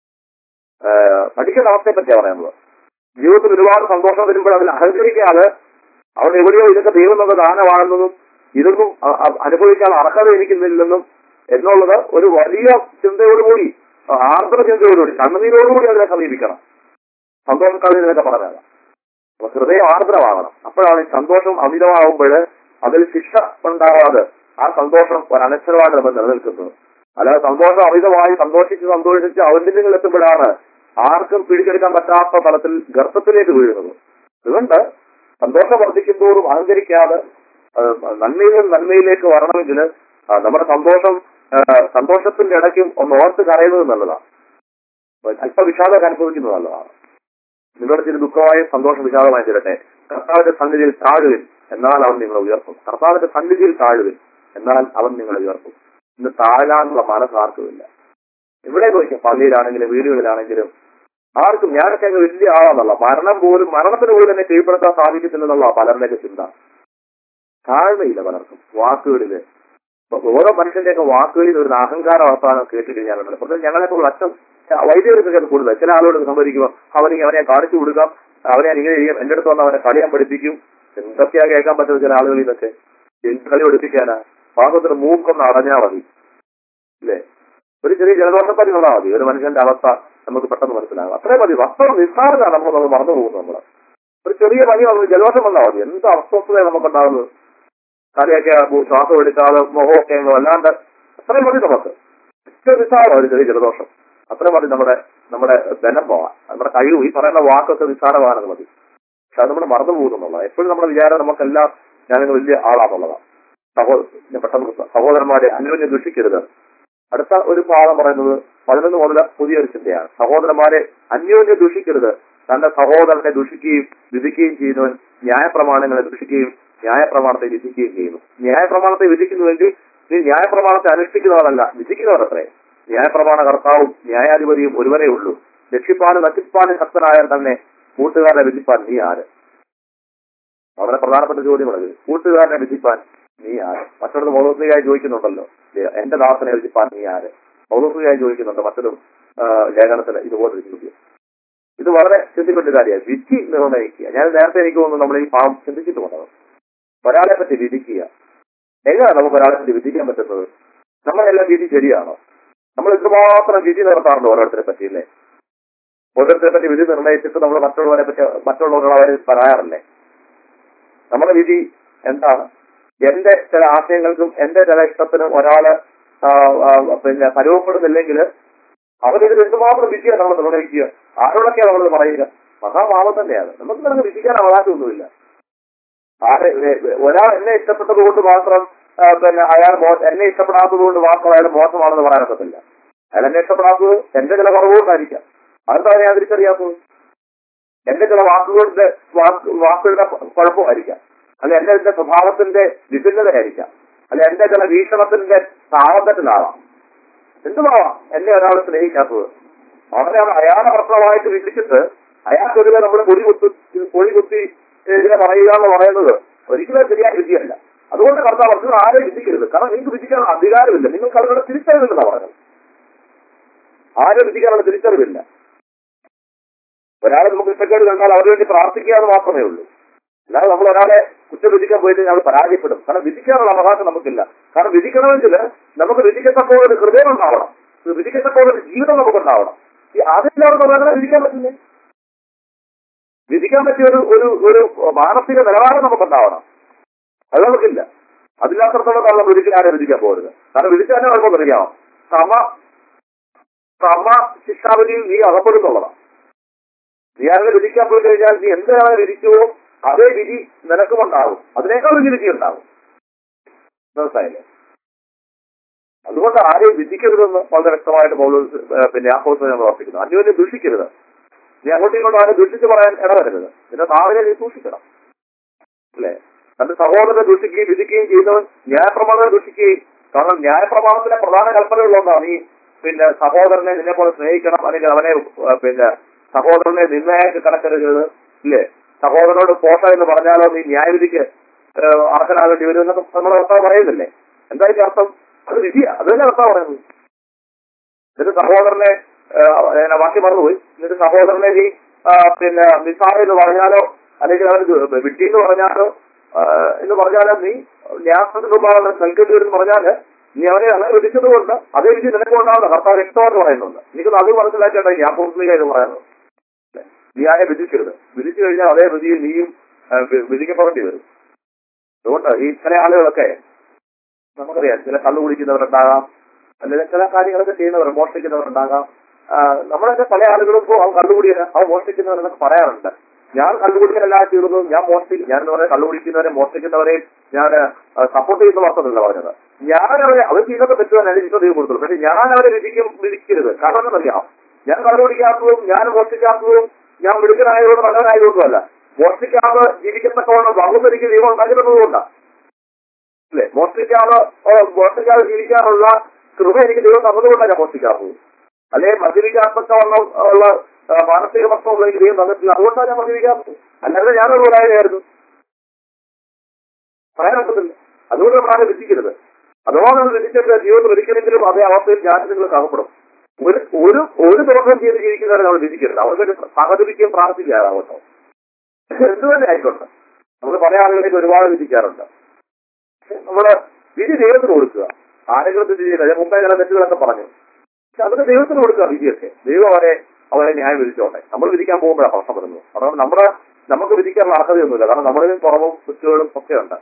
ഏഹ് പഠിക്കേണ്ട അവസ്ഥയെ പറ്റിയാണ് പറയുന്നത് ജീവിതത്തിൽ ഒരുപാട് സന്തോഷം വരുമ്പോൾ അതിൽ അഹങ്കരിക്കാതെ അവിടെ എവിടെയോ ഇതൊക്കെ ദൈവം നമുക്ക് ദാനമാണെന്നതും ഇതൊന്നും അ- അ- അനുഭവിക്കാൻ അർഹത എനിക്കുന്നില്ലെന്നും എന്നുള്ളത് ഒരു വലിയ ചിന്തയോടുകൂടി ആർദ്ര ചിന്തയോടുകൂടി കണ്ണുനീരോടുകൂടി അതിനെ സമീപിക്കണം സന്തോഷം കളയുന്നതൊക്കെ പറഞ്ഞാൽ അപ്പൊ ഹൃദയം ആർദ്രമാകണം അപ്പോഴാണ് ഈ സന്തോഷം അമിതമാകുമ്പോൾ അതിൽ ശിക്ഷ ഉണ്ടാകാതെ ആ സന്തോഷം ഒരു അനശ്വരമായിട്ട് നമ്മൾ നിലനിൽക്കുന്നത് അല്ലാതെ സന്തോഷം അമിതമായി സന്തോഷിച്ച് സന്തോഷിച്ച് അവന്തിങ്ങൾ എത്തുമ്പോഴാണ് ആർക്കും പിടിച്ചെടുക്കാൻ പറ്റാത്ത തലത്തിൽ ഗർത്തത്തിലേക്ക് വീഴുന്നത് അതുകൊണ്ട് സന്തോഷം വർദ്ധിക്കുന്തോറും അഹങ്കരിക്കാതെ ആ, നന്മയിൽ നിന്ന് നന്മയിലേക്ക് വരണമെങ്കിൽ ആ, നമ്മുടെ സന്തോഷം ആ, സന്തോഷത്തിന്റെ ഇടയ്ക്കും ഒന്ന് ഓർത്ത് കരയുന്നത് നല്ലതാണ് അല്പ വിഷാദം അനുഭവിക്കുന്നത് നല്ലതാണ് നിങ്ങളുടെ ചില ദുഃഖമായും സന്തോഷം വിശാലമായി തീരട്ടെ കർത്താവിന്റെ സന്നിധിയിൽ താഴുവിൻ എന്നാൽ അവൻ നിങ്ങളെ ഉയർത്തും കർത്താവിന്റെ സന്നിധിയിൽ താഴുവിൻ എന്നാൽ അവൻ നിങ്ങളെ ഉയർത്തും ഇന്ന് താഴാനുള്ള മനസ്സ് ആർക്കുമില്ല ഇവിടെ നോക്കിയാൽ പള്ളിയിലാണെങ്കിലും വീടുകളിലാണെങ്കിലും ആർക്കും ഞാനൊക്കെ അങ്ങ് വലിയ ആളാന്നല്ല മരണം പോലും മരണത്തിന് പോലും എന്നെ കീഴ്പ്പെടുത്താൻ സാധിക്കത്തില്ലെന്നുള്ള പലരുടെയൊക്കെ ചിന്ത താഴ്മയില്ല പലർക്കും വാക്കുകളില് ഇപ്പൊ ഓരോ മനുഷ്യന്റെയൊക്കെ വാക്കുകളിൽ ഒരു അഹങ്കാരം അവസാനം കേട്ടിട്ട് ഞാനുണ്ട് പ്രത്യേകിച്ച് ഞങ്ങളെപ്പോൾ അച്ഛൻ വൈദ്യർക്കൊക്കെ അത് കൂടുതൽ ചില ആളുകൾ സംഭവിക്കുമ്പോൾ അവനെ അവനെ കാണിച്ചു കൊടുക്കാം അവനെ ഞാൻ ഇങ്ങനെ ചെയ്യും എന്റെ അടുത്ത് വന്ന് അവനെ കളിയാൻ പഠിപ്പിക്കും എന്തൊക്കെയാ കേൾക്കാൻ പറ്റുന്ന ചില ആളുകൾ ഇതൊക്കെ എന്ത് കളി പഠിപ്പിക്കാനാ പാകത്തിന് മൂക്കൊന്ന് അടഞ്ഞാ മതി ഇല്ലേ ഒരു ചെറിയ ജലദോഷപ്പനി വന്നാൽ മതി ഒരു മനുഷ്യന്റെ അവസ്ഥ നമുക്ക് പെട്ടെന്ന് മനസ്സിലാകും അത്രയും മതി അത്ര നിസ്സാരത നമ്മൾ നമ്മൾ മറന്നു പോകുന്നു നമ്മള് ഒരു ചെറിയ പനി വന്നു ജലദോഷം വന്നാൽ മതി എന്ത് അസ്വസ്ഥത നമുക്കുണ്ടാകുന്നത് തലയൊക്കെ ശ്വാസം എടുക്കാതെ മുഖമൊക്കെ അങ്ങ് വല്ലാണ്ട് അത്രയും മതി നമുക്ക് ഏറ്റവും നിസ്സാരം ഒരു ചെറിയ ജലദോഷം അത്രയും മതി നമ്മുടെ നമ്മുടെ ബലം പോവാൻ നമ്മുടെ കഴിവ് ഈ പറയുന്ന വാക്കൊക്കെ നിസ്സാരമാണെന്ന് മതി പക്ഷെ അത് നമ്മൾ മറന്നു പോകുന്നുള്ളത് എപ്പോഴും നമ്മുടെ വിചാരം നമുക്കെല്ലാം ഞാനങ്ങ് വലിയ ആളാന്നുള്ളതാണ് സഹോ ഞാൻ പെട്ടെന്ന് സഹോദരന്മാരെ അന്യോന്യം ദുഷിക്കരുത് അടുത്ത ഒരു പാഠം പറയുന്നത് പതിനൊന്ന് മുതൽ പുതിയൊരു ചിന്തയാണ് സഹോദരന്മാരെ അന്യോന്യം ദുഷിക്കരുത് തന്റെ സഹോദരനെ ദുഷിക്കുകയും വിധിക്കുകയും ചെയ്യുന്നവൻ ന്യായപ്രമാണങ്ങളെ ദുഷിക്കുകയും ന്യായപ്രമാണത്തെ വിധിക്കുകയും ചെയ്യുന്നു ന്യായപ്രമാണത്തെ വിധിക്കുന്നുവെങ്കിൽ നീ ന്യായപ്രമാണത്തെ അനുഷ്ഠിക്കുന്നവരല്ല വിധിക്കുന്നവരത്രേ ന്യായപ്രമാണ കർത്താവും ന്യായാധിപതിയും ഒരുവനേ ഉള്ളൂ രക്ഷിപ്പാനും നശിപ്പാനും ശക്തനായാൽ തന്നെ കൂട്ടുകാരനെ വിധിപ്പാൻ നീ ആര് വളരെ പ്രധാനപ്പെട്ട ചോദ്യമാണത് കൂട്ടുകാരനെ വിധിപ്പാൻ നീ ആര് മറ്റൊരു പൗലോസികയായി ചോദിക്കുന്നുണ്ടല്ലോ ദേ, എന്റെ ദാസനെ വിധിപ്പാൻ നീ ആര് പൗലോസികയായി ചോദിക്കുന്നുണ്ട് മറ്റൊരു ആ, ലേഖനത്തിൽ ഇതുപോലൊരു ചോദ്യം ഇത് വളരെ ചിന്തിക്കേണ്ട കാര്യമാണ് വിധി നിർണ്ണയിക്കുക ഞാൻ നേരത്തെ എനിക്ക് തോന്നുന്നു നമ്മൾ ഈ പാവം ചിന്തിച്ചിട്ട് പോകണം ഒരാളെ പറ്റി വിധിക്കുക എങ്ങനെയാണ് നമുക്ക് ഒരാളെ പറ്റി വിധിക്കാൻ പറ്റുന്നത് നമ്മളെല്ലാം വിധി ശരിയാണോ നമ്മൾ ഇത്രമാത്രം വിധി നിർത്താറുണ്ട് ഓരോരുത്തരെ പറ്റിയില്ലേ ഓരോരുത്തരെ പറ്റി വിധി നിർണ്ണയിച്ചിട്ട് നമ്മൾ മറ്റുള്ളവരെ പറ്റി മറ്റുള്ളവരോട് അവരെ പറയാറില്ലേ നമ്മുടെ വിധി എന്താണ് എന്റെ ചില ആശയങ്ങൾക്കും എന്റെ ചില ഇഷ്ടത്തിനും ഒരാള് ആ, ആ, പിന്നെ പരുവപ്പെടുന്നില്ലെങ്കിൽ അവരിത് എന്തുമാത്രം വിധിയാണ് നമ്മൾ നിർണ്ണയിക്കുക ആരോടൊക്കെയാണ് നമ്മൾ പറയുക മഹാഭാവം തന്നെയാണ് നമുക്ക് നമുക്ക് വിധിക്കാൻ അവകാശമൊന്നുമില്ല ആരെ എ- എ- ഒരാൾ എന്നെ ഇഷ്ടപ്പെട്ടത് കൊണ്ട് മാത്രം ആ, പിന്നെ അയാൾ മോ- എന്നെ ഇഷ്ടപ്പെടാത്തത് കൊണ്ട് മാത്രം അയാൾ മോശമാണെന്ന് പറയാനൊക്കത്തില്ല അയാൾ എന്നെ ഇഷ്ടപ്പെടാത്തത് എന്റെ ചില കുറവുകൊണ്ടായിരിക്കാം അതെന്താണ് ഞാൻ തിരിച്ചറിയാത്തത് എന്റെ ചില വാക്കുകളുടെ വാക്ക് വാക്കുകളുടെ കുഴപ്പമായിരിക്കാം അല്ലെ എന്റെ ചില സ്വഭാവത്തിന്റെ വിഭിന്നതയായിരിക്കാം അല്ലെ എന്റെ ചില വീക്ഷണത്തിന്റെ താളത്തിലാവാം എന്തുമാവാം എന്നെ ഒരാൾ സ്നേഹിക്കാത്തത് അവനെ അയാളെ പ്രശ്നമായിട്ട് വിളിച്ചിട്ട് അയാൾക്കൊരുവെ നമ്മൾ പൊടി കുത്തി പൊടി കുത്തി ഇതിനെ പറയുക എന്ന് പറയുന്നത് ഒരിക്കലും ശരിയായ വിധിയല്ല അതുകൊണ്ട് കർത്താവ് പറഞ്ഞു ആരെ വിധിക്കരുത് കാരണം നിങ്ങൾക്ക് വിധിക്കാനുള്ള അധികാരമില്ല നിങ്ങൾക്ക് അവരുടെ തിരിച്ചറിവില്ലെന്നാണ് പറഞ്ഞത് ആരെ വിധിക്കാനുള്ള തിരിച്ചറിവില്ല ഒരാളെ നമുക്ക് ഇഷ്ടക്കേട് കണ്ടാൽ അവർക്ക് വേണ്ടി പ്രാർത്ഥിക്കുക എന്ന് മാത്രമേ ഉള്ളൂ അല്ലാതെ നമ്മൾ ഒരാളെ കുറ്റം വിധിക്കാൻ പോയിട്ട് ഞങ്ങൾ പരാജയപ്പെടും കാരണം വിധിക്കാനുള്ള അവകാശം നമുക്കില്ല കാരണം വിധിക്കണമെങ്കിൽ നമുക്ക് വിധിക്കത്തപ്പോൾ ഒരു ഹൃദയം ഉണ്ടാവണം വിധിക്കത്തപ്പോൾ ഒരു ജീവിതം നമുക്കുണ്ടാവണം ഈ അതില്ലാതെ അങ്ങനെ വിധിക്കാൻ പറ്റില്ലേ വിധിക്കാൻ പറ്റിയ ഒരു ഒരു ഒരു മാനസിക നിലവാരം നമുക്കുണ്ടാവണം അത് നമുക്കില്ല അതില്ലാത്തടത്തോളം കാലം നമ്മൾ ഒരിക്കലും ആരെ വിധിക്കാൻ പോകരുത് കാരണം വിധിച്ചാൽ തന്നെ നമുക്ക് അറിയാം സമ സമ ശിക്ഷാവിധിയിൽ നീ അകപ്പെടുന്നുള്ളതാണ് നീ അങ്ങനെ വിധിക്കാൻ പോയി കഴിഞ്ഞാൽ നീ എന്താണ് വിധിച്ചുവോ അതേ വിധി നിനക്കുമുണ്ടാവും അതിനേക്കാൾ വലിയ വിധി ഉണ്ടാവും മനസ്സിലായില്ലേ അതുകൊണ്ട് ആരെയും വിധിക്കരുതെന്ന് വളരെ വ്യക്തമായിട്ട് പൗലോസ് ഏഹ് പിന്നെ ആഹോസം ഞാൻ പ്രവർത്തിക്കുന്നു അന്യോന്യം ദൂഷിക്കരുത് നീ അങ്ങോട്ടും ഇങ്ങോട്ടും ആരെ ദൂഷിച്ച് പറയാൻ ഇടവരരുത് നിന്റെ നാവിനെ നീ സൂക്ഷിക്കണം അല്ലേ തന്റെ സഹോദരനെ ദൂഷിക്കുകയും വിധിക്കുകയും ചെയ്യുന്നവൻ ന്യായപ്രമാണത്തെ ദൂഷിക്കുകയും കാരണം ന്യായപ്രമാണത്തിലെ പ്രധാന കൽപ്പനകളുള്ളതാണ് നീ പിന്നെ സഹോദരനെ നിന്നെ പോലെ സ്നേഹിക്കണം അല്ലെങ്കിൽ അവനെ ഏഹ് പിന്നെ സഹോദരനെ നിന്നയായിട്ട് കണക്കരുത് ഇല്ലേ സഹോദരനോട് പോഷ എന്ന് പറഞ്ഞാലോ നീ ന്യായവിധിക്ക് ഏഹ് അർഹനാകേണ്ടി വരും എന്നൊക്കെ നമ്മുടെ കർത്താവ് പറയുന്നില്ലേ എന്തായാലും അർത്ഥം അത് വിധിയാ അത് തന്നെ കർത്താവ് പറയുന്നത് എന്നിട്ട് സഹോദരനെ ഏഹ്, ഞാൻ വാക്കി മറന്നുപോയി എന്നിട്ട് സഹോദരനെ നീ ആ, പിന്നെ നിസാർ എന്ന് പറഞ്ഞാലോ അല്ലെങ്കിൽ അവന് വിട്ടി എന്ന് പറഞ്ഞാലോ ആ, എന്ന് പറഞ്ഞാലോ നീ ന്യാസത്തിനുള്ളതാണ് നൽകേണ്ടി വരും എന്ന് പറഞ്ഞാല് നീ അവനെ അങ്ങനെ വിധിച്ചത് കൊണ്ട് അതേ വിധി നിനക്ക് ഉണ്ടാവുന്ന കർത്താവ് വ്യക്തമായിട്ട് പറയുന്നുണ്ട് എനിക്കൊന്ന് അത് മനസ്സിലാക്കേണ്ട ഞാൻ പൂർത്തിക എന്ന് പറയുന്നത് നീ ആരെ വിധിക്കരുത് വിധിച്ചു കഴിഞ്ഞാൽ അതേ വിധിയിൽ നീയും ആ, വി- വിധിക്കപ്പെടേണ്ടി വരും അതുകൊണ്ട് ഈ ചില ആളുകളൊക്കെ നമുക്കറിയാം ചില കള്ളു കുടിക്കുന്നവരുണ്ടാകാം അല്ലെങ്കിൽ ചില കാര്യങ്ങളൊക്കെ ചെയ്യുന്നവർ മോഷ്ടിക്കുന്നവരുണ്ടാകാം ആ, നമ്മളൊക്കെ പല ആളുകളും ഇപ്പോൾ അവൻ കള്ളുകുടിയല്ല അവൻ മോഷ്ടിക്കുന്നവരെന്നൊക്കെ പറയാറുണ്ട് ഞാൻ കള്ളുകുടിയല്ല ചെയ്തത് ഞാൻ മോഷ്ടി ഞാൻ എന്ന് പറഞ്ഞാൽ കള്ളുകുടിക്കുന്നവരെ മോഷ്ടിക്കുന്നവരെയും ഞാൻ സപ്പോർട്ട് ചെയ്യുന്ന അർത്ഥമല്ല പറഞ്ഞത് ഞാൻ അവരെ അവർ ചെയ്യുന്നൊക്കെ തെറ്റുവാനാണ് എനിക്ക് ദൈവം കൊടുത്തുള്ളൂ പക്ഷെ ഞാൻ അവരെ വിധിക്കും വിധിക്കരുത് കാരണം എന്നറിയാം ഞാൻ കള്ളുകുടിക്കാത്തതും ഞാൻ മോഷ്ടിക്കാത്തതും ഞാൻ മിടുക്കനായതുകൊണ്ട് നല്ലവനായതുകൊണ്ടുമല്ല മോഷ്ടിക്കാതെ ജീവിക്കത്തക്കവണ്ണം വകുപ്പ് എനിക്ക് ദൈവം ഉണ്ടാക്കി തന്നതുകൊണ്ടാണ് അല്ലെ മോഷ്ടിക്കാതെ ഏ, മോഷ്ടിക്കാതെ ജീവിക്കാനുള്ള കൃപ എനിക്ക് ദൈവം തന്നതുകൊണ്ടാണ് ഞാൻ മോഷ്ടിക്കാത്തത് അല്ലെങ്കിൽ മദ്യപിക്കാത്തക്കവണ്ണം ഉള്ള ആ, മാനസിക പ്രശ്നമുള്ള എനിക്ക് ദൈവം തന്നിട്ടില്ല അതുകൊണ്ടാണ് ഞാൻ മദ്യപിക്കാത്തത് അല്ലാതെ ഞാനൊരു പോരായിരുന്നു പറയാനൊക്കത്തില്ല അതുകൊണ്ട് നമ്മൾ ആരെ വിധിക്കരുത് അഥവാ നമ്മൾ വിധിച്ചിട്ട് ജീവിതത്തിൽ ഒരിക്കലെങ്കിലും അതേ അവസ്ഥയിൽ ഞാൻ നിങ്ങൾ കാണപ്പെടും ഒരു ഒരു ഒരു ദോഷം ചെയ്ത് ജീവിക്കുന്നവരെ നമ്മൾ വിധിക്കരുത് അവർക്ക് സഹകരിക്കുകയും പ്രാർത്ഥിക്കാറാവട്ടോ എന്ത് തന്നെ ആയിക്കോട്ടെ നമ്മൾ പല ആളുകളേക്ക് ഒരുപാട് വിധിക്കാറുണ്ട് പക്ഷെ നമ്മള് വിധി ദൈവത്തിന് കൊടുക്കുക ആരെങ്കിലും തെറ്റ് ചെയ്യില്ല ഞാൻ മുമ്പേ ചില തെറ്റുകളൊക്കെ പറഞ്ഞു പക്ഷെ അതൊക്കെ ദൈവത്തിന് കൊടുക്കുക വിധിയൊക്കെ ദൈവം അവരെ അവരെ ന്യായം വിധിച്ചോട്ടെ നമ്മൾ വിധിക്കാൻ പോകുമ്പോഴാണ് പ്രശ്നം വരുന്നത് അതുകൊണ്ട് നമ്മുടെ നമുക്ക് വിധിക്കാനുള്ള അർഹതയൊന്നുമില്ല കാരണം നമ്മളിൽ കുറവും തെറ്റുകളും ഒക്കെ ഉണ്ട്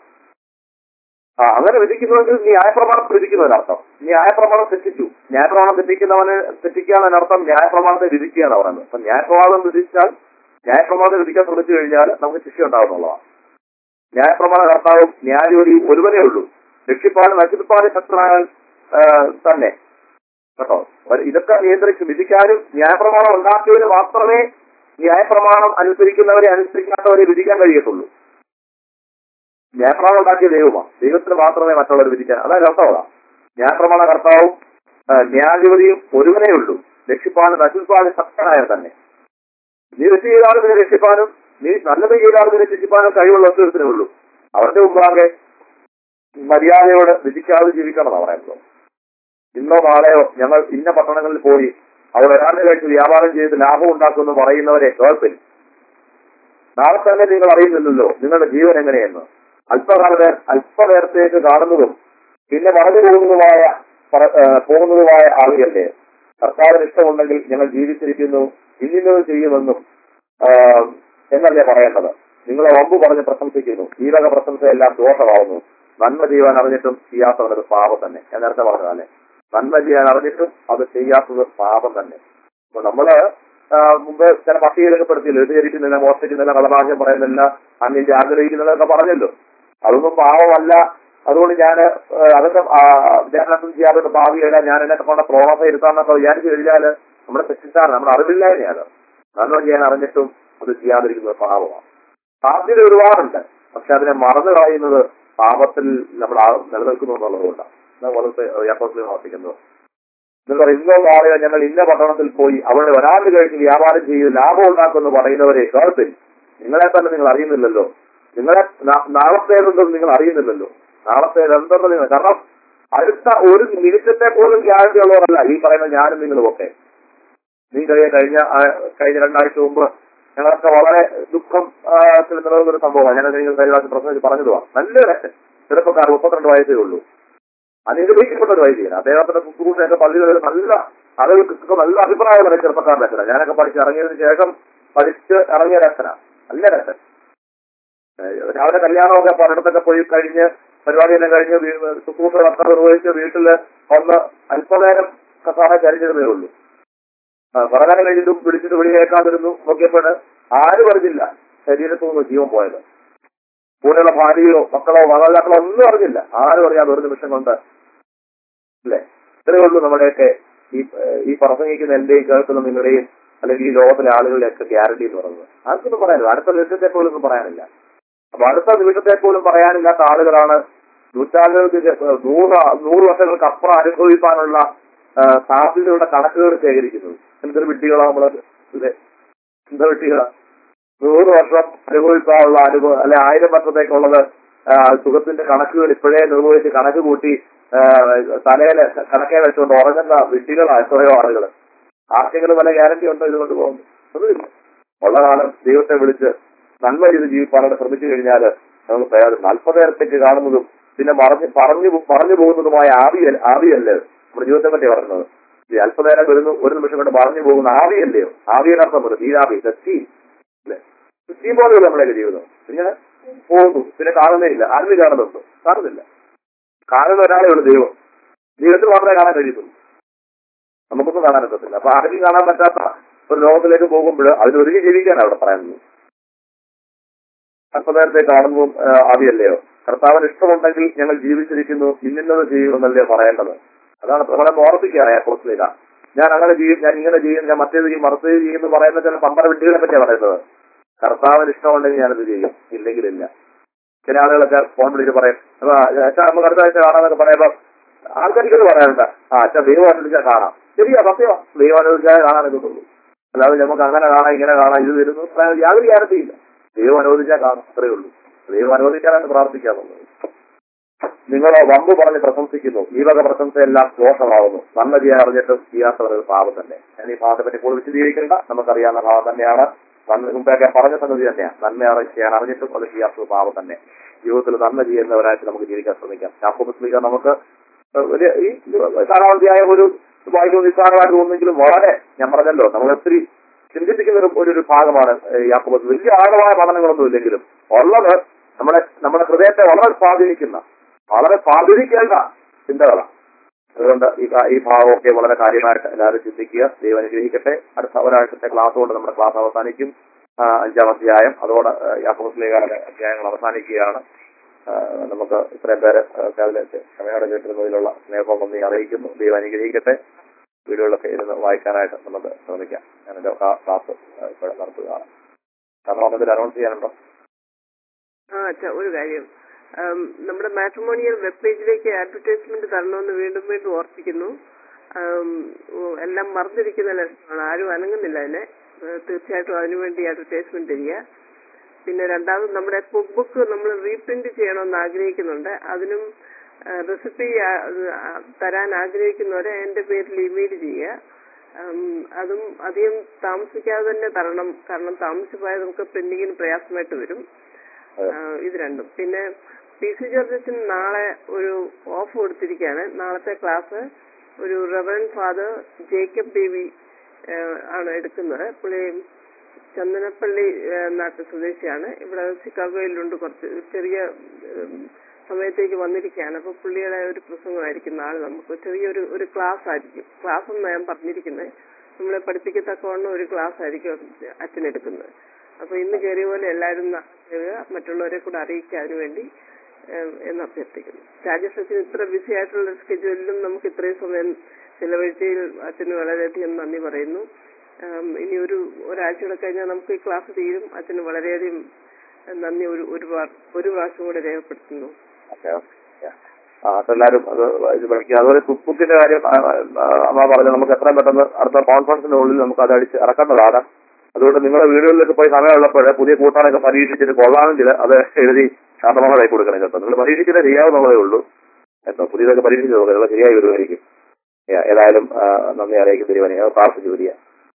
ആ അങ്ങനെ വിധിക്കുന്നുവെങ്കിൽ ന്യായപ്രമാണം വിധിക്കുന്നതിനർത്ഥം ന്യായപ്രമാണം തെറ്റിച്ചു ന്യായപ്രമാണം തെറ്റിക്കുന്നവന് തെറ്റിക്കാന്നതിനർത്ഥം ന്യായപ്രമാണത്തെ വിധിക്കുകയാണ് പറയുന്നത് അപ്പൊ ന്യായപ്രമാണം വിധിച്ചാൽ ന്യായപ്രമാണത്തെ വിധിക്കാൻ ശ്രമിച്ചു കഴിഞ്ഞാൽ നമുക്ക് ശിക്ഷ ഉണ്ടാവുന്നുള്ളതാണ് ന്യായപ്രമാണ കർത്താവും ന്യായജോലിയും ഒരുവനേ ഉള്ളൂ രക്ഷിപ്പാനും നശിപ്പാനും ശക്തനായാൽ ആ, തന്നെ കേട്ടോ ഒരു- ഇതൊക്കെ നിയന്ത്രിച്ച് വിധിക്കാനും ന്യായപ്രമാണം ഉണ്ടാക്കിയവന് മാത്രമേ ന്യായപ്രമാണം അനുസരിക്കുന്നവരെ അനുസരിക്കാത്തവരെ വിധിക്കാൻ കഴിയത്തുള്ളൂ ന്യായപ്രമാണം ഉണ്ടാക്കിയ ദൈവമാണ് ദൈവത്തിന് മാത്രമേ മറ്റുള്ളവർ വിധിക്കാൻ അതായത് അർത്ഥമാണ് ന്യായപ്രമാണ കർത്താവും ആ, ന്യായാധിപതിയും ഒരുവനേ ഉള്ളൂ രക്ഷിപ്പാനും നശിപ്പാനും ശക്തനായ തന്നെ നീ തെറ്റ് ചെയ്താലും നിന്നെ രക്ഷിപ്പാനും നീ നല്ലത് ചെയ്താലും നിന്നെ രക്ഷിപ്പാനും കഴിവുള്ള ഒത്തിരി ഉള്ളൂ അവരുടെ മുമ്പാകെ മര്യാദയോട് വിധിക്കാതെ ജീവിക്കണം എന്നാണ് പറയുന്നത് ഇന്നോ നാളെയോ ഞങ്ങൾ ഇന്ന പട്ടണങ്ങളിൽ പോയി അവർ ഒരാളുടെ കഴിച്ച് വ്യാപാരം ചെയ്ത് ലാഭം ഉണ്ടാക്കുമെന്ന് പറയുന്നവരെ കേൾപ്പിൽ നാളെ തന്നെ നിങ്ങൾ അറിയുന്നില്ലല്ലോ നിങ്ങളുടെ ജീവൻ എങ്ങനെയെന്ന് അല്പകാല അല്പനേരത്തേക്ക് കാണുന്നതും പിന്നെ മറഞ്ഞു പോകുന്നതുമായ പറ- ഏ, പോകുന്നതുമായ ആളുകല്ലേ കർത്താവിന് ഇഷ്ടമുണ്ടെങ്കിൽ ഞങ്ങൾ ജീവിച്ചിരിക്കുന്നു ഇന്നിന്നത് ചെയ്യുമെന്നും ആ, എന്നല്ലേ പറയേണ്ടത് നിങ്ങളെ വമ്പ് പറഞ്ഞ് പ്രശംസിക്കുന്നു ഈ വക പ്രശംസയെല്ലാം ദോഷമാവുന്നു നന്മ ചെയ്യാൻ അറിഞ്ഞിട്ടും ചെയ്യാത്തവനത് പാപം തന്നെ ഞാൻ നേരത്തെ പറഞ്ഞതല്ലേ നന്മ ചെയ്യാൻ അറിഞ്ഞിട്ടും അത് ചെയ്യാത്തത് പാപം തന്നെ അപ്പൊ നമ്മള് ആ, മുമ്പ് ചില പട്ടികയിലൊക്കെപ്പെടുത്തിയല്ലോ വ്യതിചരിക്കുന്നില്ല മോഷ്ടിക്കുന്നില്ല കളഭാഷ്യം പറയുന്നില്ല അന്യന്റെ ആഗ്രഹിക്കുന്നില്ല പറഞ്ഞല്ലോ അതൊന്നും പാവമല്ല അതുകൊണ്ട് ഞാൻ അതൊക്കെ ആ, വിദ്യാഭ്യാസം ചെയ്യാതെ ഭാവിയല്ല ഞാൻ എന്നെ കൊണ്ട് പ്രോണത ഇരുത്താന്നൊക്കെ വിചാരിച്ചു കഴിഞ്ഞാൽ നമ്മുടെ തെറ്റിദ്ധാരണ നമ്മുടെ അറിവില്ലായ്മയാണ് നന്മ ചെയ്യാൻ അറിഞ്ഞിട്ടും അത് ചെയ്യാതിരിക്കുന്നത് പാപമാണ് സാധ്യത ഒരുപാടുണ്ട് പക്ഷെ അതിനെ മറന്നു കളയുന്നത് പാപത്തിൽ നമ്മൾ ആ- നിലനിൽക്കുന്നു എന്നുള്ളതുകൊണ്ടാണ് യാത്രത്തിൽ പ്രവർത്തിക്കുന്നത് നിങ്ങൾ ഇന്നോ നാളെയോ ഞങ്ങൾ ഇന്ന പട്ടണത്തിൽ പോയി അവിടെ ഒരാൾ കഴിഞ്ഞ് വ്യാപാരം ചെയ്ത് ലാഭം ഉണ്ടാക്കുമെന്ന് പറയുന്നവരെ കേൾപ്പിൽ നിങ്ങളെ തന്നെ നിങ്ങൾ അറിയുന്നില്ലല്ലോ നിങ്ങളെ നാ- നാളത്തേതെന്തെന്ന് നിങ്ങൾ അറിയുന്നില്ലല്ലോ നാളത്തേത് എന്തെന്ന് നിങ്ങൾ കാരണം അടുത്ത ഒരു നിമിഷത്തെ പോലും ഗ്യാരണ്ടി ഉള്ളവരല്ല ഈ പറയുന്ന ഞാനും നിങ്ങളും ഒക്കെ നീ കഴിയ കഴിഞ്ഞ ആ, കഴിഞ്ഞ രണ്ടാഴ്ച മുമ്പ് ഞങ്ങളൊക്കെ വളരെ ദുഃഖം ആ, ത്തിൽ നിലനിന്നൊരു സംഭവമാണ് ഞാൻ നിങ്ങൾ കഴിഞ്ഞ പ്രാവശ്യം പ്രസംഗിച്ച് പറഞ്ഞതുമാണ് നല്ലൊരു ചെറുപ്പക്കാർ മുപ്പത്തിരണ്ട് വയസ്സേ ഉള്ളൂ അനുഗ്രഹിക്കപ്പെട്ട ഒരു വൈദ്യൻ അദ്ദേഹത്തിന്റെ ശുശ്രൂഷയൊക്കെ പള്ളികളിൽ നല്ല ആളുകൾക്ക് നല്ല അഭിപ്രായമുള്ള ചെറുപ്പക്കാരുടെ അച്ഛനാണ് ഞാനൊക്കെ പഠിച്ച് ഇറങ്ങിയതിനു ശേഷം പഠിച്ച് ഇറങ്ങിയ ഒരു അച്ഛനാ നല്ല ഒരു അച്ഛൻ ഏഹ് രാവിലെ കല്യാണമൊക്കെ പലയിടത്തൊക്കെ പോയി കഴിഞ്ഞ് പരിപാടിയെല്ലാം കഴിഞ്ഞ് വീ- ശുശ്രൂഷ നടത്താൻ നിർവഹിച്ച് വീട്ടില് ഒന്ന് അല്പനേരം കസാറ ചരിച്ചതേ ഉള്ളൂ ആ, കുറെ നേരം കഴിഞ്ഞിട്ടും വിളിച്ചിട്ട് വിളി കേൾക്കാതിരുന്നു നോക്കിയപ്പോഴ് ആരും അറിഞ്ഞില്ല ശരീരത്തു നിന്ന് ജീവൻ പോയത് കൂടെയുള്ള ഭാര്യയോ മക്കളോ മാതാപിതാക്കളോ ഒന്നും അറിഞ്ഞില്ല ആരും അറിയാതെ ഒരു നിമിഷം കൊണ്ട് അല്ലേ ഇത്രയേ ഉള്ളൂ നമ്മുടെയൊക്കെ ഈ ഏഹ്, ഈ പ്രസംഗിക്കുന്ന എന്റെയും കേൾക്കുന്ന നിങ്ങളുടെയും അല്ലെങ്കിൽ ഈ ലോകത്തിലെ ആളുകളുടെയൊക്കെ ഗ്യാരണ്ടി എന്ന് പറയുന്നത് ആർക്കൊന്നും പറയാനില്ല അടുത്ത നിമിഷത്തെ പോലും ഒന്നും പറയാനില്ല അപ്പൊ അടുത്ത നിമിഷത്തെ പോലും പറയാനില്ലാത്ത ആളുകളാണ് നൂറ്റാണ്ടുകൾക്ക് ശേ- നൂറ് നൂറ് വർഷങ്ങൾക്ക് അപ്പുറം അനുഭവിക്കാനുള്ള ആ, സാധ്യതയുടെ കണക്കുകൾ ശേഖരിക്കുന്നത് എന്തൊരു വിട്ടികളാണ് നമ്മള് ഇത് എന്താ വിട്ടികളാ നൂറ് വർഷം അനുഭവിക്കാനുള്ള അനുഭവം അല്ലെ ആയിരം വർഷത്തേക്കുള്ളത് ആ, സുഖത്തിന്റെ കണക്കുകൾ ഇപ്പോഴേ നിർവഹിച്ച് കണക്ക് കൂട്ടി ആ, തലയില് കണക്കെ വെച്ചുകൊണ്ട് ഉറങ്ങുന്ന വിട്ടികളാണ് എത്രയോ ആളുകൾ ആർക്കെങ്കിലും വല്ല ഗ്യാരണ്ടി ഉണ്ടോ ഇതുകൊണ്ട് പോകുന്നു ഒന്നുമില്ല ഉള്ള കാലം ദൈവത്തെ വിളിച്ച് നന്മ ചെയ്ത് ജീവിക്കാനായിട്ട് ശ്രമിച്ചു കഴിഞ്ഞാൽ നമുക്ക് പ്രയോജനം നാൽപ്പതേരത്തേക്ക് കാണുന്നതും പിന്നെ മറഞ്ഞ് പറഞ്ഞു പറഞ്ഞു പോകുന്നതുമായ ആവിയൽ ആവിയല്ലേ നമ്മുടെ ജീവിതത്തെ പറ്റി പറയുന്നത് ഈ അല്പനേരം വരുന്നു ഒരു നിമിഷം കൊണ്ട് മറഞ്ഞു പോകുന്ന ആവിയല്ലയോ ആവിയുടെ അർത്ഥം വരും തീരാവി തീ അല്ലേ തീ പോലെയല്ല നമ്മുടെയൊക്കെ ജീവിതം ഇങ്ങനെ പോകുന്നു പിന്നെ കാണുന്നേ ഇല്ല ആരും കാണുന്നുണ്ടോ കാണുന്നില്ല കാണുന്ന ഒരാളെ ഉള്ളൂ ദൈവം ദൈവത്തിൽ മാത്രമേ കാണാൻ കഴിയത്തുള്ളൂ നമുക്കൊന്നും കാണാൻ പറ്റത്തില്ല അപ്പൊ ആർക്കും കാണാൻ പറ്റാത്ത ഒരു ലോകത്തിലേക്ക് പോകുമ്പോൾ അതിനൊരുങ്ങി ജീവിക്കാനാണ് അവിടെ പറയുന്നത് അല്പനേരത്തെ കാണുമ്പോൾ ആവിയല്ലയോ കർത്താവിന് ഇഷ്ടമുണ്ടെങ്കിൽ ഞങ്ങൾ ജീവിച്ചിരിക്കുന്നു ഇന്നത് ചെയ്യുമെന്നല്ലേ പറയേണ്ടത് അതാണ് നമ്മളെ ഓർപ്പിക്കുകയാണ് അപ്പോസ്ലിക ഞാൻ അങ്ങനെ ചെയ്യും ഞാൻ ഇങ്ങനെ ചെയ്യും ഞാൻ മറ്റേത് ചെയ്യും മറത്തേത് ചെയ്യും എന്ന് പറയുന്ന ചില പമ്പര വിട്ടികളെ പറ്റിയാണ് പറയുന്നത് കർത്താവിന് ഇഷ്ടമുണ്ടെങ്കിൽ ഞാനത് ചെയ്യും ഇല്ലെങ്കിലില്ല ചില ആളുകളൊക്കെ ഫോൺ വിളിച്ച് പറയും അപ്പൊ അച്ഛാ നമുക്ക് അടുത്ത ആഴ്ച കാണാന്നൊക്കെ പറയുമ്പോ ആൾക്കാർക്കത് പറയാനുണ്ട് ആ അച്ഛാ ദൈവം അനുവദിച്ചാൽ കാണാം ശരിയാ സത്യമാ ദൈവം അനുവദിച്ചാൽ കാണാൻ എത്തുള്ളൂ അല്ലാതെ നമുക്ക് അങ്ങനെ കാണാം ഇങ്ങനെ കാണാം ഇത് വരുന്നു പറയാൻ യാതൊരു ഗ്യാരണ്ടിയില്ല ദൈവം അനുവദിച്ചാൽ കാണും അത്രയേ ഉള്ളൂ ദൈവം അനുവദിക്കാനാണ് പ്രാർത്ഥിക്കാറുള്ളത് നിങ്ങളോ വമ്പ് പറഞ്ഞ് പ്രശംസിക്കുന്നു ഈ വക പ്രശംസയെല്ലാം ദോഷമാകുന്നു നന്മ ചെയ്യാൻ അറിഞ്ഞിട്ടും ചെയ്യാത്തവർ ഒരു പാപം തന്നെ ഞാൻ ഈ ഭാഗത്തെ പറ്റി കൂടുതൽ വിശദീകരിക്കേണ്ട നമുക്കറിയാവുന്ന ഭാവം തന്നെയാണ് നന്മ മുമ്പൊക്കെ പറഞ്ഞ സംഗതി തന്നെയാണ് നന്മ അറി ചെയ്യാൻ അറിഞ്ഞിട്ടും അത് ചെയ്യാത്തത് പാപം തന്നെ ജീവിതത്തിൽ നന്മ ചെയ്യുന്നവരായിട്ട് നമുക്ക് ജീവിക്കാൻ ശ്രമിക്കാം യാക്കോബ് സ്ലീഗ നമുക്ക് ഒരു ഈ ധാരാളതിയായ ഒരു വായിക്കുന്ന നിസ്സാരമായിട്ട് തോന്നുമെങ്കിലും വളരെ ഞാൻ പറഞ്ഞല്ലോ നമ്മൾ ഒത്തിരി ചിന്തിപ്പിക്കുന്ന ഒരു ഒരു- ഒരു ഭാഗമാണ് യാക്കോബ് വലിയ ആഴമായ പഠനങ്ങളൊന്നും ഇല്ലെങ്കിലും ഉള്ളത് നമ്മുടെ നമ്മുടെ ഹൃദയത്തെ വളരെ സ്വാധീനിക്കുന്ന വളരെ സ്വാധീനിക്കേണ്ട ചിന്തകളാണ് അതുകൊണ്ട് ഈ കാ- ഈ ഭാഗമൊക്കെ വളരെ കാര്യമായിട്ട് എല്ലാവരും ചിന്തിക്കുക ദൈവം അനുഗ്രഹിക്കട്ടെ അടുത്ത ഒരാഴ്ചത്തെ ക്ലാസ് കൊണ്ട് നമ്മുടെ ക്ലാസ് അവസാനിക്കും ആ, അഞ്ചാം അധ്യായം അതോടെ യാക്കോസ്ലേഖാരുടെ അധ്യായങ്ങൾ അവസാനിക്കുകയാണ് ആ, നമുക്ക് ഇത്രയും പേര് ആ, രാവിലെ ക്ഷമയോടെ കേട്ടിരുന്നതിലുള്ള സ്നേഹം നന്ദി അറിയിക്കുന്നു ദൈവം അനുഗ്രഹിക്കട്ടെ വീടുകളിലൊക്കെ ഇരുന്ന് വായിക്കാനായിട്ട് നമുക്ക് ശ്രമിക്കാം ഞാൻ എന്റെ ക്ലാസ് ഇവിടെ നടത്തുകയാണ് കാരണം ഒന്നതിൽ അനൗൺസ് ചെയ്യാനുണ്ടോ ആ അച്ഛാ ഒരു കാര്യം ആം, നമ്മുടെ മാട്രിമോണിയൽ വെബ് പേജിലേക്ക് അഡ്വർടൈസ്മെന്റ് തരണമെന്ന് വീണ്ടും വീണ്ടും ഓർപ്പിക്കുന്നു ആം, ഓ, എല്ലാം മറന്നിരിക്കുന്ന ലക്ഷണമാണ് ആരും അനങ്ങുന്നില്ല അതിനെ ഏ, തീർച്ചയായിട്ടും അതിനുവേണ്ടി അഡ്വർടൈസ്മെന്റ് തരിക പിന്നെ രണ്ടാമത് നമ്മുടെ കുക്ക് ബുക്ക് നമ്മൾ റീപ്രിന്റ് ചെയ്യണമെന്ന് ആഗ്രഹിക്കുന്നുണ്ട് അതിനും റെസിപ്പി തരാൻ ആഗ്രഹിക്കുന്നവരെ എന്റെ പേരിൽ ഇമെയിൽ ചെയ്യുക ഉം, അതും അധികം താമസിക്കാതെ തന്നെ തരണം കാരണം താമസിച്ചു പോയാൽ നമുക്ക് പ്രിന്റിങ്ങിന് പ്രയാസമായിട്ട് വരും ആ, ഇത് രണ്ടും പിന്നെ പി സി ജോർജസിന് നാളെ ഒരു ഓഫ് കൊടുത്തിരിക്കുകയാണ് നാളത്തെ ക്ലാസ് ഒരു റവറൻ ഫാദർ ജേക്കബ് ദേവി ആണ് എടുക്കുന്നത് പുള്ളി ചന്ദനപ്പള്ളി ആ, നാട്ടു സ്വദേശിയാണ് ഇവിടെ ചിക്കാഗോയിലുണ്ട് കുറച്ച് ചെറിയ ഉം, സമയത്തേക്ക് വന്നിരിക്കുകയാണ് അപ്പൊ പുള്ളിയുടെ ഒരു പ്രസംഗമായിരിക്കും നാളെ നമുക്ക് ചെറിയൊരു ഒരു ക്ലാസ് ആയിരിക്കും ക്ലാസ് എന്ന് ഞാൻ പറഞ്ഞിരിക്കുന്നത് നമ്മളെ പഠിപ്പിക്കത്തക്കവണ്ണം ഒരു ക്ലാസ് ആയിരിക്കും അച്ഛൻ എടുക്കുന്നത് അപ്പൊ ഇന്ന് കയറിയ പോലെ എല്ലാവരും നാളെ ചെയ്യുക മറ്റുള്ളവരെ കൂടെ അറിയിക്കുക അതിനുവേണ്ടി ഏഹ്, എന്ന് അഭ്യർത്ഥിക്കുന്നു രാജേഷ് അച്ഛൻ ഇത്ര ബിസി ആയിട്ടുള്ള സ്കെഡ്യൂളിലും നമുക്ക് ഇത്രയും സമയം ചെലവഴിച്ചതിൽ അച്ഛന് വളരെയധികം നന്ദി പറയുന്നു ആം, ഇനി ഒരു ഒരാഴ്ചയുടെ കഴിഞ്ഞാൽ നമുക്ക് ഈ ക്ലാസ് തീരും അച്ഛന് വളരെയധികം നന്ദി ഒരു ഒരു പ്രാ- ഒരു പ്രാവശ്യം കൂടെ രേഖപ്പെടുത്തുന്നു ഓക്കെ ഓക്കെ ആ അതെല്ലാവരും അത് ഇത് പഠിക്കുക അതുപോലെ കുക്ക് ബുക്കിന്റെ കാര്യം ആ, ആ, അമ്മ പറഞ്ഞു നമുക്ക് എത്രയും പെട്ടെന്ന് അടുത്ത കോൺഫറൻസിന്റെ ഉള്ളിൽ നമുക്ക് അത് അടിച്ച് ഇറക്കേണ്ടതാണ് അതുകൊണ്ട് നിങ്ങളുടെ വീടുകളിലൊക്കെ പോയി സമയമുള്ളപ്പോൾ പുതിയ കൂട്ടാനൊക്കെ പരീക്ഷിച്ചിട്ട് കൊള്ളാമെങ്കിൽ അത് എഴുതി ശാന്തമായ കൈ കൊടുക്കണം കേട്ടോ നിങ്ങൾ പരീക്ഷിച്ചിട്ടേ ചെയ്യാവുന്നതേ ഉള്ളൂ കേട്ടോ പുതിയതൊക്കെ പരീക്ഷിച്ച് നോക്കുക നിങ്ങൾ ശരിയായി വരുമായിരിക്കും ഏ- ഏതായാലും ആ, നന്ദി അറിയിക്കും തിരുവനി പ്രാർത്ഥിച്ചു വരിക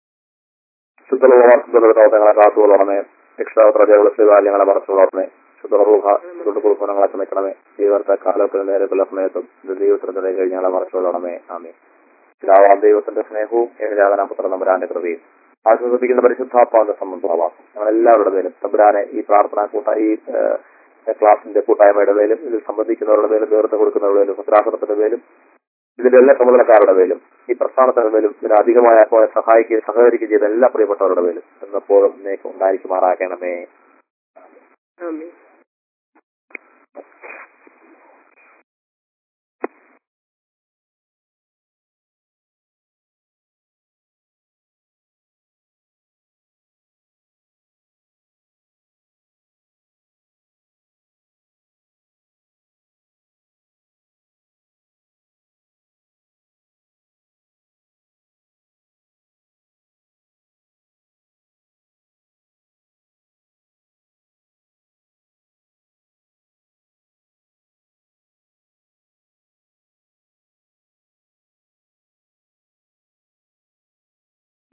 ശുദ്ധങ്ങളെ കാത്തുകൊള്ളണമേ രക്ഷാത്രതയുള്ള ശ്രീകാര്യങ്ങളെ മറച്ചുകൊള്ളണമേ ശുദ്ധറൂഹ ശുദ്ധപുരുഷങ്ങളെ ക്ഷമിക്കണമേ ജീവർത്ത കാലത്തിന് നേരെ പല സമയത്തും ദൈവത്തിന്റെ കഴിഞ്ഞാളെ മറച്ചുകൊള്ളണമേ ആമേ പിതാവാം ദൈവത്തിന്റെ സ്നേഹവും ഏകജാതന പുത്ര നമ്പരാന്റെ കൃപയും ആശ്വസിപ്പിക്കുന്ന പരിശുദ്ധാത്മാവിന്റെ സംബന്ധമാവാം ഞങ്ങൾ എല്ലാവരുടെ മേലും തമ്പുരാനെ ഈ പ്രാർത്ഥന കൂട്ട ഈ ഏഹ്, ക്ലാസിന്റെ കൂട്ടായ്മയുടെ മേലും ഇതിൽ സംബന്ധിക്കുന്നവരുടെ മേലും നേതൃത്വം കൊടുക്കുന്നവരുടെ മേലും ഭദ്രാസനത്തിന്റെ മേലും ഇതിന്റെ എല്ലാ ചുമതലക്കാരുടെ മേലും ഈ പ്രസ്ഥാനത്തിന്റെ മേലും ഇതിന് അധികമായ പോലെ സഹായിക്കുകയും സഹകരിക്കുകയും ചെയ്ത എല്ലാ പ്രിയപ്പെട്ടവരുടെ മേലും എന്നപ്പോഴും നീക്കം ഉണ്ടായിരിക്കുമാറാക്കണമേ ആമേൻ